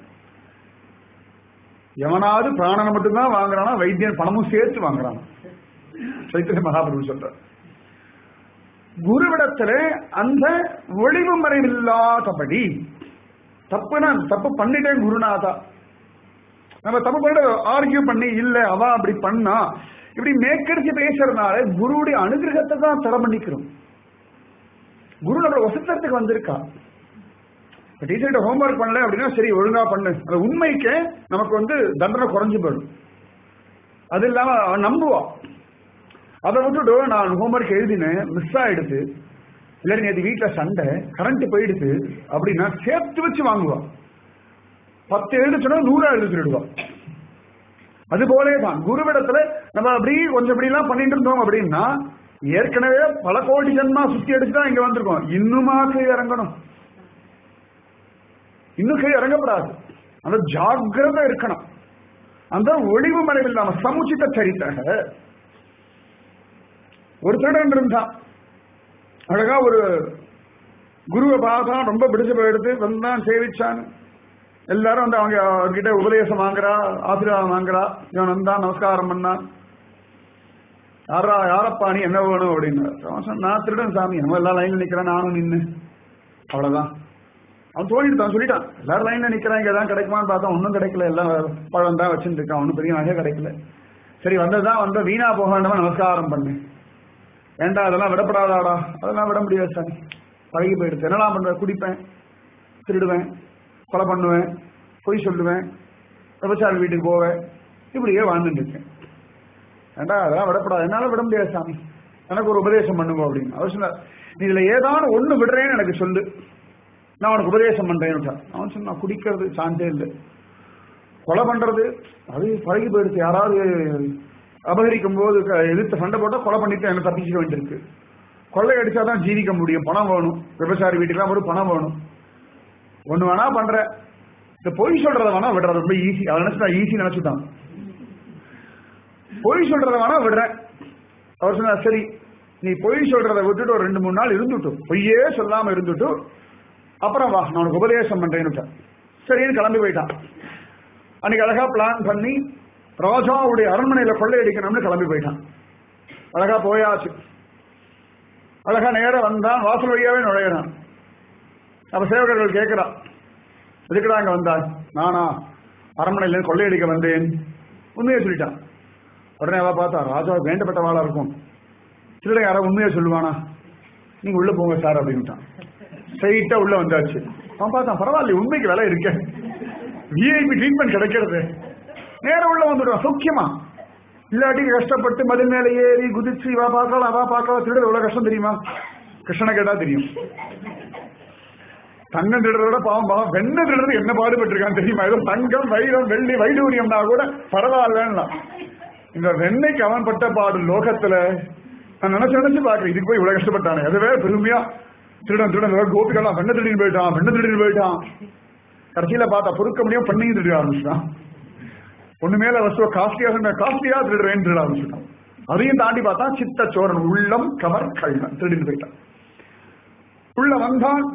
எவனாவது பிராணனை மட்டும்தான் வாங்குறானா வைத்தியன் பணமும் சேர்த்து வாங்குறான் சைத்தன்ய மகாபிரபு சொல்றார் குருவிடத்துல அந்த ஒளிவு மறைவில்லாதபடி தப்புனா தப்பு பண்ணிட்டேன் குருநாதா நம்ம தப்பு பண்ணிட்டு ஆர்கியூ பண்ணி இல்ல அவ அப்படி பண்ணா இப்படி மேற்கடிச்சு பேசுறதுனால குருவுடைய அனுகிரகத்தை தான் தர பண்ணிக்கிறோம் குரு நம்மள வசத்தத்துக்கு வந்திருக்கா டீச்சர்கிட்ட ஹோம்ஒர்க் பண்ணல அப்படின்னா சரி ஒழுங்கா பண்ணு அந்த உண்மைக்கு நமக்கு வந்து தண்டனை குறைஞ்சு போயிடும் அது இல்லாம அவன் நம்புவா அதை விட்டுட்டு நான் ஹோம்ஒர்க் எழுதினேன் மிஸ் ஆயிடுது இல்லாட்டி நேற்று வீட்டில் சண்டை கரண்ட் போயிடுது அப்படின்னா சேர்த்து வச்சு வாங்குவா பத்து எழுத சொன்னா நூறா எழுதி சொல்லிடுவா அது போலே தான் குருவிடத்துல நம்ம அப்படி கொஞ்சம் இப்படி எல்லாம் பண்ணிட்டு இருந்தோம் அப்படின்னா ஏற்கனவே பல கோடி ஜன்மா சுத்தி அடிச்சு தான் இங்க வந்திருக்கோம் இன்னுமா கீழே இறங்கணும் இன்னும் கீழே இறங்கப்படாது அந்த ஜாக்கிரதை இருக்கணும் அந்த ஒளிவு மறைவில் இல்லாம சமுச்சித சரித்தக ஒரு திருடன் இருந்தான் அழகா ஒரு குருவை பார்த்தா ரொம்ப பிடிச்சு போயிடுது வந்தான் சேவிச்சான் எல்லாரும் வந்து அவங்க அவர்கிட்ட உபதேசம் வாங்குறா ஆசீர்வாதம் வாங்குறா இவன் வந்தான் நமஸ்காரம் பண்ணான் யாரா யாரப்பா நீ என்ன வேணும் அப்படின்னு அவன் சொன்னான், நான் திருடன் சாமி நம்ம எல்லா லைன்ல நிக்கிறேன் நானும் நின்னு அவ்வளவுதான் அவன் தோணிட்டான் சொல்லிட்டான் எல்லாரும் லைன்ல நிக்கிறாங்க ஏதாவது கிடைக்குமான்னு பார்த்தா ஒன்றும் கிடைக்கல எல்லாம் பழம் தான் வச்சுட்டு இருக்கான் ஒன்றும் பெரிய நகை கிடைக்கல சரி வந்ததுதான் வந்த வீணா போக வேண்டாமா நமஸ்காரம் பண்ணு ஏண்டா அதெல்லாம் விடப்படாதாடா அதெல்லாம் விட முடியாது சாமி பழகி போயிடுச்சு என்னலாம் பண்ணுவேன் குடிப்பேன் திருடுவேன் கொலை பண்ணுவேன் பொய் சொல்லுவேன் விபச்சாரி வீட்டுக்கு போவேன் இப்படியே வாழ்ந்துட்டு இருக்கேன் ஏண்டா அதெல்லாம் விடப்படாது என்னால விட முடியாது சாமி எனக்கு ஒரு உபதேசம் பண்ணுங்க அப்படின்னு அவர் சொன்னார் நீ இதுல ஏதாவது ஒண்ணு விடுறேன்னு எனக்கு சொல்லு நான் உனக்கு உபதேசம் பண்றேன்னு அவன் சொன்னான் குடிக்கிறது சாந்தே இல்லை கொலை பண்றது அது பழகி போயிடுச்சு யாராவது அபகரிக்கும் போது க- எதிர்த்து சண்டை போட்டா கொலை பண்ணிட்டு எனக்கு தப்பிச்சுக்க வேண்டியிருக்கு கொள்ளை அடிச்சாதான் ஜீவிக்க முடியும் பணம் வேணும் விபச்சாரி வீட்டுக்கெல்லாம் ஒரு பணம் வேணும் ஒண்ணு வேணா பண்ற இந்த பொய் சொல்றத வேணா விடுறது ரொம்ப ஈஸி அவன் நினைச்சு ஈஸி நினைச்சுட்டான் பொய் சொல்றத வேணா விடுறேன் அவர் சொன்னா சரி நீ பொய் சொல்றத விட்டுட்டு ஒரு ரெண்டு மூணு நாள் இருந்துட்டு பொய்யே சொல்லாம இருந்துட்டு அப்புறம் வா நான் உனக்கு உபதேசம் பண்றேன்னு சரின்னு கிளம்பி போயிட்டான் அன்னைக்கு அழகா பிளான் பண்ணி ராஜாவுடைய அரண்மனையில கொள்ளையடிக்கணும்னு கிளம்பி போயிட்டான் அழகா போயாச்சு அழகா நேரா வந்தான் வாசல் வழியாவே நுழையிறான் அப்ப சேவகர்கள் கேட்கிறா எதுக்குடா அங்க வந்தாய் நானா அரண்மனையில இருந்து கொள்ளையடிக்க வந்தேன் உண்மையை சொல்லிட்டான் உடனே அவ பார்த்தா ராஜா வேண்டப்பட்டவாளா இருக்கும் திருட யாரோ உண்மையை சொல்லுவானா நீங்க உள்ள போங்க சார் அப்படின்ட்டான் ஸ்ட்ரைட்டா உள்ள வந்தாச்சு அவன் பார்த்தான் பரவாயில்ல உண்மைக்கு விலை இருக்க விஐபி ட்ரீட்மெண்ட் கிடைக்கிறது நேரம் உள்ள வந்துடுவான் சௌக்கியமா இல்லாட்டி கஷ்டப்பட்டு மது மேல ஏறி குதிச்சு வா பார்க்கலாம் அவா பார்க்கலாம் திருட எவ்வளவு கஷ்டம் தெரியுமா கிருஷ்ணனை கேட்டா தெரியும் தங்கம் திருடுறத பாவம் பாவம் வெண்ண திருடுறது என்ன பாடுபட்டிருக்கான்னு தெரியுமா ஏதோ தங்கம் வைரம் வெள்ளி வைடூரியம்னா கூட பரவாயில்லன்னா இந்த வெண்ணைக்கு அவன் பட்ட பாடு லோகத்துல நான் நினைச்சு நினைச்சு பாக்குறேன் இதுக்கு போய் இவ்வளவு கஷ்டப்பட்டானே அது வேற பெருமையா திருடன் திருடன் வேற கோபிகள்லாம் வெண்ண திருடின்னு போயிட்டான் வெண்ண திருடின்னு போயிட்டான் கடைசியில பார்த்தா பொறுக்க முடியும் பண்ணையும் திருட ஆரம்பிச்சிட்டான் ஒண்ணு மேல வசுவ காஸ்ட்லியாக காஸ்ட்லியா திருடுறேன்னு திருட ஆரம்பிச்சிட்டான் அதையும் தாண்டி பார்த்தா சித்த சோரன் உள்ளம் கவர் கள்ளன் திருடின்னு போயிட்டான் உள்ள வந்தான்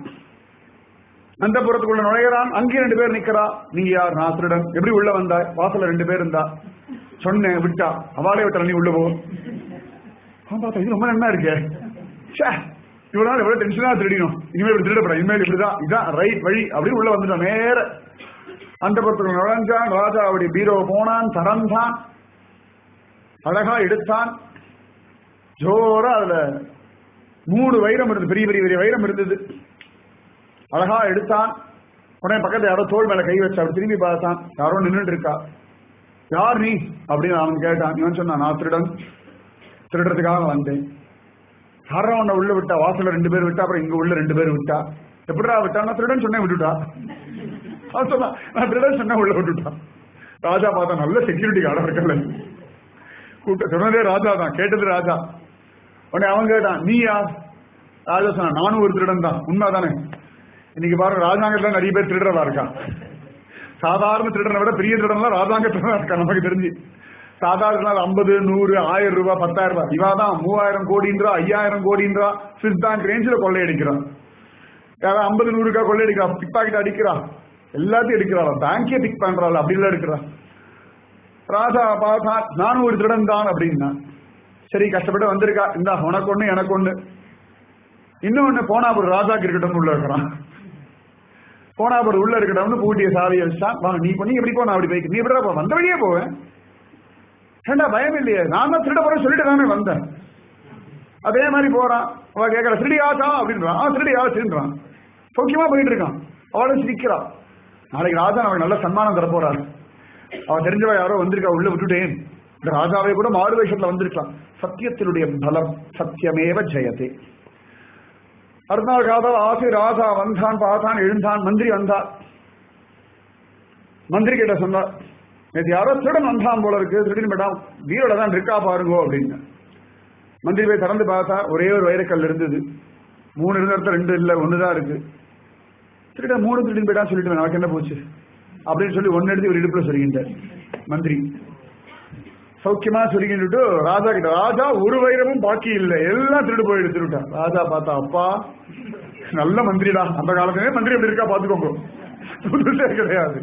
அந்த புறத்துக்குள்ள நுழைகிறான் அங்கேயும் ரெண்டு பேர் நிக்கிறா நீங்க யார் நான் திருடன் எப்படி உள்ள வந்தாய் வாசல்ல ரெண்டு பேர் இருந்தா சொன்னேன் விட்டா அவளே விட்டா நீ உள்ள போ அவன் பார்த்தா இது ரொம்ப நல்லா இருக்கே ச்சே இவ்வளவு நாள் எவ்வளவு டென்ஷனா திருடினோம் இனிமேல் இப்படி திருடப்படா இனிமேல் இப்படிதான் இதான் ரைட் வழி அப்படின்னு உள்ள வந்துட்டான் நேர அந்த புறத்துக்குள்ள நுழைஞ்சான் ராஜா அவருடைய பீரோ போனான் திறந்தான் அழகா எடுத்தான் ஜோரா அதுல மூணு வைரம் இருந்தது பெரிய பெரிய பெரிய வைரம் இருந்தது அழகா எடுத்தான் உடனே பக்கத்துல யாரோ தோல் மேல கை வச்சு அப்படி திரும்பி பார்த்தான் யாரோ நின்னுட்டு இருக்கா யார் நீ அப்படின்னு அவன் கேட்டான் இவன் சொன்னான் நான் திருடன் திருடுறதுக்காக வந்தேன் யாரோ உன்னை உள்ள விட்டா வாசல்ல ரெண்டு பேர் விட்டா அப்புறம் இங்க உள்ள ரெண்டு பேர் விட்டா எப்படிடா விட்டா நான் திருடன் சொன்னேன் விட்டுட்டா அவன் சொன்னான் நான் திருடன் சொன்னேன் உள்ள விட்டுட்டான் ராஜா பார்த்தா நல்ல செக்யூரிட்டி கார்டா இருக்கல கூட்ட சொன்னதே ராஜா தான் கேட்டது ராஜா உடனே அவன் கேட்டான் நீ யார் ராஜா சொன்னா நானும் ஒரு திருடன் தான் உண்மைதானே இன்னைக்கு பாருங்க ராஜாங்கத்துல நிறைய பேர் திருடரா இருக்கா சாதாரண திருடனை விட பெரிய திருடன்லாம் ராஜாங்கத்துல தான் இருக்கா நமக்கு தெரிஞ்சு சாதாரண ஐம்பது நூறு ஆயிரம் ரூபாய் பத்தாயிரம் ரூபாய் இவாதான் மூவாயிரம் கோடின்றா ஐயாயிரம் கோடின்றா சுவிஸ் பேங்க் ரேஞ்சில் கொள்ளையடிக்கிறான் யாரா ஐம்பது நூறுக்கா கொள்ளையடிக்கிறா பிக் பாக்கெட் அடிக்கிறா எல்லாத்தையும் எடுக்கிறாள் பேங்கே பிக் பண்றாள் அப்படிலாம் எடுக்கிறா ராஜா பார்த்தா நானும் ஒரு திருடன் தான் அப்படின்னா சரி கஷ்டப்பட்டு வந்திருக்கா இந்தா உனக்கு ஒண்ணு எனக்கு ஒண்ணு இன்னொன்னு போனா ஒரு ராஜாக்கு இருக்கட்டும் உள்ள இருக்கிறான் போனா ஒரு உள்ள இருக்கட்டும்னு பூட்டிய சாவியை வச்சான் வா நீ பண்ணி எப்படி போ நான் அப்படி போய்க்கு நீ எப்படி போ வந்த வழியே போவேன் ஏண்டா பயம் இல்லையே நான் தான் திருட போறேன் சொல்லிட்டு தானே வந்தேன் அதே மாதிரி போறான் அவ கேட்கற திருடி ஆச்சா அப்படின்றான் ஆ திருடி ஆச்சுன்றான் சௌக்கியமா போயிட்டு இருக்கான் அவளும் சிரிக்கிறா நாளைக்கு ராஜா அவனுக்கு நல்ல சன்மானம் தரப்போறாரு அவ தெரிஞ்சவ யாரோ வந்திருக்கா உள்ள விட்டுட்டேன் இந்த ராஜாவை கூட மாறு வேஷத்துல வந்திருக்கலாம் சத்தியத்தினுடைய பலம் சத்தியமேவ ஜெயதே அடுத்த நாள் காதல் ஆசை ராஜா வந்தான் பார்த்தான் எழுந்தான் மந்திரி வந்தார் மந்திரி கிட்ட சொன்னார் நேற்று யாரோ திருடன் வந்தான் போல இருக்கு திருடன் மேடம் வீரோட தான் இருக்கா பாருங்க அப்படின்னு மந்திரி போய் திறந்து பார்த்தா ஒரே ஒரு வைரக்கல் இருந்தது மூணு இருந்த இடத்துல ரெண்டு இல்ல ஒண்ணுதான் இருக்கு திருட மூணு திருடின் போயிட்டா சொல்லிட்டு நமக்கு என்ன போச்சு அப்படின்னு சொல்லி ஒன்னு எடுத்து ஒரு இடுப்புல சொல்லிக்கிட்டார் மந்திரி சௌக்கியமா சொல்லிக்கிட்டு ராஜா கிட்ட ராஜா ஒரு வைரமும் பாக்கி இல்லை எல்லாம் திருடு போய் எடுத்துட்டான் ராஜா பார்த்தா அப்பா நல்ல மந்திரிடா அந்த காலத்திலே மந்திரி எப்படி இருக்கா பாத்துக்கோங்க புதுசே கிடையாது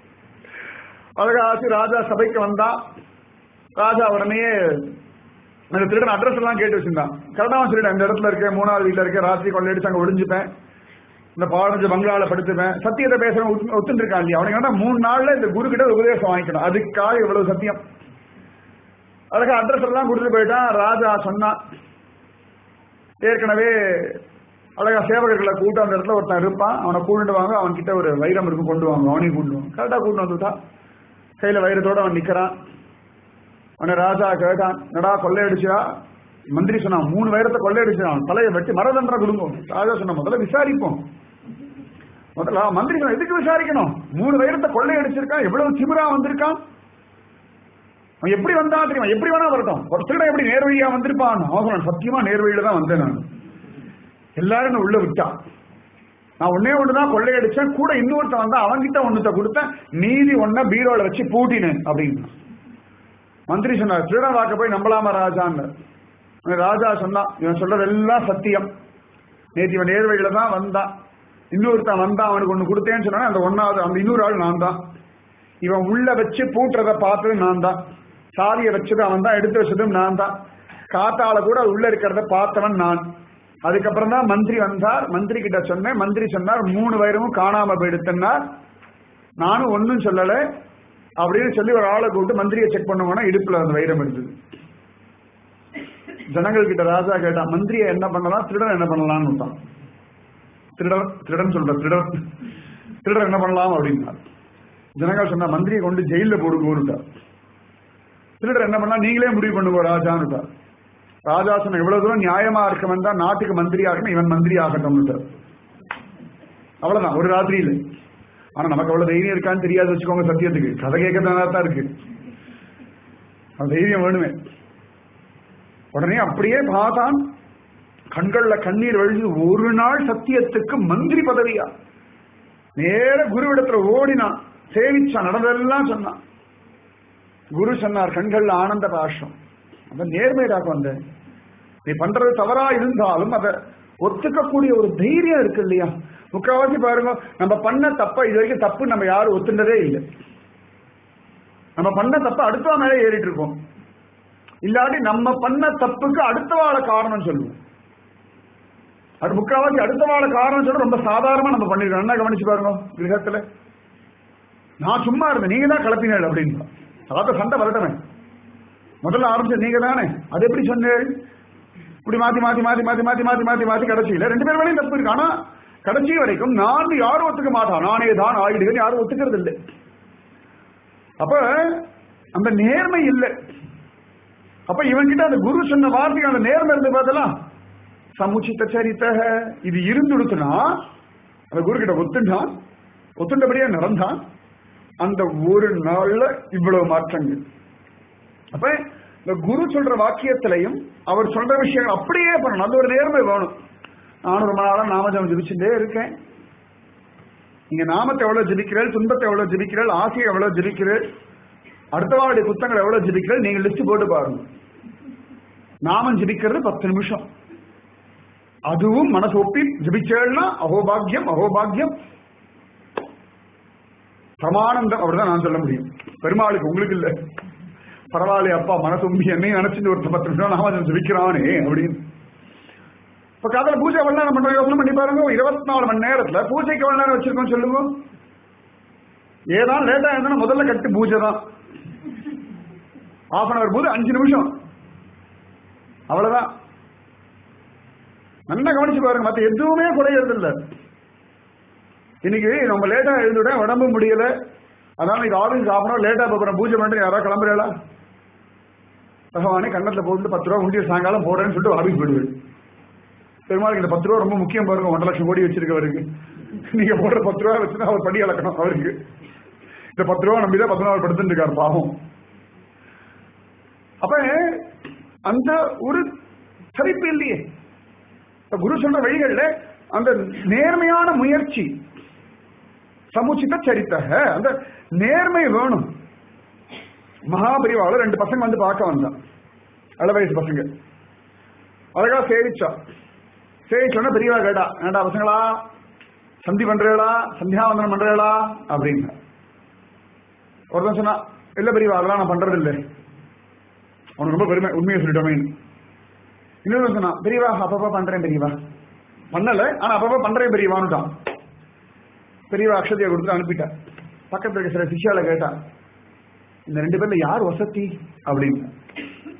அழகாசி ராஜா சபைக்கு வந்தா ராஜா உடனே அந்த திருடன் அட்ரஸ் எல்லாம் கேட்டு வச்சிருந்தான் கரெக்டா சொல்லிட்டேன் இந்த இடத்துல இருக்கேன் மூணாவது வீட்டுல இருக்கேன் ராத்திரி கொள்ளையடிச்சு அங்க ஒளிஞ்சுப்பேன் இந்த பாடஞ்ச பங்களால படுத்துப்பேன் சத்தியத்தை பேசுறவன் ஒத்துட்டு இருக்கான் இல்லையா அவனுக்கு வேணா மூணு நாள்ல இந்த குரு கிட்ட உபதேசம் வாங்கிக்கணும் அதுக்காக இவ்வளவு சத்தியம் அழகா அட்ரஸ் எல்லாம் கொடுத்துட்டு போயிட்டான் ராஜா சொன்னான் ஏற்கனவே அழகா சேவகர்களை கூட்டு அந்த இடத்துல ஒருத்தன் இருப்பான் அவனை கூட்டிட்டு வாங்க அவன் கிட்ட ஒரு வைரம் இருக்கும் கொண்டு வாங்க அவனையும் கூட்டு வாங்க கரெக்டா கூட்டு வந்துட்டான் கையில வைரத்தோட அவன் நிக்கிறான் அவனை ராஜா கேட்டான் நடா கொள்ளையடிச்சா மந்திரி சொன்னான் மூணு வைரத்தை கொள்ளையடிச்சான் தலையை வெட்டி மரதண்டா கொடுங்க ராஜா சொன்ன முதல்ல விசாரிப்போம் முதல்ல மந்திரி சொன்ன எதுக்கு விசாரிக்கணும் மூணு வைரத்தை கொள்ளையடிச்சிருக்கான் எவ்வளவு திமிரா வந்திருக்கான் அவன் எப்படி வந்தா தெரியுமா எப்படி வேணா வரட்டும் ஒரு திருடன் எப்படி நேர் வழியா வந்திருப்பான் அவன் சொன்னான் சத்தியமா நேர் வழியில தான் வந்தேன் நான் எல்லாரும் என்னை உள்ள விட்டான் நான் ஒன்னே ஒண்ணுதான் கொள்ளையடிச்சேன் கூட இன்னொருத்தன் வந்தா அவன்கிட்ட ஒண்ணுத்த கொடுத்தேன் மீதி ஒன்ன பீரோல வச்சு பூட்டினேன் அப்படின்னு மந்திரி சொன்னார் திருடன் வாக்க போய் நம்பலாமா ராஜான்னு அவன் ராஜா சொன்னான் இவன் சொல்றதெல்லாம் சத்தியம் நேற்று இவன் நேர் வழியில தான் வந்தான் இன்னொருத்தன் வந்தான் அவனுக்கு ஒண்ணு கொடுத்தேன்னு சொன்னா அந்த ஒன்னாவது அந்த இன்னொரு ஆள் நான் தான் இவன் உள்ள வச்சு பூட்டுறத பார்த்தது நான் தான் சாவியை வச்சது அவன் தான் எடுத்து வச்சதும் நான் தான் காத்தால கூட அது உள்ள இருக்கிறத பார்த்தவன் நான் அதுக்கப்புறம் தான் மந்திரி வந்தார் மந்திரி கிட்ட சொன்னேன் மந்திரி சொன்னார் மூணு வயிறமும் காணாம போயிடுத்துனார் நானும் ஒன்னும் சொல்லல அப்படின்னு சொல்லி ஒரு ஆளை கூப்பிட்டு மந்திரியை செக் பண்ணுவோம்னா இடுப்புல அந்த வைரம் இருந்தது ஜனங்கள் கிட்ட ராஜா கேட்டான் மந்திரியை என்ன பண்ணலாம் திருடன் என்ன பண்ணலாம்னு விட்டான் திருடன் திருடன் சொல்ற திருடன் திருடன் என்ன பண்ணலாம் அப்படின்னா ஜனங்கள் சொன்னா மந்திரியை கொண்டு ஜெயில போடுங்கோருட்டார் திருடர் என்ன பண்ணா நீங்களே முடிவு பண்ணுங்க ராஜான்னு ராஜா சொன்ன எவ்வளவு தூரம் நியாயமா இருக்கவன் தான் நாட்டுக்கு மந்திரி ஆகணும் இவன் மந்திரி ஆகட்டும் அவ்வளவுதான் ஒரு ராத்திரியில ஆனா நமக்கு அவ்வளவு தைரியம் இருக்கான்னு தெரியாது வச்சுக்கோங்க சத்தியத்துக்கு கதை கேட்கறதுனால தான் இருக்கு அந்த தைரியம் வேணுமே உடனே அப்படியே பார்த்தான் கண்கள்ல கண்ணீர் வழிஞ்சு ஒரு நாள் சத்தியத்துக்கு மந்திரி பதவியா நேர குருவிடத்துல ஓடினான் சேவிச்சான் நடந்ததெல்லாம் சொன்னான் குரு சொன்னார் கண்கள்ல ஆனந்த பாஷம் அந்த நேர்மையாக வந்த நீ பண்றது தவறா இருந்தாலும் அதை ஒத்துக்கக்கூடிய ஒரு தைரியம் இருக்கு இல்லையா முக்காவாசி பாருங்க நம்ம பண்ண தப்ப இது வரைக்கும் தப்பு நம்ம யாரும் ஒத்துண்டதே இல்லை நம்ம பண்ண தப்ப அடுத்தவா மேலே ஏறிட்டு இருக்கோம் இல்லாட்டி நம்ம பண்ண தப்புக்கு அடுத்தவாழ காரணம் சொல்லுவோம் அது முக்காவாசி அடுத்தவாழ காரணம் சொல்ல ரொம்ப சாதாரணமா நம்ம பண்ணிருக்கோம் என்ன கவனிச்சு பாருங்க கிரகத்துல நான் சும்மா இருந்தேன் நீங்க தான் கலப்பினேள் அப்படின்னு அதாவது சண்டை வரட்டமே முதல்ல ஆரம்பிச்சது நீங்க தானே அது எப்படி சொன்னேள் இப்படி மாத்தி மாத்தி மாத்தி மாத்தி மாத்தி மாத்தி மாத்தி மாத்தி கடைசியில ரெண்டு பேர் வேலையும் தப்பு இருக்கு ஆனா கடைசி வரைக்கும் நான் யாரும் ஒத்துக்க மாட்டான் நானே தான் ஆயிடுவேன் யாரும் ஒத்துக்கிறது இல்லை அப்ப அந்த நேர்மை இல்லை அப்ப இவன்கிட்ட அந்த குரு சொன்ன வார்த்தைக்கு அந்த நேர்மை இருந்து பார்த்தலாம் சமுச்சித்த சரித்த இது இருந்துடுத்துனா அந்த குரு கிட்ட ஒத்துண்டான் ஒத்துண்டபடியா நடந்தான் அந்த ஒரு நாள்ல இவ்வளவு மாற்றங்கள் அப்ப இந்த குரு சொல்ற வாக்கியத்திலையும் அவர் சொல்ற விஷயங்கள் அப்படியே பண்ணணும் அது ஒரு நேர்மை வேணும் நானும் ரொம்ப நாளா நாமஜம் ஜபிச்சுட்டே இருக்கேன் நீங்க நாமத்தை எவ்வளவு ஜபிக்கிறேன் துன்பத்தை எவ்வளவு ஜபிக்கிறேன் ஆசையை எவ்வளவு ஜபிக்கிறேன் அடுத்தவாளுடைய குத்தங்களை எவ்வளவு ஜபிக்கிறேன் நீங்க லிஸ்ட் போட்டு பாருங்க நாமம் ஜபிக்கிறது பத்து நிமிஷம் அதுவும் மனசு ஒப்பி ஜபிச்சேன்னா அகோபாகியம் அகோபாகியம் பிரமானந்தம் அப்படிதான் நான் சொல்ல முடியும் பெருமாளுக்கு உங்களுக்கு இல்ல பரவாயில்ல அப்பா மனசு உம்பி என்னையும் நினைச்சிட்டு ஒரு பத்து நிமிஷம் நாம ஜபிக்கிறானே அப்படின்னு இப்ப காதல பூஜை எவ்வளவு நேரம் பண்றோம் யோசனை பண்ணி பாருங்க இருபத்தி நாலு மணி நேரத்துல பூஜைக்கு எவ்வளவு நேரம் வச்சிருக்கோம் சொல்லுங்க ஏதான் லேட்டா இருந்தா முதல்ல கட்டு பூஜை தான் ஆஃப் அன் அவர் போது அஞ்சு நிமிஷம் அவ்வளவுதான் நல்லா கவனிச்சு பாருங்க மத்த எதுவுமே குறையறது இல்ல இன்னைக்கு நம்ம லேட்டா எழுந்துட உடம்பு முடியல அதான் இது ஆபீஸ் ஆகணும் லேட்டா போறோம் பூஜை பண்ணிட்டு யாராவது கிளம்புறா பகவானே கண்ணத்துல போட்டு பத்து ரூபா உண்டிய சாயங்காலம் போடுறேன்னு சொல்லிட்டு ஆபீஸ் போயிடுவேன் பெருமாளுக்கு இந்த பத்து ரூபா ரொம்ப முக்கியம் பாருங்க ஒன்றரை லட்சம் கோடி வச்சிருக்கவருக்கு நீங்க போடுற பத்து ரூபா வச்சுன்னா அவர் படி அளக்கணும் அவருக்கு இந்த பத்து ரூபா நம்பிதான் பத்து நாள் படுத்துட்டு இருக்காரு பாவம் அப்ப அந்த ஒரு சரிப்பு இல்லையே இப்ப குரு சொல்ற வழிகள்ல அந்த நேர்மையான முயற்சி சமுச்சித சரித்தக அந்த நேர்மை வேணும் மகாபரிவாவில் ரெண்டு பசங்க வந்து பார்க்க வந்தான் அள வயசு பசங்க அழகா சேவிச்சா சேவிச்சோன்னா பெரியவா கேட்டா ஏண்டா பசங்களா சந்தி பண்றீங்களா சந்தியாவந்தனம் பண்றீங்களா அப்படின்னு ஒருத்தன் சொன்னா இல்ல பெரியவா அதெல்லாம் நான் பண்றது இல்லை அவனுக்கு ரொம்ப பெருமை உண்மையை சொல்லிட்டோமே இன்னொரு சொன்னா பெரியவா அப்பப்பா பண்றேன் பெரியவா பண்ணல ஆனா அப்பப்பா பண்றேன் பெரியவான்னுட்டான் பெரியவா அக்ஷதையை கொடுத்து அனுப்பிட்டா பக்கத்துல இருக்க சில சிஷியால கேட்டா இந்த ரெண்டு பேர்ல யார் வசதி அப்படின்னு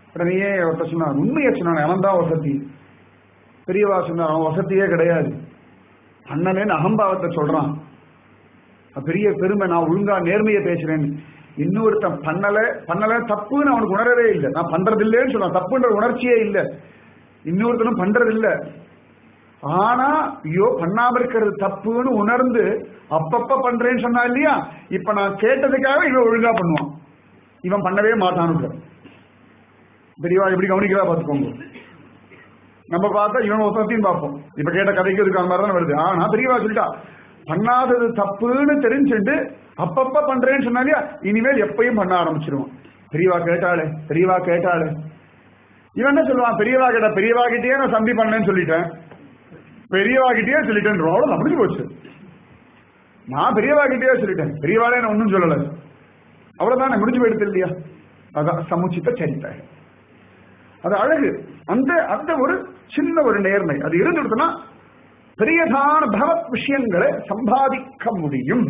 உடனேயே ஒருத்தர் சொன்னான் உண்மையை சொன்னான் அவன் தான் வசதி பெரியவா சொன்னான் அவன் வசதியே கிடையாது அண்ணனேன்னு அகம்பாவத்தை சொல்றான் அது பெரிய பெருமை நான் ஒழுங்கா நேர்மையை பேசுறேன் இன்னொருத்தன் பண்ணல பண்ணல தப்புன்னு அவனுக்கு உணரவே இல்லை நான் பண்றது இல்லைன்னு சொல்றான் தப்புன்ற உணர்ச்சியே இல்லை இன்னொருத்தனும் பண்றது இல்லை ஆனா ஐயோ பண்ணாம இருக்கிறது தப்புன்னு உணர்ந்து அப்பப்ப பண்றேன்னு சொன்னா இல்லையா இப்ப நான் கேட்டதுக்காக இவன் ஒழுங்கா பண்ணுவான் இவன் பண்ணவே மாட்டான்னு பெரியவா எப்படி கவனிக்கிறா பாத்துக்கோங்க நம்ம பார்த்தா இவன் ஒருத்தையும் பார்ப்போம் இப்ப கேட்ட கதைக்கு இருக்க மாதிரி தான் வருது ஆனா பெரியவா சொல்லிட்டா பண்ணாதது தப்புன்னு தெரிஞ்சுட்டு அப்பப்ப பண்றேன்னு சொன்னாலியா இனிமேல் எப்பயும் பண்ண ஆரம்பிச்சிருவான் பெரியவா கேட்டாளே பெரியவா கேட்டாளே இவன் என்ன சொல்லுவான் பெரியவா கேட்டா பெரியவா கிட்டே நான் சந்தி பண்ணேன்னு சொல்லிட்டேன் பெரியவா கிட்டே சொல்லிட்டேன் அவ்வளவு முடிஞ்சு போச்சு நான் பெரியவா கிட்டே சொல்லிட்டேன் பெரியவாளே நான் ஒன்றும் சொல்லல அவ்வளவுதான் முடிஞ்சு போயிடுது இல்லையா அதான் சமுச்சித்த சரித்தை அது அழகு அந்த அந்த ஒரு சின்ன ஒரு நேர்மை அது இருந்துடுதுன்னா பெரியதான பகவத் விஷயங்களை சம்பாதிக்க முடியும்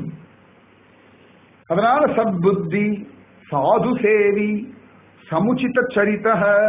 அதனால சத்புத்தி சாது சேவி சமுச்சித சரித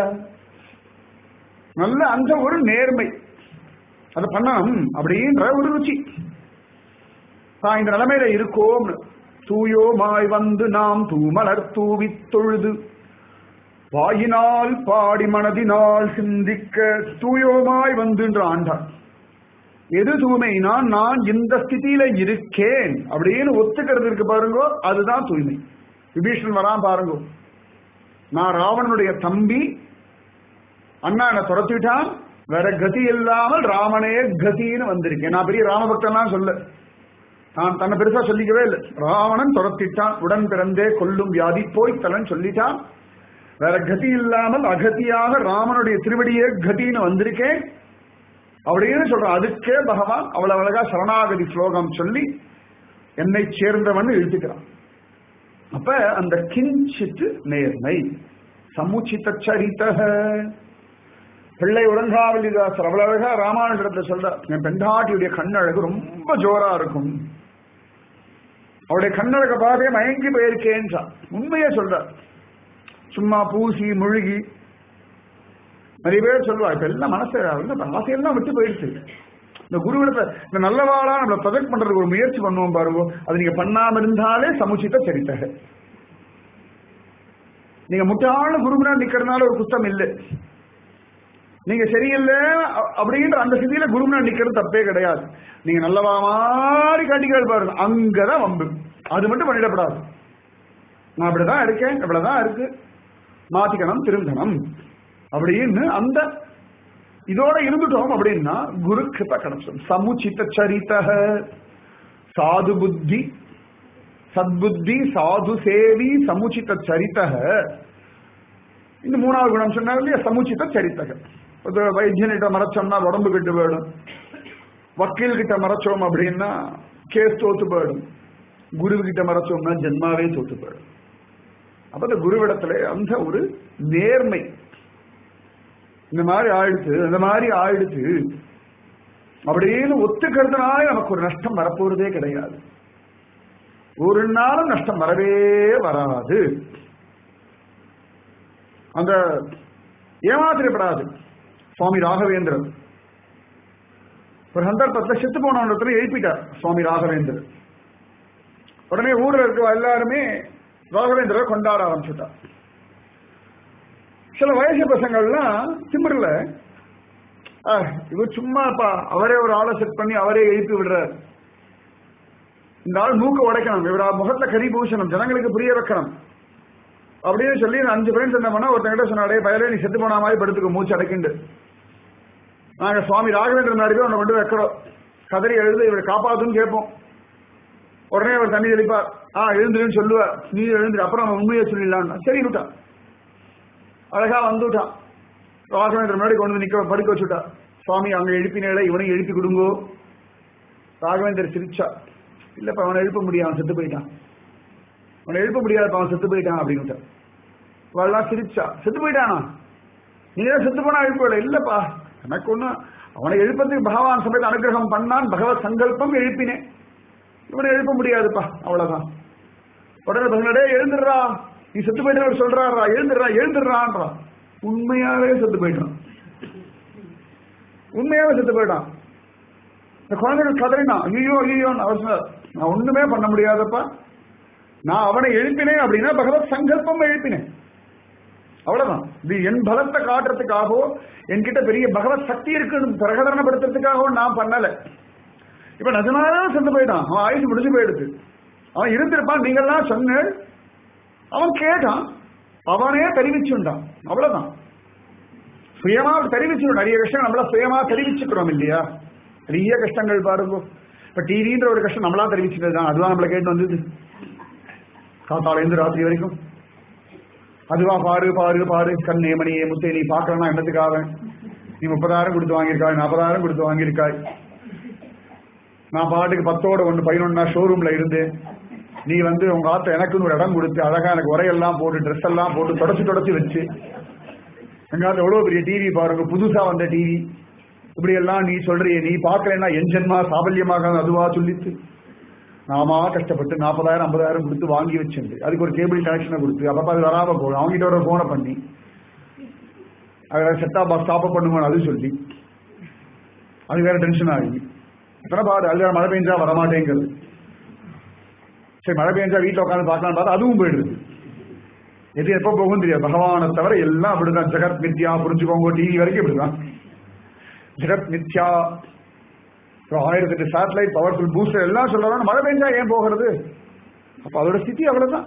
நல்ல அந்த ஒரு நேர்மை அதை பண்ணணும் அப்படின்ற ஒரு ருச்சி தான் இந்த நிலைமையில இருக்கோம் தூயோமாய் வந்து நாம் தூமலர் தூவி தொழுது வாயினால் பாடி மனதினால் சிந்திக்க தூயோமாய் வந்துன்ற ஆண்டான் எது தூய்மைனா நான் இந்த ஸ்திதியில இருக்கேன் அப்படின்னு ஒத்துக்கிறது இருக்கு பாருங்க அதுதான் தூய்மை விபீஷன் வரான் பாருங்க நான் ராவணனுடைய தம்பி அண்ணா என்ன துரத்திட்டான் வேற கதி இல்லாமல் ராமனே கதின்னு வந்திருக்கேன் நான் பெரிய ராமபக்தன்லாம் சொல்ல நான் தன்னை பெருசா சொல்லிக்கவே இல்லை ராவணன் துரத்திட்டான் உடன் பிறந்தே கொல்லும் வியாதி போய் தலன் சொல்லிட்டான் வேற கதி இல்லாமல் அகதியாக ராமனுடைய திருவடியே கதின்னு வந்திருக்கேன் அப்படின்னு சொல்றான் அதுக்கே பகவான் அவ்வளவு அழகா சரணாகதி ஸ்லோகம் சொல்லி என்னை சேர்ந்தவன் எழுத்துக்கிறான் அப்ப அந்த கிஞ்சித்து நேர்மை சமுச்சித சரித்தக பிள்ளை உறங்காவலிதாசர் அவ்வளவு அழகா ராமானுஜரத்துல சொல்ற என் பெண்டாட்டியுடைய கண்ணழகு ரொம்ப ஜோரா இருக்கும் அவருடைய கண்ணழக பார்த்தே மயங்கி போயிருக்கேன்றான் உண்மையே சொல்ற சும்மா பூசி முழுகி நிறைய பேர் சொல்லுவா இப்ப எல்லாம் மனசு எல்லாம் ஆசையெல்லாம் விட்டு போயிடுச்சு இந்த குருவிடத்தை இந்த நல்லவாளா நம்மளை ப்ரொஜெக்ட் பண்றதுக்கு ஒரு முயற்சி பண்ணுவோம் பாருங்க அது நீங்க பண்ணாம இருந்தாலே சமுச்சித்த சரித்தக நீங்க முட்டாள குருகுணா நிக்கிறதுனால ஒரு குத்தம் இல்லை நீங்க சரியில்லை அ- அப்படின்ற அந்த ஸ்திதியில குருகுணா நிக்கிறது தப்பே கிடையாது நீங்க நல்லவா மாதிரி காட்டிக்கிறது பாருங்க அங்கதான் வம்பு அது மட்டும் பண்ணிடப்படாது நான் அப்படிதான் இருக்கேன் இவ்வளவுதான் இருக்கு மாத்திக்கணும் திருந்தணும் அப்படின்னு அந்த இதோட இருந்துட்டோம் அப்படின்னா குரு கிருப கிடைச்சிடும் சமுச்சித சரிதக சாது புத்தி சத்புத்தி சாது சேவி சமுச்சித சரிதக இந்த மூணாவது குணம் சொன்னாங்க இல்லையா சமுச்சித சரித்தக ஒரு வைத்தியன்கிட்ட மறைச்சோம்னா உடம்பு கெட்டு போயிடும் வக்கீல் கிட்ட மறைச்சோம் அப்படின்னா கேஸ் தோத்து போயிடும் குரு கிட்ட மறைச்சோம்னா ஜென்மாவே தோத்து போயிடும் அப்ப அந்த குருவிடத்துல அந்த ஒரு நேர்மை இந்த மாதிரி ஆயிடுச்சு இந்த மாதிரி ஆயிடுச்சு அப்படின்னு ஒத்துக்கிறதுனால நமக்கு ஒரு நஷ்டம் வரப்போறதே கிடையாது ஒரு நாளும் நஷ்டம் வரவே வராது அந்த ஏமாத்திரப்படாது சுவாமி ராகவேந்திரன் ஒரு சந்தர்ப்பத்தில் செத்து போன இடத்துல எழுப்பிட்டார் சுவாமி ராகவேந்திரன் உடனே ஊர்ல இருக்க எல்லாருமே ராகவேந்திரரை கொண்டாட ஆரம்பிச்சுட்டார் சில வயசு பசங்கள்லாம் திமிரல "ஆ, இவர் சும்மாப்பா அவரே ஒரு ஆளை செட் பண்ணி அவரே எழுப்பி விடுறார் இந்த ஆள் மூக்க உடைக்கணும் இவர் முகத்துல கரி பூசணும் ஜனங்களுக்கு புரிய வைக்கணும் அப்படின்னு சொல்லி நான் அஞ்சு ஃப்ரெண்ட்ஸ் என்ன பண்ணா ஒருத்தங்கிட்ட சொன்னாடே பயலே நீ செத்து போன மாதிரி படுத்துக்க மூச்சு அடைக்கிண்டு நாங்க சுவாமி ராகவேந்திரன் முன்னாடி போய் உன்னை கொண்டு போய் வைக்கிறோம் கதறி எழுது இவரை காப்பாத்துன்னு கேட்போம் உடனே அவர் தண்ணி தெளிப்பார் ஆ எழுந்துருன்னு சொல்லுவார் நீ எழுந்துரு அப்புறம் அவன் உண்மையை சொல்லிடலான்னு சரி விட்டான் அழகா வந்துட்டான் ராகவேந்திரன் முன்னாடி கொண்டு வந்து நிக்க படுக்க வச்சுட்டா சுவாமி அங்க எழுப்பினேல இவனையும் எழுப்பி கொடுங்கோ ராகவேந்தர் சிரிச்சா இல்லப்பா அவனை எழுப்ப முடியும் அவன் செத்து போயிட்டான் அவனை எழுப்ப முடியாது அவன் செத்து போயிட்டான் அப்படின்னு அவள்லாம் சிரிச்சா செத்து போயிட்டானா நீ ஏன் செத்து போனா எழுப்பல இல்லப்பா எனக்கு ஒண்ணு அவனை எழுப்பதுக்கு பகவான் சமயத்தை அனுகிரகம் பண்ணான் பகவத் சங்கல்பம் எழுப்பினேன் இவனை எழுப்ப முடியாதுப்பா அவ்வளவுதான் உடனே பகவானே எழுந்துடுறா நீ செத்து போயிட்டு சொல்றாரா எழுந்துடுறா எழுந்துடுறான்றா உண்மையாவே செத்து போயிட்டான் உண்மையாவே செத்து போயிட்டான் இந்த குழந்தைகள் கதறினா ஐயோ ஐயோ அவர் சொன்னார் நான் ஒண்ணுமே பண்ண முடியாதப்பா நான் அவனை எழுப்பினேன் அப்படின்னா பகவத் சங்கல்பம் எழுப்பினேன் அவ்வளவுதான் இது என் பலத்தை காட்டுறதுக்காகவோ என்கிட்ட பெரிய பகவத் சக்தி இருக்குன்னு பிரகடனப்படுத்துறதுக்காகவோ நான் பண்ணல இப்ப நிஜமாவே செத்து போயிட்டான் அவன் ஆயுசு முடிஞ்சு போயிடுது அவன் இருந்திருப்பான் நீங்கள்லாம் சொன்ன அவன் கேட்டான் அவனே தெரிவிச்சுண்டான் அவ்வளவுதான் சுயமா தெரிவிச்சு நிறைய விஷயம் நம்மள சுயமா தெரிவிச்சுக்கிறோம் இல்லையா நிறைய கஷ்டங்கள் பாருங்க இப்ப டிவின்ற ஒரு கஷ்டம் நம்மளா தெரிவிச்சுட்டு தான் அதுதான் நம்மள கேட்டு வந்தது காத்தால இருந்து ராத்திரி வரைக்கும் அதுவா பாரு பாரு பாரு கண்ணே மணியே முத்தே நீ பாக்கலன்னா என்னத்துக்காக நீ முப்பதாயிரம் கொடுத்து வாங்கியிருக்காய் நாற்பதாயிரம் கொடுத்து வாங்கியிருக்காய் நான் பாட்டுக்கு பத்தோட ஒன்று பதினொன்னா ஷோரூம்ல இருந்து நீ வந்து உங்க ஆத்த எனக்குன்னு ஒரு இடம் கொடுத்து அழகா எனக்கு உரையெல்லாம் போட்டு ட்ரெஸ் எல்லாம் போட்டு தொடச்சி தொடச்சி வச்சு எங்காவது எவ்வளவு பெரிய டிவி பாருங்க புதுசா வந்த டிவி இப்படி எல்லாம் நீ சொல்றிய நீ பார்க்கலன்னா என் ஜென்மா சாபல்யமாக அதுவா சொல்லித்து நாமா கஷ்டப்பட்டு நாற்பதாயிரம் ஐம்பதாயிரம் கொடுத்து வாங்கி வச்சிருந்து அதுக்கு ஒரு கேபிள் கனெக்ஷனை கொடுத்து அப்பப்ப அது வராம போகும் அவங்ககிட்ட ஒரு போனை பண்ணி அதில் செட்டா பாக்ஸ் ஸ்டாப் பண்ணுங்க அது சொல்லி அது வேற டென்ஷன் ஆகி எத்தனை பாரு அது வேற மழை பெஞ்சா வரமாட்டேங்கிறது சரி மழை பெஞ்சா வீட்டில் உட்காந்து பார்க்கலாம் பார்த்தா அதுவும் போயிடுது எது எப்போ போகும் தெரியாது பகவானை தவிர எல்லாம் அப்படிதான் ஜெகத் மித்யா புரிஞ்சுக்கோங்க டிவி வரைக்கும் இப்படிதான் ஜெகத் மித்யா ஆயிரத்தி எட்டு சேட்டலைட் பவர்ஃபுல் பூஸ்டர் எல்லாம் சொல்றாங்க மழை பெஞ்சா ஏன் போகிறது அப்ப அதோட ஸ்திதி அவ்வளவுதான்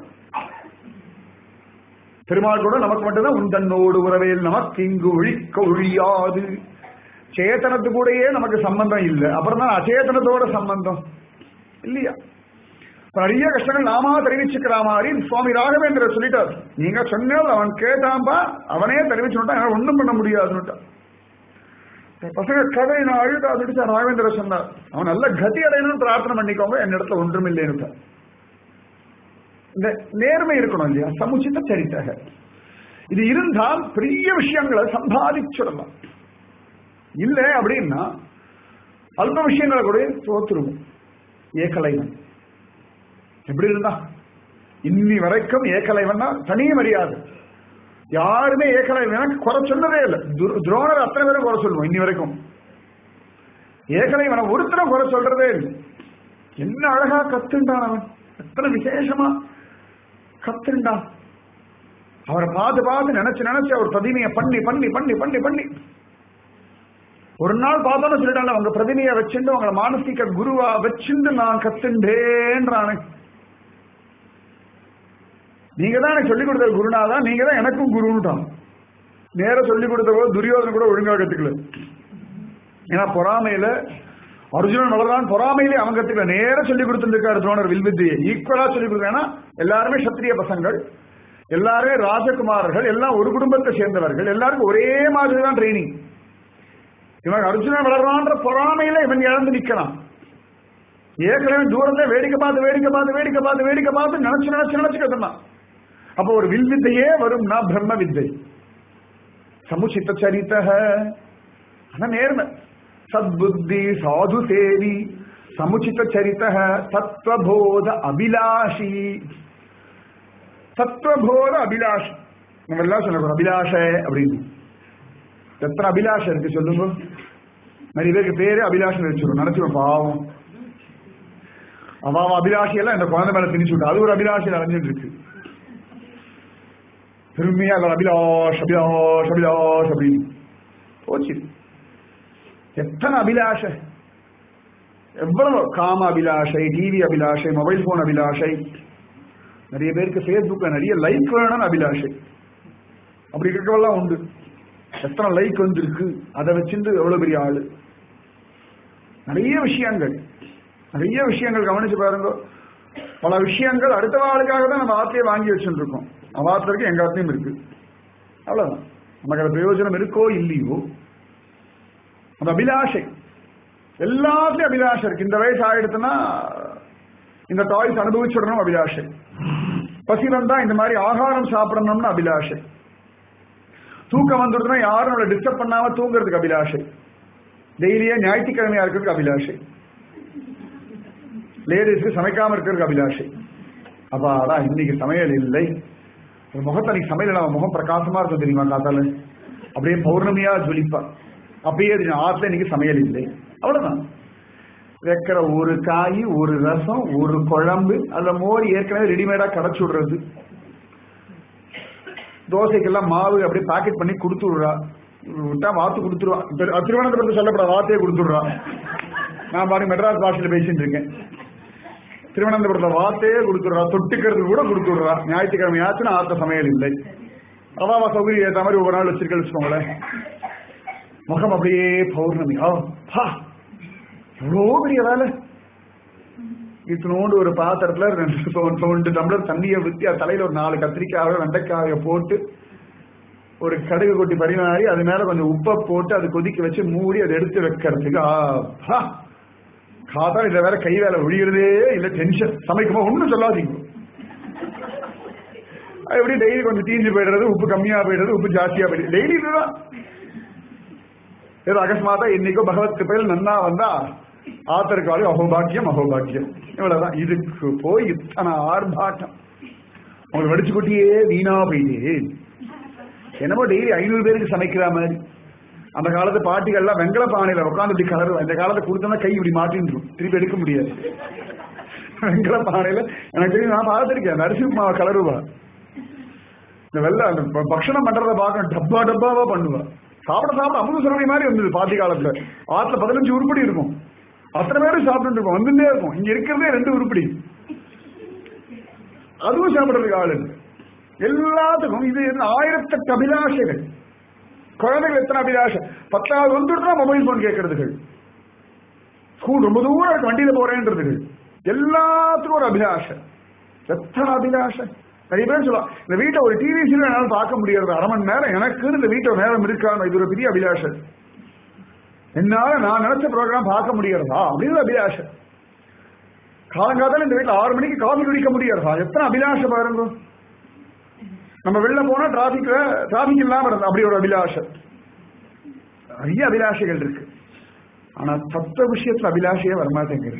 பெருமாள் கூட நமக்கு மட்டும்தான் உந்தன்னோடு உறவேல் நமக்கு இங்கு ஒழிக்க ஒழியாது சேத்தனத்து கூடயே நமக்கு சம்பந்தம் இல்லை அப்புறம் தான் அச்சேதனத்தோட சம்பந்தம் இல்லையா நிறைய கஷ்டங்கள் நாமா தெரிவிச்சுக்கிற மாதிரி சுவாமி ராகவேந்திர சொல்லிட்டார் நீங்க சொன்னால் அவன் கேட்டான்பா அவனே தெரிவிச்சுட்டான் ஒண்ணும் பண்ண முடியாதுன்னுட்டான் பசங்க கதை நான் அழுத அடிச்சா ராகவேந்திர சொன்னார் அவன் நல்ல கதி அடையணும்னு பிரார்த்தனை பண்ணிக்கோங்க என் இடத்துல ஒன்றும் இல்லைன்னு இந்த நேர்மை இருக்கணும் இல்லையா சமுச்சித சரித்தக இது இருந்தால் பெரிய விஷயங்களை சம்பாதிச்சிடலாம் இல்ல அப்படின்னா அல்ப விஷயங்களை கூட தோத்துருவோம் ஏகலைவன் எப்படி இருந்தா இன்னி வரைக்கும் ஏகலைவன்னா தனி மரியாதை யாருமே ஏகலைவன் எனக்கு குறை சொன்னதே இல்லை துரோணர் அத்தனை பேரும் குறை சொல்லுவோம் இன்னி வரைக்கும் ஏகலைவனை ஒருத்தரும் குறை சொல்றதே இல்லை என்ன அழகா கத்துண்டான் அவன் எத்தனை விசேஷமா கத்துண்டான் அவரை பார்த்து பார்த்து நினைச்சு நினைச்சு அவர் பிரதிமையை பண்ணி பண்ணி பண்ணி பண்ணி பண்ணி ஒரு நாள் பார்த்தோன்னு சொல்லிட்டாங்க உங்க பிரதிமையை வச்சுட்டு உங்களை மானசீக குருவா வச்சுட்டு நான் கத்துண்டேன்றானே நீங்க தான் எனக்கு சொல்லிக் கொடுத்த குருநாதா நீங்க தான் எனக்கும் குருன்ட்டான் நேர சொல்லிக் கொடுத்த போது துரியோதனை கூட ஒழுங்கா கத்துக்கல ஏன்னா பொறாமையில அர்ஜுனன் வளர்றான் பொறாமையிலே அவன் கத்துக்கல நேர சொல்லி கொடுத்துருக்காரு துரோணர் வில்வித்தியை ஈக்குவலா சொல்லி கொடுத்தா எல்லாருமே சத்திரிய பசங்கள் எல்லாருமே ராஜகுமாரர்கள் எல்லாம் ஒரு குடும்பத்தை சேர்ந்தவர்கள் எல்லாருக்கும் ஒரே மாதிரி தான் ட்ரைனிங் இவன் அர்ஜுனன் வளர்றான்ற பொறாமையில இவன் இழந்து நிக்கிறான் ஏற்கனவே தூரத்தை வேடிக்கை பார்த்து வேடிக்கை பார்த்து வேடிக்கை பார்த்து வேடிக்கை பார்த்து நினைச்சு நினைச்சு நினைச்சு கத்துனான் அப்போ ஒரு வில் வித்தையே வரும்னா பிரம்ம வித்தை சமுச்சித்த சரித்த ஆனா நேர்மை சத்புத்தி சாது சேவி சமுச்சித சரித்த தத்துவபோத அபிலாஷி தத்துவபோத அபிலாஷி நம்ம எல்லாம் சொல்ல அபிலாஷ அப்படின்னு எத்தனை அபிலாஷம் இருக்கு சொல்லுங்க நிறைய பேருக்கு பேரு அபிலாஷம் வச்சிடும் நினைச்சிடும் பாவம் அவன் அபிலாஷி எல்லாம் இந்த குழந்தை மேல திணிச்சு விட்டு அது ஒரு அபிலாஷையில் அலைஞ்சிட்டு இருக்கு பெருமையா அபிலாஷ் அபிலாஷ் அபிலாஷ் அப்படின்னு போச்சு எத்தனை அபிலாஷ எவ்வளவு காம அபிலாஷை டிவி அபிலாஷை மொபைல் போன் அபிலாஷை நிறைய பேருக்கு ஃபேஸ்புக்ல நிறைய லைக் வேணும்னு அபிலாஷை அப்படி இருக்கவெல்லாம் உண்டு எத்தனை லைக் வந்திருக்கு அதை வச்சிருந்து எவ்வளவு பெரிய ஆளு நிறைய விஷயங்கள் நிறைய விஷயங்கள் கவனிச்சு பாருங்க பல விஷயங்கள் அடுத்த ஆளுக்காக தான் நம்ம ஆத்தையை வாங்கி வச்சுட்டு இருக்கோம் அவாத்திற்கு எங்க ஆத்தையும் இருக்கு அவ்வளவுதான் நமக்கு அது பிரயோஜனம் இருக்கோ இல்லையோ அந்த அபிலாஷை எல்லாத்துலயும் அபிலாஷை இருக்கு இந்த வயசு ஆயிடுச்சுன்னா இந்த டாய்ஸ் அனுபவிச்சிடணும் அபிலாஷை பசி வந்தா இந்த மாதிரி ஆகாரம் சாப்பிடணும்னு அபிலாஷை தூக்கம் வந்துடுதுன்னா யாரும் நம்மளை டிஸ்டர்ப் பண்ணாம தூங்குறதுக்கு அபிலாஷை டெய்லியே ஞாயிற்றுக்கிழமையா இருக்கிறதுக்கு அபிலாஷை லேடிஸ்க்கு சமைக்காம இருக்கிறதுக்கு அபிலாஷை அப்பாடா இன்னைக்கு சமையல் இல்லை ஒரு முகத்தை அன்னைக்கு சமையல் அவன் முகம் பிரகாசமா இருக்கும் தெரியுமா காத்தால அப்படியே பௌர்ணமியா ஜொலிப்பா அப்படியே தெரியும் ஆத்துல இன்னைக்கு சமையல் இல்லை அவ்வளவுதான் வைக்கிற ஒரு காய் ஒரு ரசம் ஒரு குழம்பு அதுல மோர் ஏற்கனவே ரெடிமேடா கடைச்சு விடுறது தோசைக்கெல்லாம் மாவு அப்படியே பாக்கெட் பண்ணி கொடுத்து விடுறா விட்டா வாத்து கொடுத்துருவா திரு- திருவனந்தபுரத்தை சொல்லப்பட வார்த்தையே கொடுத்துடுறா நான் பாருங்க மெட்ராஸ் பாஷையில பேசிட்டு இருக்கேன் திருவனந்தபுரத்துல வார்த்தையே கொடுத்துடுறா தொட்டுக்கிறது கூட கொடுத்துடுறா ஞாயிற்றுக்கிழமை ஆச்சுன்னா ஆத்த சமையல் இல்லை அவாவா சௌகரியம் ஏற்ற மாதிரி ஒவ்வொரு நாள் வச்சிருக்க வச்சுக்கோங்களேன் முகம் அப்படியே பௌர்ணமி ஆ பா எவ்வளோ பெரிய வேலை இத்தினோண்டு ஒரு பாத்திரத்துல ரெண்டு சோ- சோண்டு டம்ளர் தண்ணியை ஊத்தி அது தலையில ஒரு நாலு கத்திரிக்காயோ வெண்டைக்காயோ போட்டு ஒரு கடுகு கொட்டி பரிமாறி அது மேல கொஞ்சம் உப்பை போட்டு அது கொதிக்க வச்சு மூடி அதை எடுத்து வைக்கிறதுக்கு ஆஹா காதா இதுல வேற கை வேலை ஒழிகிறதே இல்ல டென்ஷன் சமைக்கும்போது ஒண்ணும் சொல்லாதீங்க அது எப்படி டெய்லி கொஞ்சம் தீஞ்சு போயிடுறது உப்பு கம்மியா போயிடுறது உப்பு ஜாஸ்தியா போயிடுது டெய்லி இதுதான் ஏதோ அகஸ்மாத்தா இன்னைக்கோ பகவத் கிருப்பையில் நன்னா வந்தா ஆத்தருக்காலும் அகோபாக்கியம் அகோபாக்கியம் இவ்வளவுதான் இதுக்கு போய் இத்தனை ஆர்ப்பாட்டம் உங்களுக்கு வடிச்சு கொட்டியே வீணா போயிட்டே என்னமோ டெய்லி ஐநூறு பேருக்கு சமைக்கிற மாதிரி அந்த காலத்து பாட்டிகள்லாம் வெங்கல பானையில உட்காந்து இப்படி கலருவா இந்த காலத்தை கொடுத்தோம்னா கை இப்படி மாட்டின்றும் திருப்பி எடுக்க முடியாது வெங்கல பானையில எனக்கு தெரியும் நான் பார்த்திருக்கேன் நரசிம்ம மாவை கலருவா இந்த வெள்ள அந்த ப- பக்ஷணம் பண்றத பார்க்கணும் டப்பா டப்பாவா பண்ணுவா சாப்பிட சாப்பிட அமுத சுரபி மாதிரி இருந்தது பாட்டி காலத்துல ஆத்துல பதினஞ்சு உருப்படி இருக்கும் அத்தனை பேரும் சாப்பிட்டு இருக்கோம் வந்துட்டே இருக்கும் இங்க இருக்கிறதே ரெண்டு உருப்படி அதுவும் சாப்பிடுறதுக்கு ஆளு இல்லை. எல்லாத்துக்கும் இது என்ன ஆயிரத்தெட்டு அபிலாஷைகள் குழந்தைகள் எத்தனை அபிலாஷை பத்தாவது வந்துட்டுனா மொபைல் போன் கேட்கறதுகள் ஸ்கூல் ரொம்ப தூரம் இருக்கு வண்டியில போறேன்றதுகள் எல்லாத்துக்கும் ஒரு அபிலாஷை எத்தனை அபிலாஷை நிறைய பேர் சொல்லலாம் இந்த வீட்டை ஒரு டிவி சீரியல் என்னால பார்க்க முடியாது அரை மணி நேரம் எனக்கு இந்த வீட்டை நேரம் இருக்கான்னு இது ஒரு பெரிய அபிலாஷை என்னால நான் நினைச்ச ப்ரோக்ராம் பார்க்க முடியறதா அப்படின்னு அபிலாஷை காலங்காத்தால இந்த வீட்டுல ஆறு மணிக்கு காஃபி குடிக்க முடியறதா எத்தனை அபிலாஷை பாருங்க நம்ம வெளில போனா டிராபிக்ல டிராபிக் இல்லாம இருந்தா அப்படி ஒரு அபிலாஷை நிறைய அபிலாஷைகள் இருக்கு ஆனா தத்துவ விஷயத்துல அபிலாஷையே வரமாட்டேங்குது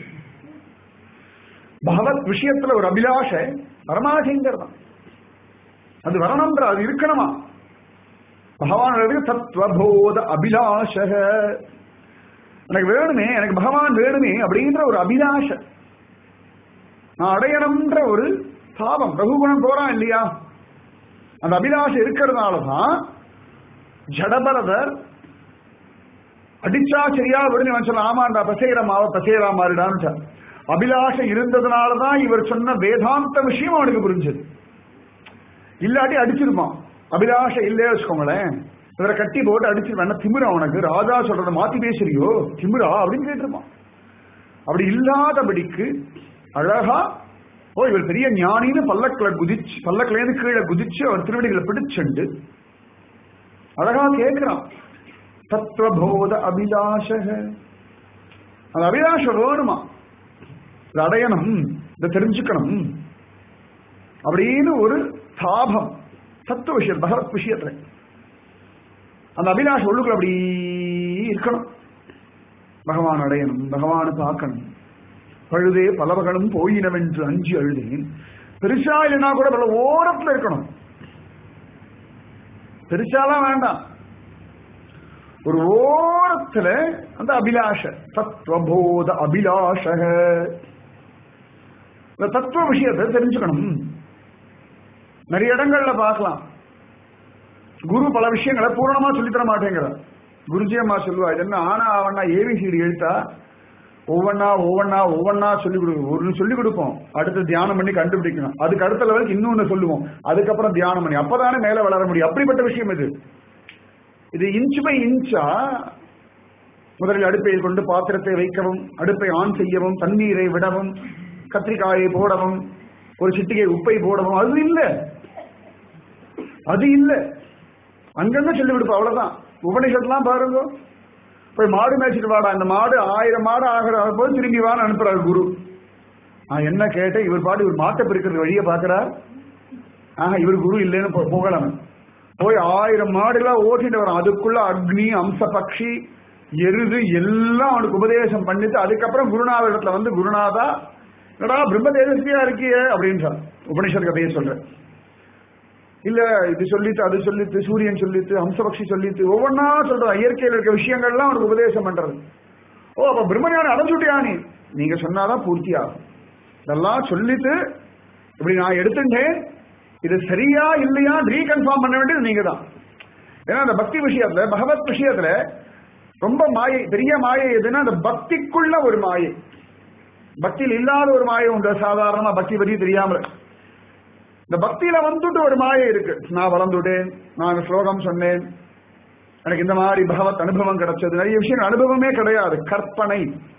பகவத் விஷயத்துல ஒரு அபிலாஷை வரமாட்டேங்கிறதா அது வரணும்ன்ற அது இருக்கணுமா பகவான் தத்துவபோத அபிலாஷ எனக்கு வேணுமே எனக்கு பகவான் வேணுமே அப்படின்ற ஒரு அபிலாஷை நான் அடையணும்ன்ற ஒரு தாபம் ரகுகுணம் போறான் இல்லையா அந்த அபிலாஷை இருக்கிறதுனாலதான் ஜடபரதர் அடிச்சா சரியா விடுன்னு அவன் சொல்ல ஆமாண்டா பசேர மாவ பசேரா மாறிடான்னு அபிலாஷை இருந்ததுனாலதான் இவர் சொன்ன வேதாந்த விஷயம் அவனுக்கு புரிஞ்சது இல்லாட்டி அடிச்சிருப்பான் அபிலாஷை இல்லையே வச்சுக்கோங்களேன் இவரை கட்டி போட்டு அடிச்சு வேணா திமிரா உனக்கு ராஜா சொல்றத மாத்தி பேசுறியோ திமிரா அப்படின்னு கேட்டிருப்பான் அப்படி இல்லாதபடிக்கு அழகா ஓ இவர் பெரிய ஞானின்னு பல்லக்கில குதிச்சு பல்லக்கிலேருந்து கீழே குதிச்சு அவர் திருவடிகளை பிடிச்சுண்டு அழகா கேட்கிறான் தத்துவபோத அபிலாஷக அந்த அபிலாஷம் வேணுமா இதை அடையணும் இதை தெரிஞ்சுக்கணும் அப்படின்னு ஒரு தாபம் தத்துவ விஷயம் பகவத் விஷயத்துல அந்த அபிலாஷம் உள்ளுக்குள்ள அப்படி இருக்கணும் பகவான் அடையணும் பகவானை பார்க்கணும் பழுதே பலவகளும் போயினவென்று அஞ்சு அழுதேன் பெருசா இல்லைன்னா கூட பல ஓரத்துல இருக்கணும் பெருசாலாம் வேண்டாம் ஒரு ஓரத்துல அந்த அபிலாஷ தத்துவபோத அபிலாஷக இந்த தத்துவ விஷயத்தை தெரிஞ்சுக்கணும் நிறைய இடங்கள்ல பார்க்கலாம் குரு பல விஷயங்களை பூரணமா சொல்லித்தர மாட்டேங்கிறார் குருஜி அம்மா சொல்லுவா இது என்ன ஆனா அவனா ஏபிசிடி எழுத்தா ஒவ்வொன்னா ஒவ்வொன்னா ஒவ்வொன்னா சொல்லி கொடுக்கும் ஒன்னு சொல்லி கொடுப்போம் அடுத்து தியானம் பண்ணி கண்டுபிடிக்கணும் அதுக்கு அடுத்த லெவலுக்கு இன்னொன்னு சொல்லுவோம் அதுக்கப்புறம் தியானம் பண்ணி அப்பதானே மேல வளர முடியும் அப்படிப்பட்ட விஷயம் இது இது இன்ச் பை இன்ச்சா முதலில் அடுப்பையில் கொண்டு பாத்திரத்தை வைக்கவும் அடுப்பை ஆன் செய்யவும் தண்ணீரை விடவும் கத்திரிக்காயை போடவும் ஒரு சிட்டிகை உப்பை போடவும் அது இல்ல அது இல்ல அங்கங்க சொல்லி கொடுப்போம் அவ்வளவுதான் உபனிஷத்துலாம் பாருங்க போய் மாடு மேய்ச்சிட்டு வாடா இந்த மாடு ஆயிரம் மாடு ஆகிற போது திரும்பி வான்னு அனுப்புறாரு குரு நான் என்ன கேட்டேன் இவர் பாட்டு இவர் மாட்டை பிரிக்கிறது வழியை பாக்குறார் ஆஹா இவர் குரு இல்லைன்னு போ- போகலாம் போய் ஆயிரம் மாடுலாம் ஓட்டிட்டு வரான் அதுக்குள்ள அக்னி அம்ச பக்ஷி எருது எல்லாம் அவனுக்கு உபதேசம் பண்ணிட்டு அதுக்கப்புறம் குருநாத இடத்துல வந்து குருநாதா என்னடா பிரம்ம தேஜஸ்வியா இருக்கியே அப்படின்றான் உபனிஷத் கதையை சொல்றேன் இல்ல இது சொல்லித்து அது சொல்லித்து சூரியன் சொல்லித்து ஹம்சபக்ஷி சொல்லித்து ஒவ்வொன்னா சொல்றான் இயற்கையில் இருக்க விஷயங்கள்லாம் அவனுக்கு உபதேசம் பண்றது ஓ அப்ப பிரம்மஞானி அடைஞ்சுட்டியா நீ நீங்க சொன்னாதான் பூர்த்தி ஆகும் இதெல்லாம் சொல்லிட்டு இப்படி நான் எடுத்துட்டேன் இது சரியா இல்லையா ரீகன்ஃபார்ம் பண்ண வேண்டியது நீங்க தான் ஏன்னா அந்த பக்தி விஷயத்துல பகவத் விஷயத்துல ரொம்ப மாயை பெரிய மாயை எதுன்னா அந்த பக்திக்குள்ள ஒரு மாயை பக்தியில் இல்லாத ஒரு மாயை உண்டு சாதாரணமா பக்தி பத்தி தெரியாம இந்த பக்தியில வந்துட்டு ஒரு மாயை இருக்கு நான் வளர்ந்துட்டேன் நான் ஸ்லோகம் சொன்னேன் எனக்கு இந்த மாதிரி பகவத் அனுபவம் கிடைச்சது நிறைய விஷயங்கள் அனுபவமே கிடையாது கற்பனை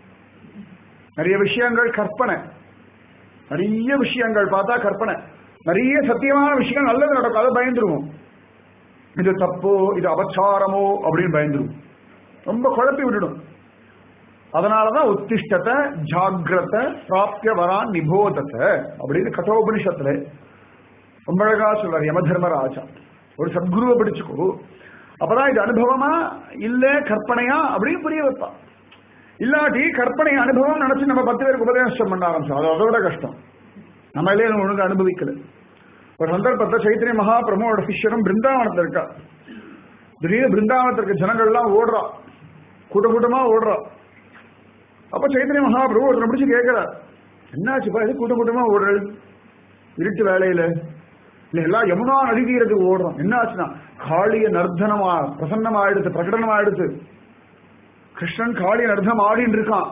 நிறைய விஷயங்கள் கற்பனை நிறைய விஷயங்கள் பார்த்தா கற்பனை நிறைய சத்தியமான விஷயங்கள் நல்லது நடக்கும் அதை பயந்துருவோம் இது தப்போ இது அபச்சாரமோ அப்படின்னு பயந்துருவோம் ரொம்ப குழப்பி விட்டுடும் அதனாலதான் உத்திஷ்டத்தை ஜாகிரத பிராப்திய வரான் நிபோதத்தை அப்படின்னு கட்டோபனிஷத்துல ரொம்ப அழகா சொல்றாரு யம தர்மராஜா ஒரு சத்குருவை பிடிச்சுக்கோ அப்பதான் இது அனுபவமா இல்ல கற்பனையா அப்படின்னு புரிய வைப்பான் இல்லாட்டி கற்பனை அனுபவம் நினைச்சு நம்ம பத்து பேருக்கு உபதேசம் பண்ண ஆரம்பிச்சோம் அது அதோட கஷ்டம் நம்மளே ஒழுங்கு அனுபவிக்கல ஒரு சந்தர்ப்பத்தை சைத்தன்ய மகாபிரமோட சிஷ்யரும் பிருந்தாவனத்துல இருக்கா திடீர்னு பிருந்தாவனத்திற்கு ஜனங்கள்லாம் ஓடுறா கூட்ட கூட்டமா ஓடுறா அப்ப சைத்தன்ய மகாபிரபு ஒருத்தனை பிடிச்சு கேட்கிறார் என்னாச்சுப்பா இது கூட்ட கூட்டமா ஓடுறது இருட்டு வேலையில இல்ல எல்லாம் யமுனா நதி தீரத்துக்கு ஓடுறோம் என்ன ஆச்சுன்னா காளிய நர்த்தனமா பிரசன்னமா ஆயிடுத்து பிரகடனமா ஆயிடுத்து கிருஷ்ணன் காளிய நர்த்தனம் ஆடின்னு இருக்கான்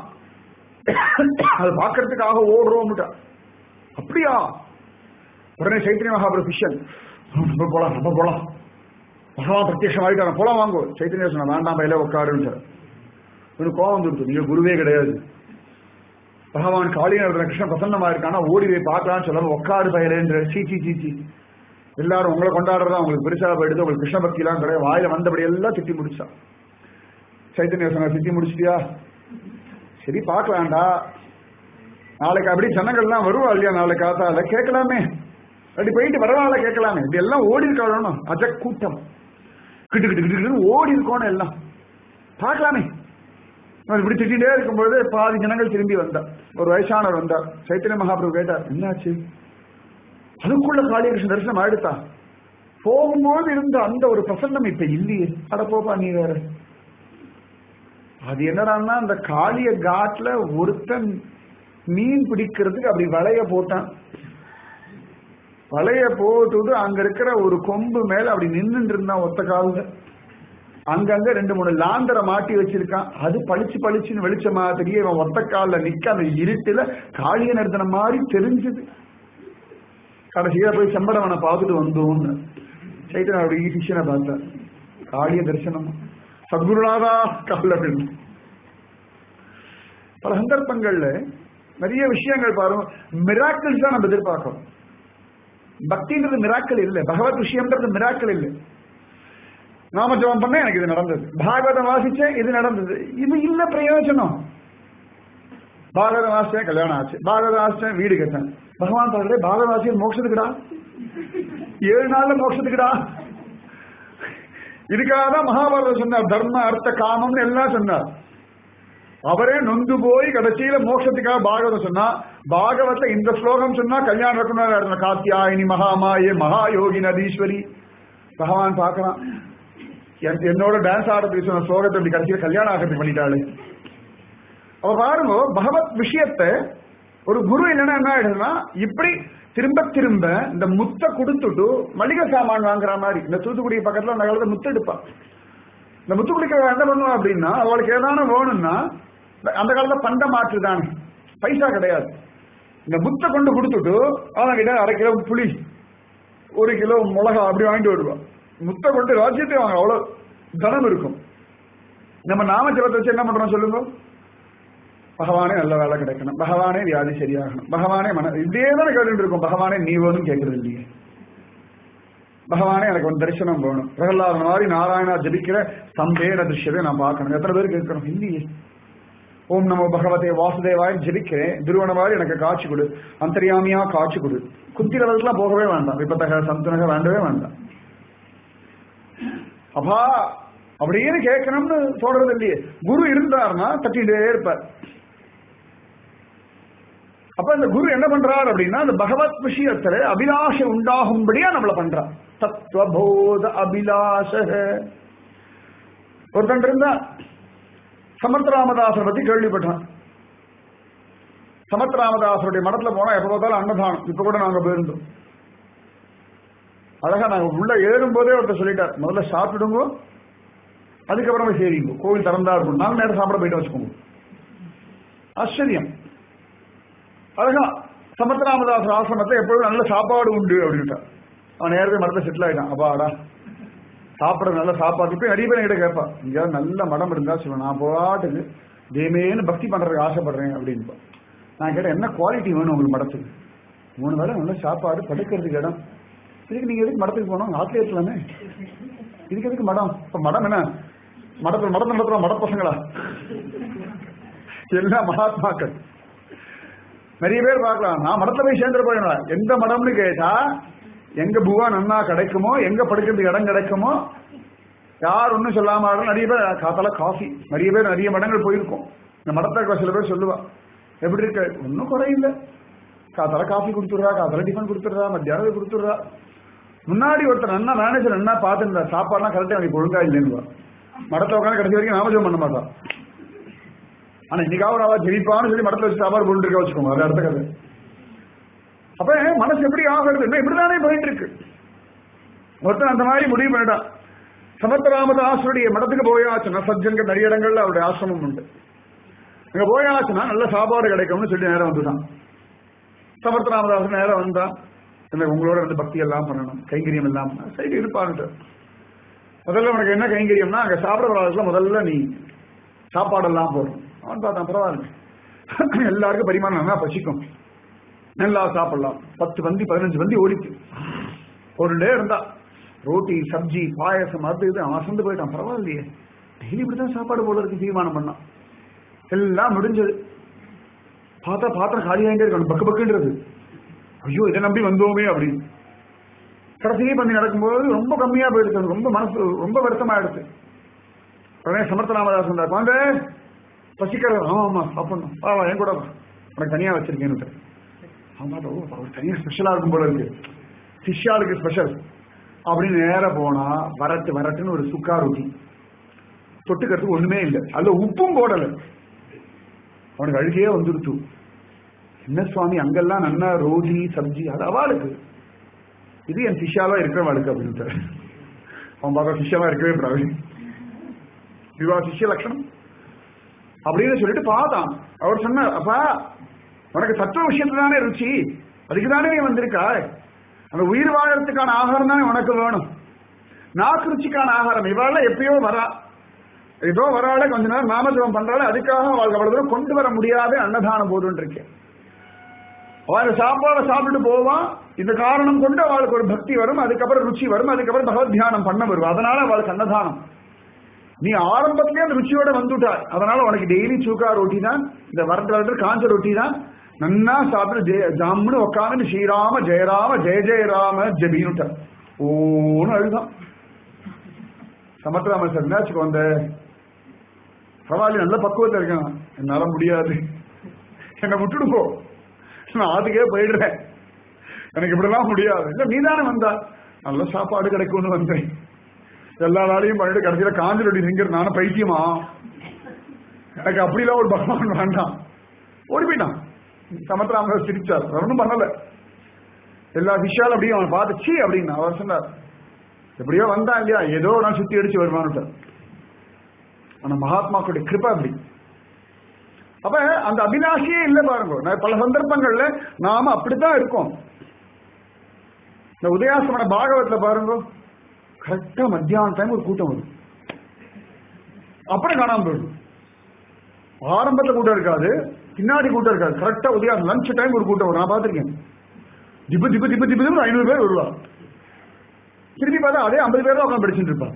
அது பாக்குறதுக்காக ஓடுறோம்ட்டா அப்படியா உடனே சைத்தன்ய மகாபுர சிஷ்யன் நம்ம போலாம் நம்ம போலாம் பகவான் பிரத்யட்சம் ஆயிட்டான போலாம் வாங்கோ சைத்தன்ய சொன்ன வேண்டாம் பயில உட்காருன்னு இவனுக்கு கோவம் வந்துருச்சு நீங்க குருவே கிடையாது பகவான் காளியர் கிருஷ்ணன் பிரசன்னமா இருக்கானா ஓடி போய் பார்க்கலாம்னு சொல்லாம உட்காரு பயலேன்ற சீச்சி சீச்சி எல்லாரும் உங்களை கொண்டாடுறதா உங்களுக்கு பெருசா போயிடுது உங்களுக்கு கிருஷ்ண பக்தி எல்லாம் கிடையாது வாயில வந்தபடி எல்லாம் திட்டி முடிச்சா சைத்தன்ய சொன்ன திட்டி முடிச்சிட்டியா சரி பார்க்கலாம்டா நாளைக்கு அப்படி ஜனங்கள்லாம் வருவா இல்லையா நாளைக்கு காத்தால கேட்கலாமே அப்படி போயிட்டு வரவால கேட்கலாமே இப்படி எல்லாம் ஓடி இருக்கணும் அஜ கூட்டம் கிட்டு கிட்டு கிட்டு கிட்டு ஓடி இருக்கணும் எல்லாம் பார்க்கலாமே அவர் இப்படி திட்டிகிட்டே இருக்கும்போது பாதி ஜனங்கள் திரும்பி வந்தார் ஒரு வயசானவர் வந்தார் சைத்தன்ய மகாபிரபு கேட்டார் என்னாச்சு அதுக்குள்ள காளிகிருஷ்ணன் தரிசனம் ஆயிடுத்தா போகும்போது இருந்த அந்த ஒரு பிரசன்னம் இப்ப இல்லையே அட போப்பா நீ வேற அது என்னடான்னா அந்த காளிய காட்டுல ஒருத்தன் மீன் பிடிக்கிறதுக்கு அப்படி வலைய போட்டான் வலைய போட்டுட்டு அங்க இருக்கிற ஒரு கொம்பு மேல அப்படி நின்னுட்டு இருந்தான் ஒத்த காலில் அங்கங்க ரெண்டு மூணு லாந்தரை மாட்டி வச்சிருக்கான் அது பளிச்சு பளிச்சுன்னு வெளிச்சமா தெரிய இவன் ஒத்த காலில் நிக்க அந்த இருட்டுல காளிய நிறுத்தின மாதிரி தெரிஞ்சது கடைசியா போய் செம்படவனை பார்த்துட்டு வந்தோம்னு சைத்தன் அப்படி சிஷனை பார்த்தேன் காளிய தரிசனம் சத்குருநாதா கால அப்படின்னு பல சந்தர்ப்பங்கள்ல நிறைய விஷயங்கள் பாருங்க மிராக்கிள்ஸ் தான் நம்ம எதிர்பார்க்கிறோம் பக்தின்றது மிராக்கள் இல்லை பகவத் விஷயம்ன்றது மிராக்கள் இல்லை நாம ஜபம் பண்ண எனக்கு இது நடந்தது பாகவதம் வாசிச்சேன் இது நடந்தது இது இல்ல பிரயோஜனம் பாகவதம் வாசிச்சேன் கல்யாணம் ஆச்சு பாகவதம் வாசிச்சேன் வீடு கட்டேன் பகவான் பாடுறே பாகவதம் வாசிச்சேன் மோட்சத்துக்குடா ஏழு நாள்ல மோட்சத்துக்குடா இதுக்காக தான் மகாபாரதம் சொன்னார் தர்ம அர்த்த காமம்னு எல்லாம் சொன்னார் அவரே நொந்து போய் கடைசியில மோட்சத்துக்காக பாகவதம் சொன்னா பாகவத்தை இந்த ஸ்லோகம் சொன்னா கல்யாணம் இருக்கணும் காத்தியாயினி மகாமாயே மகாயோகி நதீஸ்வரி பகவான் பார்க்கலாம் என்- என்னோட டான்ஸ் ஆடுறதுக்கு சொன்ன ஸ்லோகத்தை இப்படி கடைசியில கல்யாணம் ஆகிறதுக்கு பண்ணிட்டாளு அவ பாருங்க பகவத் விஷயத்தை ஒரு குரு இல்லைன்னா என்ன ஆயிடுதுன்னா இப்படி திரும்ப திரும்ப இந்த முத்தை கொடுத்துட்டு மளிகை சாமான் வாங்குற மாதிரி இந்த தூத்துக்குடி பக்கத்துல அந்த காலத்துல முத்து எடுப்பா இந்த முத்து குடிக்க என்ன பண்ணுவா அப்படின்னா அவளுக்கு ஏதான வேணும்னா அந்த காலத்துல பண்ட மாற்று தானே பைசா கிடையாது இந்த முத்தை கொண்டு கொடுத்துட்டு அவன் கிட்ட அரை கிலோ புளி ஒரு கிலோ மிளகா அப்படி வாங்கிட்டு வருவான் முத்தை கொண்டு ராஜ்யத்தை வாங்க அவ்வளவு தனம் இருக்கும் நம்ம நாம ஜபத்தை வச்சு என்ன பண்றோம் சொல்லுங்க பகவானே நல்ல வேலை கிடைக்கணும் பகவானே வியாதி சரியாகணும் பகவானே மன இப்படியே தானே கேட்டுட்டு இருக்கோம் பகவானே நீ வேணும் கேட்கறது இல்லையே பகவானே எனக்கு ஒரு தரிசனம் வேணும் பிரகலாதன் மாதிரி நாராயணா ஜபிக்கிற சம்பேன திருஷ்யத்தை நான் பார்க்கணும் எத்தனை பேர் கேட்கணும் இல்லையே ஓம் நமோ பகவதே வாசுதேவாய் ஜபிக்கிறேன் துருவன மாதிரி எனக்கு காட்சி கொடு அந்தரியாமியா காட்சி கொடு குத்தி லெவலுக்குலாம் போகவே வேண்டாம் விபத்தக சந்துனக வேண்டவே வேண்டாம் அப்பா அப்படின்னு கேட்கணும்னு தோடுறது இல்லையே குரு இருந்தாருன்னா தட்டிட்டே இருப்பார் அப்ப இந்த குரு என்ன பண்றார் அப்படின்னா அந்த பகவத் விஷயத்துல அபிலாஷை உண்டாகும்படியா நம்மள பண்றார் தத்துவபோத அபிலாஷ ஒருத்தன் இருந்தா சமர்த்த ராமதாசரை பத்தி கேள்விப்பட்டான் சமர்த்த ராமதாசருடைய மடத்துல போனா எப்ப பார்த்தாலும் அன்னதானம் இப்ப கூட நாங்க போயிருந்தோம் அழகா நாங்க உள்ள ஏறும் போதே ஒருத்தர் சொல்லிட்டார் முதல்ல சாப்பிடுங்க அதுக்கப்புறமா சரிங்க கோவில் திறந்தா இருக்கும் நாலு நேரம் சாப்பிட போயிட்டு வச்சுக்கோங்க ஆச்சரியம் அழகா சமர்த்த ராமதாசர் ஆசிரமத்துல எப்பொழுதும் நல்ல சாப்பாடு உண்டு அப்படின்ட்டார் அவன் நேரவே மடத்துல செட்டில் ஆயிட்டான் அப்பாடா சாப்பிட நல்ல சாப்பாடு இப்ப நிறைய பேர் என்கிட்ட கேட்பா எங்கேயாவது நல்ல மடம் இருந்தா சொல்லுவேன் நான் பாட்டுக்கு தேமேன்னு பக்தி பண்றதுக்கு ஆசைப்படுறேன் அப்படின்னு நான் கேட்டேன் என்ன குவாலிட்டி வேணும் உங்களுக்கு மடத்துக்கு மூணு வேளை நல்ல சாப்பாடு படுக்கிறதுக்கு இடம் இதுக்கு நீங்க எதுக்கு மடத்துக்கு போனோம் ஆத்திலே இருக்கலாமே இதுக்கு எதுக்கு மடம் இப்ப மடம் என்ன மடத்துல மடத்துல நடத்துறோம் மட பசங்களா எல்லாம் மகாத்மாக்கள் நிறைய பேர் பார்க்கலாம் நான் மடத்துல போய் சேர்ந்துட போயிடலாம் எந்த மடம்னு கேட்டா எங்க புவா நன்னா கிடைக்குமோ எங்க படுக்கிறதுக்கு இடம் கிடைக்குமோ யார் ஒன்றும் சொல்லாம ஆடுறோம். நிறைய பேர் காத்தால காஃபி நிறைய பேர் நிறைய மடங்கள் போயிருக்கோம் இந்த மடத்தை இருக்கிற சில பேர் சொல்லுவா எப்படி இருக்க ஒன்றும் குறையில்லை காத்தால காஃபி கொடுத்துடுறா காத்தால டிஃபன் கொடுத்துடுறா மத்தியானம் கொடுத்துடுறா முன்னாடி ஒருத்தர் நன்னா மேனேஜர் நன்னா பார்த்துருந்தா சாப்பாடுலாம் கரெக்டாக எனக்கு ஒழுங்கா இல்லைன்னு மடத்துல உட்காந்து கடைசி வரைக்கும் நாமஜம் பண்ண மாட்டான் ஆனா இன்னைக்காவது அவ ஜெயிப்பான்னு சொல்லி மடத்துல வச்சு சாப்பாடு போட்டு இருக்க வச்சுக்கோங்க அது அடுத்த கதை அப்ப மனசு எப்படி ஆகிறது இன்னும் இப்படிதானே போயிட்டு இருக்கு ஒருத்தன் அந்த மாதிரி முடிவு பண்ணிட்டான் சமர்த்த ராமதாசருடைய மடத்துக்கு போயாச்சுன்னா சஜ்ஜன்கள் நிறைய இடங்கள்ல அவருடைய ஆசிரமம் உண்டு அங்க போயாச்சுன்னா நல்ல சாப்பாடு கிடைக்கும்னு சொல்லி நேரம் வந்துட்டான் சமர்த்த ராமதாசன் நேரம் வந்தான் இல்லை உங்களோட வந்து பக்தி எல்லாம் பண்ணணும் கைங்கரியம் எல்லாம் சரி இருப்பான்ட்டு முதல்ல உனக்கு என்ன கைங்கரியம்னா அங்க சாப்பிட வராதுல முதல்ல நீ சாப்பாடெல்லாம் போடும் அவன் பார்த்தான் பரவாயில்ல எல்லாருக்கும் பரிமாணம் நல்லா பசிக்கும் நல்லா சாப்பிடலாம் பத்து பந்தி பதினஞ்சு பந்தி ஓடிச்சு ஒரு டே இருந்தா ரோட்டி சப்ஜி பாயசம் அது இது அவன் அசந்து போயிட்டான் பரவாயில்லையே டெய்லி இப்படிதான் சாப்பாடு போல இருக்கு தீர்மானம் பண்ணான் எல்லாம் முடிஞ்சது பார்த்தா பாத்திரம் காலியாகிட்டே இருக்கணும் பக்கு பக்குன்றது ஐயோ இதை நம்பி வந்தோமே அப்படின்னு கடைசி பந்தி நடக்கும்போது ரொம்ப கம்மியா போயிடுச்சு ரொம்ப மனசு ரொம்ப வருத்தமா எடுத்து உடனே சமர்த்த ராமதாஸ் வந்தார் குழந்தை பசிக்கிறது ஆமா ஆமா சாப்பிடணும் வா வா என் கூட வா உனக்கு தனியா வச்சிருக்கேன்னு ஆமா ஓ அவர் தனியா ஸ்பெஷலா இருக்கும் போல இருக்கு சிஷ்யாளுக்கு ஸ்பெஷல் அப்படின்னு நேர போனா வரட்டு வரட்டுன்னு ஒரு சுக்கா ரொட்டி தொட்டுக்கிறதுக்கு ஒண்ணுமே இல்லை அதுல உப்பும் போடல அவனுக்கு அழுகையே வந்துருத்து என்ன சுவாமி அங்கெல்லாம் நல்லா ரோஜி சப்ஜி அது அவளுக்கு இது என் சிஷ்யாவா இருக்கிறவளுக்கு அப்படின்னு அவன் பார்க்க சிஷ்யாவா இருக்கவே கூடாது விவா சிஷ்ய லட்சணம் அப்படின்னு சொல்லிட்டு பார்த்தான் அவர் சொன்னார் அப்பா உனக்கு தத்துவ விஷயத்துல தானே ருச்சி அதுக்கு தானே நீ வந்திருக்கா அந்த உயிர் வாழறதுக்கான ஆகாரம் தானே உனக்கு வேணும் நாக்கு ருச்சிக்கான ஆகாரம் இவாள எப்பயோ வரா ஏதோ வராள கொஞ்ச நேரம் நாமஜபம் பண்றாள் அதுக்காக அவளுக்கு அவ்வளவு தூரம் கொண்டு வர முடியாத அன்னதானம் போதுன்னு இருக்கேன் அவள் சாப்பாடை சாப்பிட்டு போவான் இந்த காரணம் கொண்டு அவளுக்கு ஒரு பக்தி வரும் அதுக்கப்புறம் ருச்சி வரும் அதுக்கப்புறம் பகவத் தியானம் பண்ண வரும் அதனால அவளுக்கு அன்னதானம் நீ ஆரம்பத்திலே அந்த ருச்சியோட வந்துட்டாய் அதனால உனக்கு டெய்லி சூக்கா ரொட்டி தான் இந்த வரட்டு வரட்டு காஞ்ச ரொட்டி தான் நன்னா சாப்பிட்டு ஜெய ஜாமுன்னு உட்காந்து ஸ்ரீராம ஜெயராம ஜெய ஜெயராம ஜபின்னுட்ட ஓன்னு அழுதான் சமத்ராம சார் என்னாச்சுக்கு வந்த பரவாயில்ல நல்ல பக்குவத்தில் இருக்கேன் என்னால முடியாது என்னை விட்டுடு போ நான் அதுக்கே போயிடுறேன் எனக்கு இப்படிலாம் முடியாது இல்ல நீதானே வந்தா நல்ல சாப்பாடு கிடைக்கும்னு வந்தேன் எல்லா நாளையும் பண்ணிட்டு கடைசியில காஞ்சி ரொட்டி திங்கிற நானும் பைத்தியமா எனக்கு அப்படிலாம் ஒரு பகவான் வேண்டாம் ஓடி போயிட்டான் சமத்ராம சிரிச்சார் அவர் ஒன்றும் பண்ணல எல்லா விஷயாலும் அப்படியே அவன் பார்த்துச்சு அப்படின்னு அவர் சொன்னார் எப்படியோ வந்தான் இல்லையா ஏதோ ஒரு நாள் சுத்தி அடிச்சு வருவான்னு ஆனா மகாத்மாக்களுடைய கிருப்பா அப்படி அப்ப அந்த அபிலாஷையே இல்லை பாருங்க நான் பல சந்தர்ப்பங்கள்ல நாம அப்படித்தான் இருக்கோம் இந்த உதயாசமன பாகவத்துல பாருங்க கரெக்டா மத்தியான டைம் ஒரு கூட்டம் வரும் அப்புறம் காணாம போயிடும் ஆரம்பத்துல கூட்டம் இருக்காது பின்னாடி கூட்டம் இருக்காது கரெக்டா உதயம் லஞ்ச் டைம் ஒரு கூட்டம் வரும் நான் பார்த்திருக்கேன் திப்பு திப்பு திப்பு திப்பு திப்பு ஐநூறு பேர் வருவா திருப்பி பார்த்தா அதே ஐம்பது பேர் தான் உட்காந்து படிச்சுட்டு இருப்பான்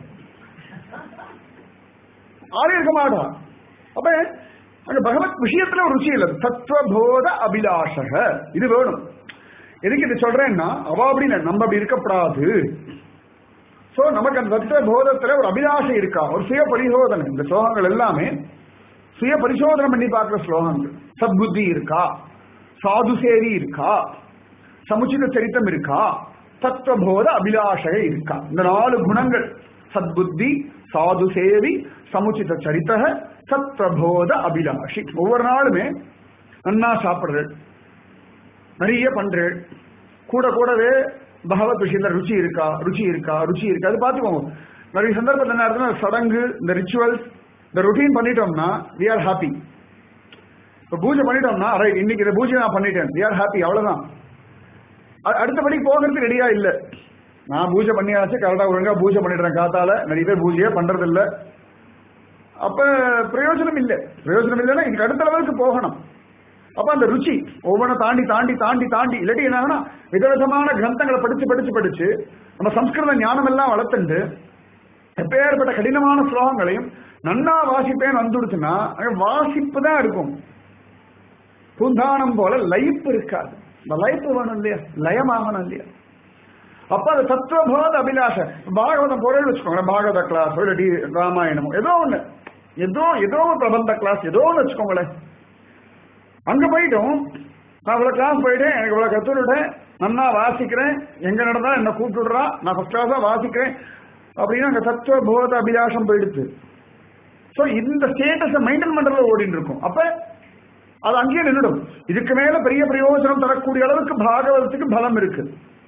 ஆளே இருக்க மாட்டா அப்ப அங்க பகவத் விஷயத்துல ஒரு ருச்சி இல்லை தத்துவபோத அபிலாஷக இது வேணும் எதுக்கு இது சொல்றேன்னா அவ அப்படின்னு நம்ம அப்படி இருக்கப்படாது சோ நமக்கு அந்த தத்துவ போதத்துல ஒரு அபிலாஷை இருக்கா ஒரு சுய பரிசோதனை இந்த ஸ்லோகங்கள் எல்லாமே சுய பரிசோதனை பண்ணி பார்க்கிற ஸ்லோகங்கள் சத்புத்தி இருக்கா சாது சேரி இருக்கா சமுச்சித சரித்தம் இருக்கா தத்துவபோத அபிலாஷக இருக்கா இந்த நாலு குணங்கள் சத்புத்தி சாது சேவி சமுச்சித சரித்தக சத்வபோத அபிலாஷி ஒவ்வொரு நாளுமே நன்னா சாப்பிடுறேன் நிறைய பண்றேன் கூட கூடவே பகவத் விஷயத்துல ருச்சி இருக்கா ருச்சி இருக்கா ருச்சி இருக்கா அது பார்த்துக்கோங்க நிறைய சந்தர்ப்பத்தில் என்ன ஆகுதுன்னா சடங்கு இந்த ரிச்சுவல்ஸ் இந்த ரொட்டீன் பண்ணிட்டோம்னா வி ஆர் ஹாப்பி இப்போ பூஜை பண்ணிட்டோம்னா ரைட் இன்னைக்கு இந்த பூஜை நான் பண்ணிட்டேன் வி ஆர் ஹாப்பி அவ்வளவுதான் அ- அடுத்தபடி போகிறதுக்கு ரெடியா இல்ல நான் பூஜை பண்ணியாச்சு கரெக்டா ஒழுங்கா பூஜை பண்ணிடுறேன் காத்தால நிறைய பேர் பூஜையே பண்றது இல்ல அப்ப பிரயோஜனம் இல்லை பிரயோஜனம் இல்லைன்னா இதுக்கு அடுத்த லெவலுக்கு போகணும் அப்ப அந்த ருச்சி ஒவ்வொன்றை தாண்டி தாண்டி தாண்டி தாண்டி இல்லாட்டி என்ன விதவிதமான கிரந்தங்களை படிச்சு படிச்சு படிச்சு நம்ம சம்ஸ்கிருத ஞானம் எல்லாம் வளர்த்துண்டு எப்பேற்பட்ட கடினமான ஸ்லோகங்களையும் நன்னா வாசிப்பேன் வந்துடுச்சுன்னா அங்க வாசிப்பு தான் இருக்கும் பூந்தானம் போல லயிப்பு இருக்காது இந்த லயிப்பு வேணும் இல்லையா லயமாகணும் இல்லையா அப்ப அது தத்துவபோத அபிலாஷ பாகவதம் பொருள் வச்சுக்கோங்களேன் பாகவத கிளாஸ் இல்லாட்டி ராமாயணமோ ஏதோ ஒண்ணு ஏதோ ஏதோ ஒரு பிரபந்த கிளாஸ் ஏதோ ஒண்ணு வச்சுக்கோங்களேன் அங்க போயிட்டோம் நான் இவ்வளவு கிளாஸ் போயிட்டேன் எனக்கு இவ்வளவு கத்துக்கிட்டேன் நன்னா வாசிக்கிறேன் எங்க நடந்தா என்ன கூப்பிட்டுடுறா நான் ஃபர்ஸ்ட் கிளாஸா வாசிக்கிறேன் அப்படின்னு அங்க தத்துவ போத அபிலாஷம் போயிடுது சோ இந்த ஸ்டேட்டஸை மெயின்டைன் பண்றதுல ஓடிட்டு இருக்கும் அப்ப அது அங்கேயே நின்றுடும் இதுக்கு மேல பெரிய பிரயோஜனம் தரக்கூடிய அளவுக்கு பாகவதத்துக்கு பலம் இருக்கு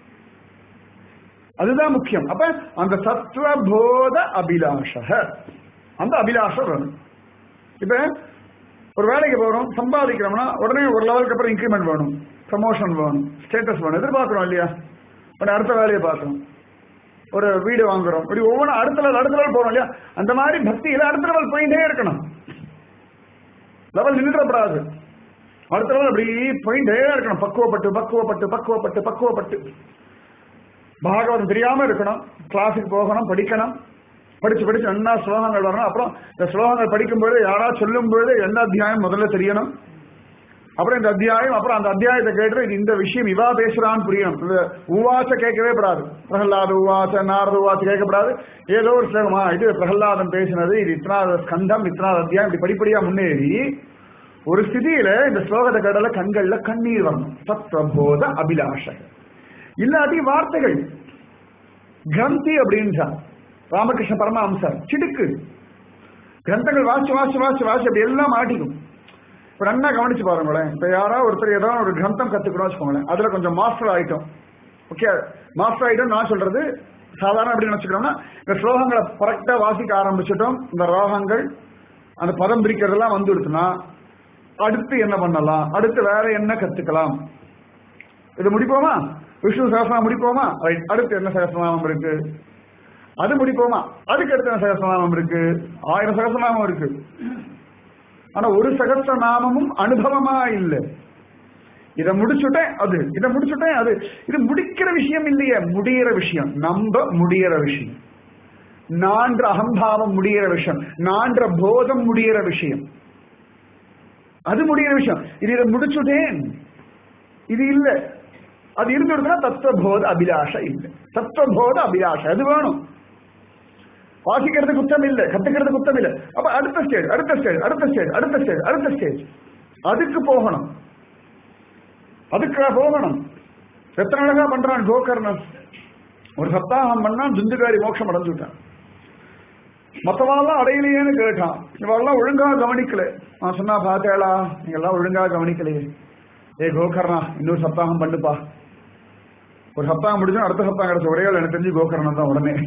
அதுதான் முக்கியம் அப்ப அந்த சத்துவ போத அபிலாஷ அந்த அபிலாஷம் வேணும் இப்ப ஒரு வேலைக்கு போறோம் சம்பாதிக்கிறோம்னா உடனே ஒரு லெவலுக்கு அப்புறம் இன்க்ரிமெண்ட் வேணும் ப்ரமோஷன் வேணும் ஸ்டேட்டஸ் வேணும் எதிர்பார்க்கிறோம் இல்லையா உடனே அடுத்த வேலையை பார்க்கணும் ஒரு வீடு வாங்குறோம் இப்படி ஒவ்வொன்றும் அடுத்த லெவல் அடுத்த லெவல் போறோம் இல்லையா அந்த மாதிரி பக்தியில அடுத்த லெவல் போயிட்டே இருக்கணும் லெவல் நின்றுடப்படாது அடுத்த லெவல் அப்படி போயிட்டே இருக்கணும் பக்குவப்பட்டு பக்குவப்பட்டு பக்குவப்பட்டு பக்குவப்பட்டு பாகவதம் தெரியாம இருக்கணும் கிளாஸுக்கு போகணும் படிக்கணும் படிச்சு படிச்சு என்ன ஸ்லோகங்கள் வரணும் அப்புறம் இந்த ஸ்லோகங்கள் படிக்கும்போது யாராவது சொல்லும்போது எந்த அத்தியாயம் முதல்ல தெரியணும் அப்புறம் இந்த அத்தியாயம் அப்புறம் அந்த அத்தியாயத்தை கேட்டு இது இந்த விஷயம் இவா பேசுறான்னு புரியணும் இந்த உவாச கேட்கவே படாது பிரகலாத உவாச நாரத உவாச கேட்கப்படாது ஏதோ ஒரு ஸ்லோகமா இது பிரகலாதன் பேசினது இது இத்தனாவது ஸ்கந்தம் இத்தனாவது அத்தியாயம் இப்படி படிப்படியா முன்னேறி ஒரு ஸ்திதியில இந்த ஸ்லோகத்தை கடல கண்கள்ல கண்ணீர் வரணும் சத்வபோத அபிலாஷ இல்லாட்டி வார்த்தைகள் கிரந்தி அப்படின்னு ராமகிருஷ்ண பரமஹம்சர் சிடுக்கு கிரந்தங்கள் வாசி வாசி வாசி வாசி அப்படி எல்லாம் மாட்டிக்கும் இப்ப நல்லா கவனிச்சு பாருங்களேன் இப்ப யாராவது ஒருத்தர் ஏதாவது ஒரு கிரந்தம் கத்துக்கணும் வச்சுக்கோங்களேன் அதுல கொஞ்சம் மாஸ்டர் ஆயிட்டோம் ஓகே மாஸ்டர் ஆயிட்டோம் நான் சொல்றது சாதாரண எப்படி நினைச்சுக்கிறோம்னா இந்த ஸ்லோகங்களை கரெக்டா வாசிக்க ஆரம்பிச்சிட்டோம் இந்த ராகங்கள் அந்த பதம் பிரிக்கிறதெல்லாம் வந்துடுச்சுன்னா அடுத்து என்ன பண்ணலாம் அடுத்து வேற என்ன கத்துக்கலாம் இது முடிப்போமா விஷ்ணு சகசிரநாமம் முடிப்போமா ரைட் அடுத்து என்ன சகசிரநாமம் இருக்கு அது முடிப்போமா அதுக்கு அடுத்து என்ன சகசிரநாமம் இருக்கு ஆயிரம் சகசிரநாமம் இருக்கு ஆனா ஒரு சகசிரநாமமும் அனுபவமா இல்லை இதை முடிச்சுட்டேன் அது இதை முடிச்சுட்டேன் அது இது முடிக்கிற விஷயம் இல்லையே முடியிற விஷயம் நம்ப முடியிற விஷயம் நான்ற அகம்பாவம் முடியிற விஷயம் நான்ற போதம் முடியிற விஷயம் அது முடியிற விஷயம் இது இதை முடிச்சுட்டேன் இது இல்ல அது இருந்துடுதுன்னா தத்துவபோத அபிலாஷ இல்லை தத்துவபோத அபிலாஷ அது வேணும் வாசிக்கிறது குத்தம் இல்லை கத்துக்கிறது குத்தம் இல்லை அப்ப அடுத்த ஸ்டேஜ் அடுத்த ஸ்டேஜ் அடுத்த ஸ்டேஜ் அடுத்த ஸ்டேஜ் அடுத்த ஸ்டேஜ் அதுக்கு போகணும் அதுக்கு போகணும் எத்தனை அழகா பண்றான் கோகர்ணன் ஒரு சப்தாகம் பண்ணா துந்துகாரி மோட்சம் அடைஞ்சுட்டான் மத்தவாலாம் அடையலையேன்னு கேட்டான் இவெல்லாம் ஒழுங்கா கவனிக்கல நான் சொன்னா பாத்தேளா நீங்க எல்லாம் ஒழுங்கா கவனிக்கலையே ஏ கோகர்ணா இன்னொரு சப்தாகம் பண்ணுப்பா ஒரு சப்தாகம் முடிஞ்சா அடுத்த சப்தாகம் கிடைச்ச ஒரே ஆள் எனக்கு தெரிஞ்சு கோகர்ணன் தான் உடனே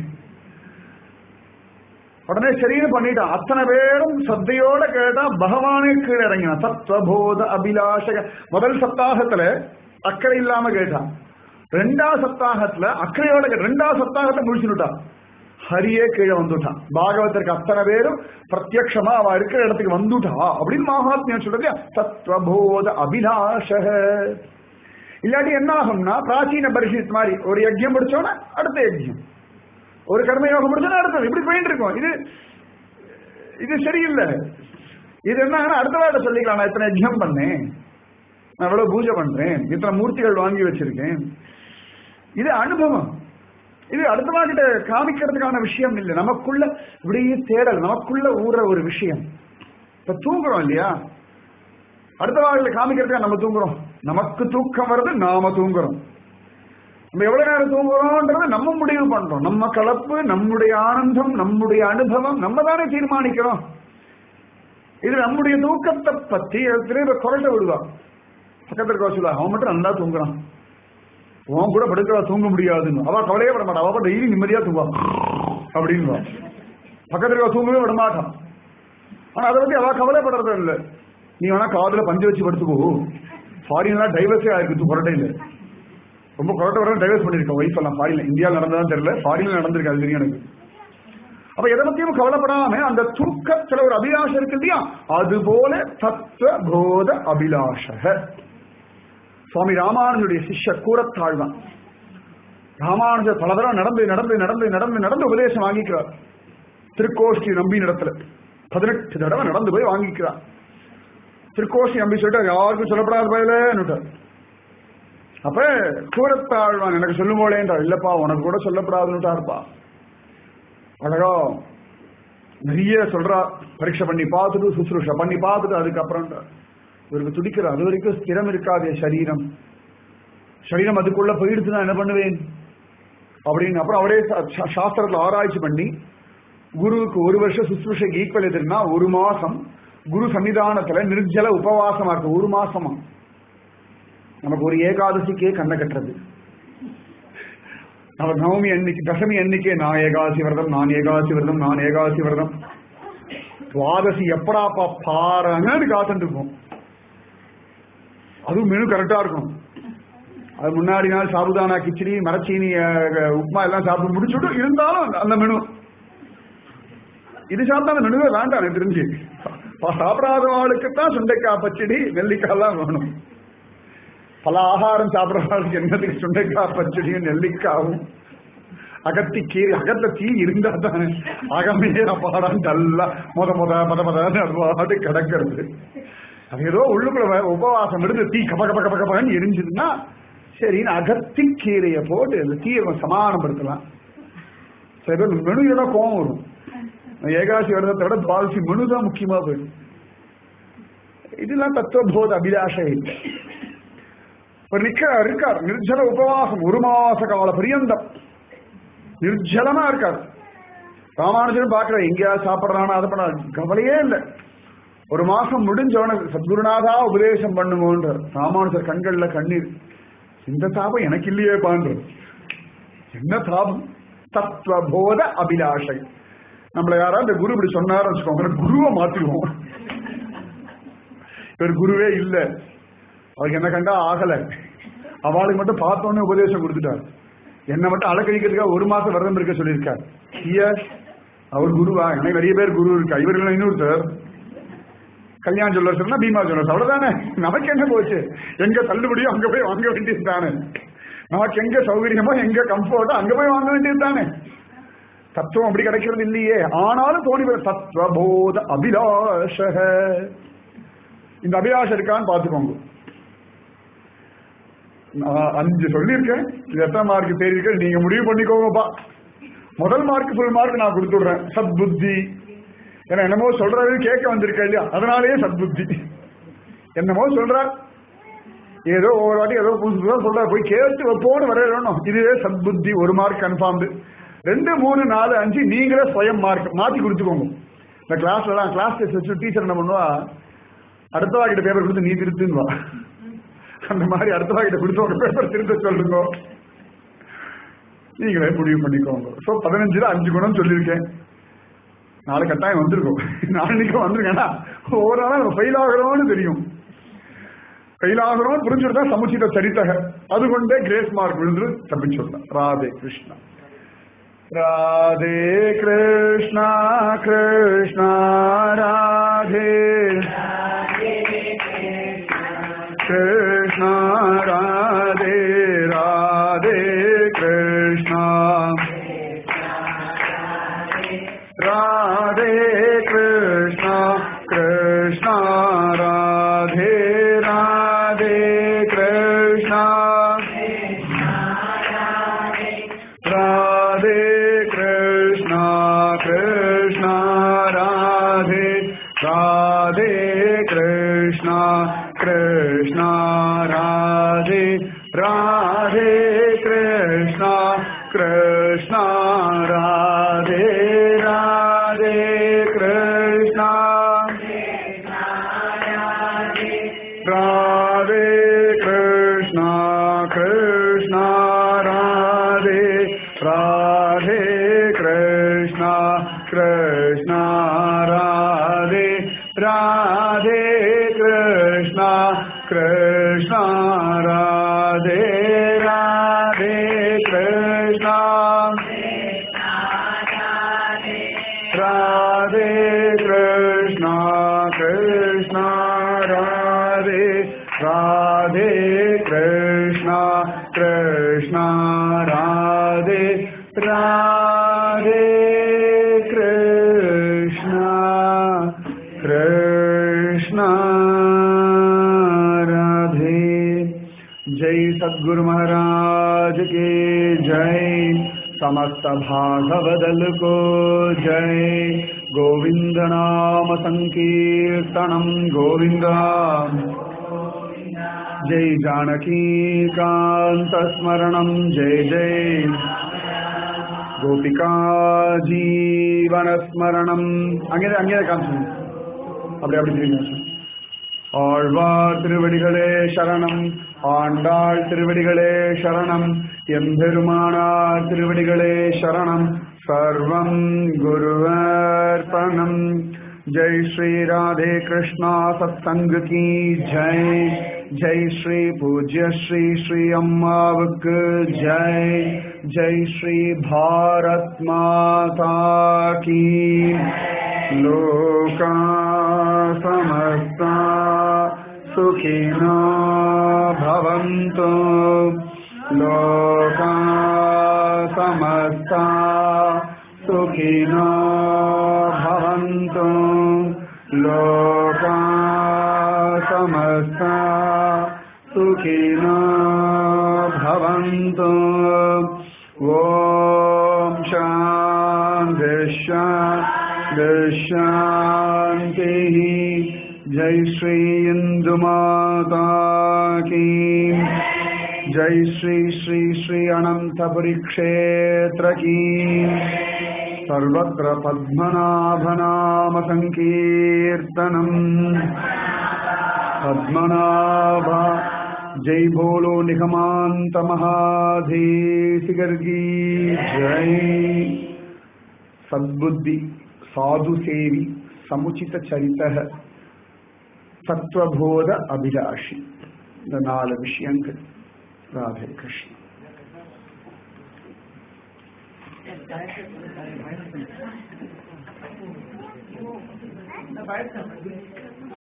உடனே சரின்னு பண்ணிட்டான் அத்தனை பேரும் சத்தையோட கேட்டா பகவானே கீழே இறங்கினான் தத்துவபோத அபிலாஷக முதல் சப்தாகத்துல அக்கறை இல்லாம கேட்டான் ரெண்டாவது சப்தாகத்துல அக்கறையோட கேட்டான். ரெண்டாவது சப்தாகத்தை முடிச்சுட்டான் ஹரியே கீழே வந்துட்டான் பாகவதற்கு அத்தனை பேரும் பிரத்யக்ஷமா அவ இருக்கிற இடத்துக்கு வந்துட்டா அப்படின்னு மகாத்மியம் சொல்றது தத்துவபோத அபிலாஷக இல்லாட்டி என்ன ஆகும்னா பிராச்சீன பரிஷித் மாதிரி ஒரு யஜ்யம் முடிச்சோன்னா அடுத்த யஜ்யம் ஒரு கர்மயோகம் முடிச்சா அடுத்தது இப்படி போயிட்டு இருக்கோம் இது இது சரியில்லை இது என்ன அடுத்த வாரம் சொல்லிக்கலாம் நான் இத்தனை யஜ்யம் பண்ணேன் நான் இவ்வளவு பூஜை பண்றேன் இத்தனை மூர்த்திகள் வாங்கி வச்சிருக்கேன் இது அனுபவம் இது அடுத்தவா கிட்ட காமிக்கிறதுக்கான விஷயம் இல்லை நமக்குள்ள இப்படியே தேடல் நமக்குள்ள ஊற ஒரு விஷயம் இப்ப தூங்குறோம் இல்லையா அடுத்த வாழ்க்கையில காமிக்கிறதுக்காக நம்ம தூங்குறோம் நமக்கு தூக்கம் வருது நாம தூங்குறோம் நம்ம எவ்வளவு நேரம் தூங்குறோம்ன்றத நம்ம முடிவு பண்றோம் நம்ம கலப்பு நம்முடைய ஆனந்தம் நம்முடைய அனுபவம் நம்ம தானே தீர்மானிக்கிறோம் இது நம்முடைய தூக்கத்தை பத்தி திரும்ப குரட்ட விடுவான் பக்கத்துல இருக்க சொல்லுவா அவன் மட்டும் நல்லா தூங்குறான் உன் கூட படுக்கிறா தூங்க முடியாதுன்னு அவ கவலையே விட மாட்டான் அவ டெய்லி நிம்மதியா தூங்குவான் அப்படின்னு பக்கத்துல இருக்க தூங்கவே விட மாட்டான் ஆனா அதை பத்தி அவ கவலைப்படுறது இல்ல நீ வேணா காதுல பஞ்சு வச்சு படுத்துக்கோ ஃபாரின்ல டைவர்ஸே ஆயிருக்கு கொரட்டை இல்ல ரொம்ப கொரட்டை வர டைவர்ஸ் பண்ணிருக்கேன் ஒய்ஃப் எல்லாம் ஃபாரின்ல இந்தியாவில் நடந்ததான் தெரியல ஃபாரின்ல நடந்திருக்கு அது தெரியும் எனக்கு அப்ப எதை பத்தியும் கவலைப்படாம அந்த தூக்கத்துல ஒரு அபிலாஷம் இருக்கு இல்லையா அது போல தத்துவ போத அபிலாஷ சுவாமி ராமானுஜனுடைய சிஷ்ய கூறத்தாழ்வான் ராமானுஜர் பல தடவை நடந்து நடந்து நடந்து நடந்து நடந்து உபதேசம் வாங்கிக்கிறார் திருக்கோஷ்டி நம்பி நடத்துல பதினெட்டு தடவை நடந்து போய் வாங்கிக்கிறார் திருக்கோஷ்டி நம்பி சொல்லிட்டு யாருக்கும் சொல்லப்படாத பயலேன்னு அப்ப கூறத்தாழ்வான் எனக்கு சொல்லும் போலேன்றார் இல்லப்பா உனக்கு கூட சொல்லப்படாதுன்னுட்டாருப்பா அழகா நிறைய சொல்றா பரீட்சை பண்ணி பார்த்துட்டு சுசுரூஷ பண்ணி பார்த்துட்டு அதுக்கப்புறம் இவருக்கு துடிக்கிற அது வரைக்கும் ஸ்திரம் இருக்காதே சரீரம் சரீரம் அதுக்குள்ள போயிடுச்சு நான் என்ன பண்ணுவேன் அப்படின்னு அப்புறம் அவரே சாஸ்திரத்துல ஆராய்ச்சி பண்ணி குருவுக்கு ஒரு வருஷம் சுசுரூஷைக்கு ஈக்குவல் எதுன்னா ஒரு மாசம் குரு சன்னிதானத்துல நிர்ஜல உபவாசமா இருக்கு ஒரு மாசமா நமக்கு ஒரு ஏகாதசிக்கே கண்ணை கட்டுறது நம்ம நவமி அன்னைக்கு தசமி அன்னைக்கே நான் ஏகாதசி விரதம் நான் ஏகாதசி விரதம் நான் ஏகாதசி விரதம் துவாதசி எப்படாப்பா பாருங்கன்னு காத்துட்டு இருப்போம் அதுவும் மெனு கரெக்டா இருக்கும் அது முன்னாடி நாள் சாபுதானா கிச்சடி மரச்சீனி உப்மா எல்லாம் சாப்பிட்டு முடிச்சுட்டு இருந்தாலும் அந்த மெனு இது சாப்பிட்டா அந்த மெனுவே வேண்டாம் எனக்கு தெரிஞ்சு சாப்பிடாத ஆளுக்கு தான் சுண்டைக்காய் பச்சடி நெல்லிக்காய்லாம் வேணும் பல ஆகாரம் சாப்பிடறவங்களுக்கு என்னதுக்கு சுண்டைக்காய் பச்சடியும் நெல்லிக்காவும் அகத்தி கீரை அகத்துல தீ இருந்தா தானே அகமே பாடான் நல்லா முத முத மத மதன்னு அது பாட்டு கிடக்கிறது அது ஏதோ உள்ளுக்குள்ள உபவாசம் இருந்து தீ கப கப கப கபன்னு எரிஞ்சதுன்னா சரின்னு அகத்தி கீரையை போட்டு அந்த தீயை சமானப்படுத்தலாம் சில பேர் மெனுயோட கோவம் வரும் ஏகாசி விரதத்தை விட துவாதசி மெனு தான் முக்கியமா போயிடும் இதெல்லாம் தத்துவபோத அபிலாஷை இல்லை ஒரு நிக்க இருக்கார் நிர்ஜல உபவாசம் ஒரு மாச கால பரியந்தம் நிர்ஜலமா இருக்கார் ராமானுஜன் பாக்குற எங்கேயா சாப்பிடறானா அதை பண்ண கவலையே இல்லை ஒரு மாசம் முடிஞ்சவன சத்குருநாதா உபதேசம் பண்ணுமோன்ற ராமானுஜர் கண்கள்ல கண்ணீர் இந்த தாபம் எனக்கு இல்லையே பான்ற என்ன தாபம் தத்துவபோத அபிலாஷை நம்மள யாராவது குரு இப்படி சொன்னாரு வச்சுக்கோங்க குருவை மாத்திடுவோம் இவர் குருவே இல்ல அவருக்கு என்ன கண்டா ஆகல அவளுக்கு மட்டும் பார்த்தோன்னே உபதேசம் கொடுத்துட்டார் என்ன மட்டும் அலக்கழிக்கிறதுக்காக ஒரு மாசம் விரதம் இருக்க சொல்லியிருக்கார் ஐயர் அவர் குருவா எனக்கு நிறைய பேர் குரு இருக்கா இவர்கள் இன்னொருத்தர் கல்யாணம் சொல்ல சொன்னா பீமா சொல்ல அவ்வளவுதானே நமக்கு என்ன போச்சு எங்க தள்ளுபடியோ அங்க போய் வாங்க வேண்டியது தானே நமக்கு எங்க சௌகரியமோ எங்க கம்ஃபர்ட்டோ அங்க போய் வாங்க வேண்டியது தானே தத்துவம் அப்படி கிடைக்கிறது இல்லையே ஆனாலும் தோணி தத்துவபோத அபிலாஷ இந்த அபிலாஷம் இருக்கான்னு பாத்துக்கோங்க நான் அஞ்சு சொல்லியிருக்கேன் இது எத்தனை மார்க் தெரியிருக்க நீங்க முடிவு பண்ணிக்கோங்கப்பா முதல் மார்க் ஃபுல் மார்க் நான் கொடுத்துடுறேன் சத் புத்தி ஏன்னா என்னமோ சொல்றது கேட்க வந்திருக்க இல்லையா அதனாலேயே சத் புத்தி என்னமோ சொல்றார் ஏதோ ஒவ்வொரு வாட்டி ஏதோ புதுசு புதுசாக சொல்றாரு போய் கேட்டு வைப்போன்னு வரையணும் இதுவே சத் புத்தி ஒரு மார்க் கன்ஃபார்ம்டு ரெண்டு மூணு நாலு அஞ்சு நீங்களே சுயம் மார்க் மாத்தி கொடுத்துக்கோங்க இந்த கிளாஸ்லாம் கிளாஸ் டெஸ்ட் வச்சு டீச்சர் என்ன பண்ணுவா அடுத்த வாக்கிட்ட பேப்பர் கொடுத்து நீ திருத்துன்னுவா அந்த மாதிரி அடுத்த வாக்கிட்ட கொடுத்து ஒரு பேப்பர் திருத்த சொல்லுங்க நீங்களே முடிவு பண்ணிக்கோங்க ஸோ பதினஞ்சுல அஞ்சு குணம் சொல்லியிருக்கேன் நாளை கட்டாயம் வந்திருக்கும் நாளைக்கு வந்துருங்கன்னா ஒவ்வொரு நாளும் நம்ம ஃபெயில் ஆகிறோம்னு தெரியும் ஃபெயில் ஆகிறோம்னு புரிஞ்சுட்டா சமுச்சித சரித்தக அது கொண்டே கிரேஸ் மார்க் விழுந்து தப்பிச்சுடலாம் ராதே கிருஷ்ணா ராதே கிருஷ்ணா கிருஷ்ணா ராதே கிருஷ்ணா ராதே ராதே கிருஷ்ணா ராதே கிருஷ்ணா கிருஷ்ணா ராதே ராதே கிருஷ்ணா ராதே கிருஷ்ணா கிருஷ்ணா ராதே ராதே கிருஷ்ணா கிருஷ்ணா ராதே ராதே கிருஷ்ணா कृष्णा कृष्णा राधे राधे कृष्णा राधे कृष्णा कृष्णा राधे राधे कृष्णा कृष्णा राधे राधे कृष्णा कृष्णा राधे राधे कृष्णा राधे कृष्णा कृष्णा राधे राधे कृष्णा कृष्णा राधे राधे कृष्णा कृष्णा राधे जय सद्गुरु महाराज के जय समस्त भागवदल को जय गोविंद नाम संकीर्तनम गोविंदा जय जानकी कांत स्मरणम जय जय गोपिका जीवन स्मरणम அங்கே அங்கே காமிச்சு அப்படி அப்படி திரும்பி ஆழ்வார் திருவடிகளே சரணம் ஆண்டாள் திருவடிகளே சரணம் எம்பெருமானார் திருவடிகளே சரணம் சர்வம் குருவர்ப்பணம் जय श्री राधे कृष्णा सत्संग की जय जय श्री पूज्य श्री श्री अम्मावक जय जय श्री भारत माता की लोका समस्ता सुखिनो भवन्तु लोका समस्ता सुखिनो भवन्तु लोका समस्ता सुखिनो भवन्तु ॐ शान्ति शान्ति शान्तिः जय श्री इन्दुमाता की जय श्री श्री श्री अनंतपुरी क्षेत्र की सर्वत्र पद्मनाभनाम संकीर्तनम् पद्मनाभ जय बोलो निगमांत महाधीसिगर की जय सद्बुद्धि साधु सेवी समुचित चरित சத்வபோத அபிலாஷி இந்த நாலு விஷயங்கள் ராதே கிருஷ்ணன் பயத்தை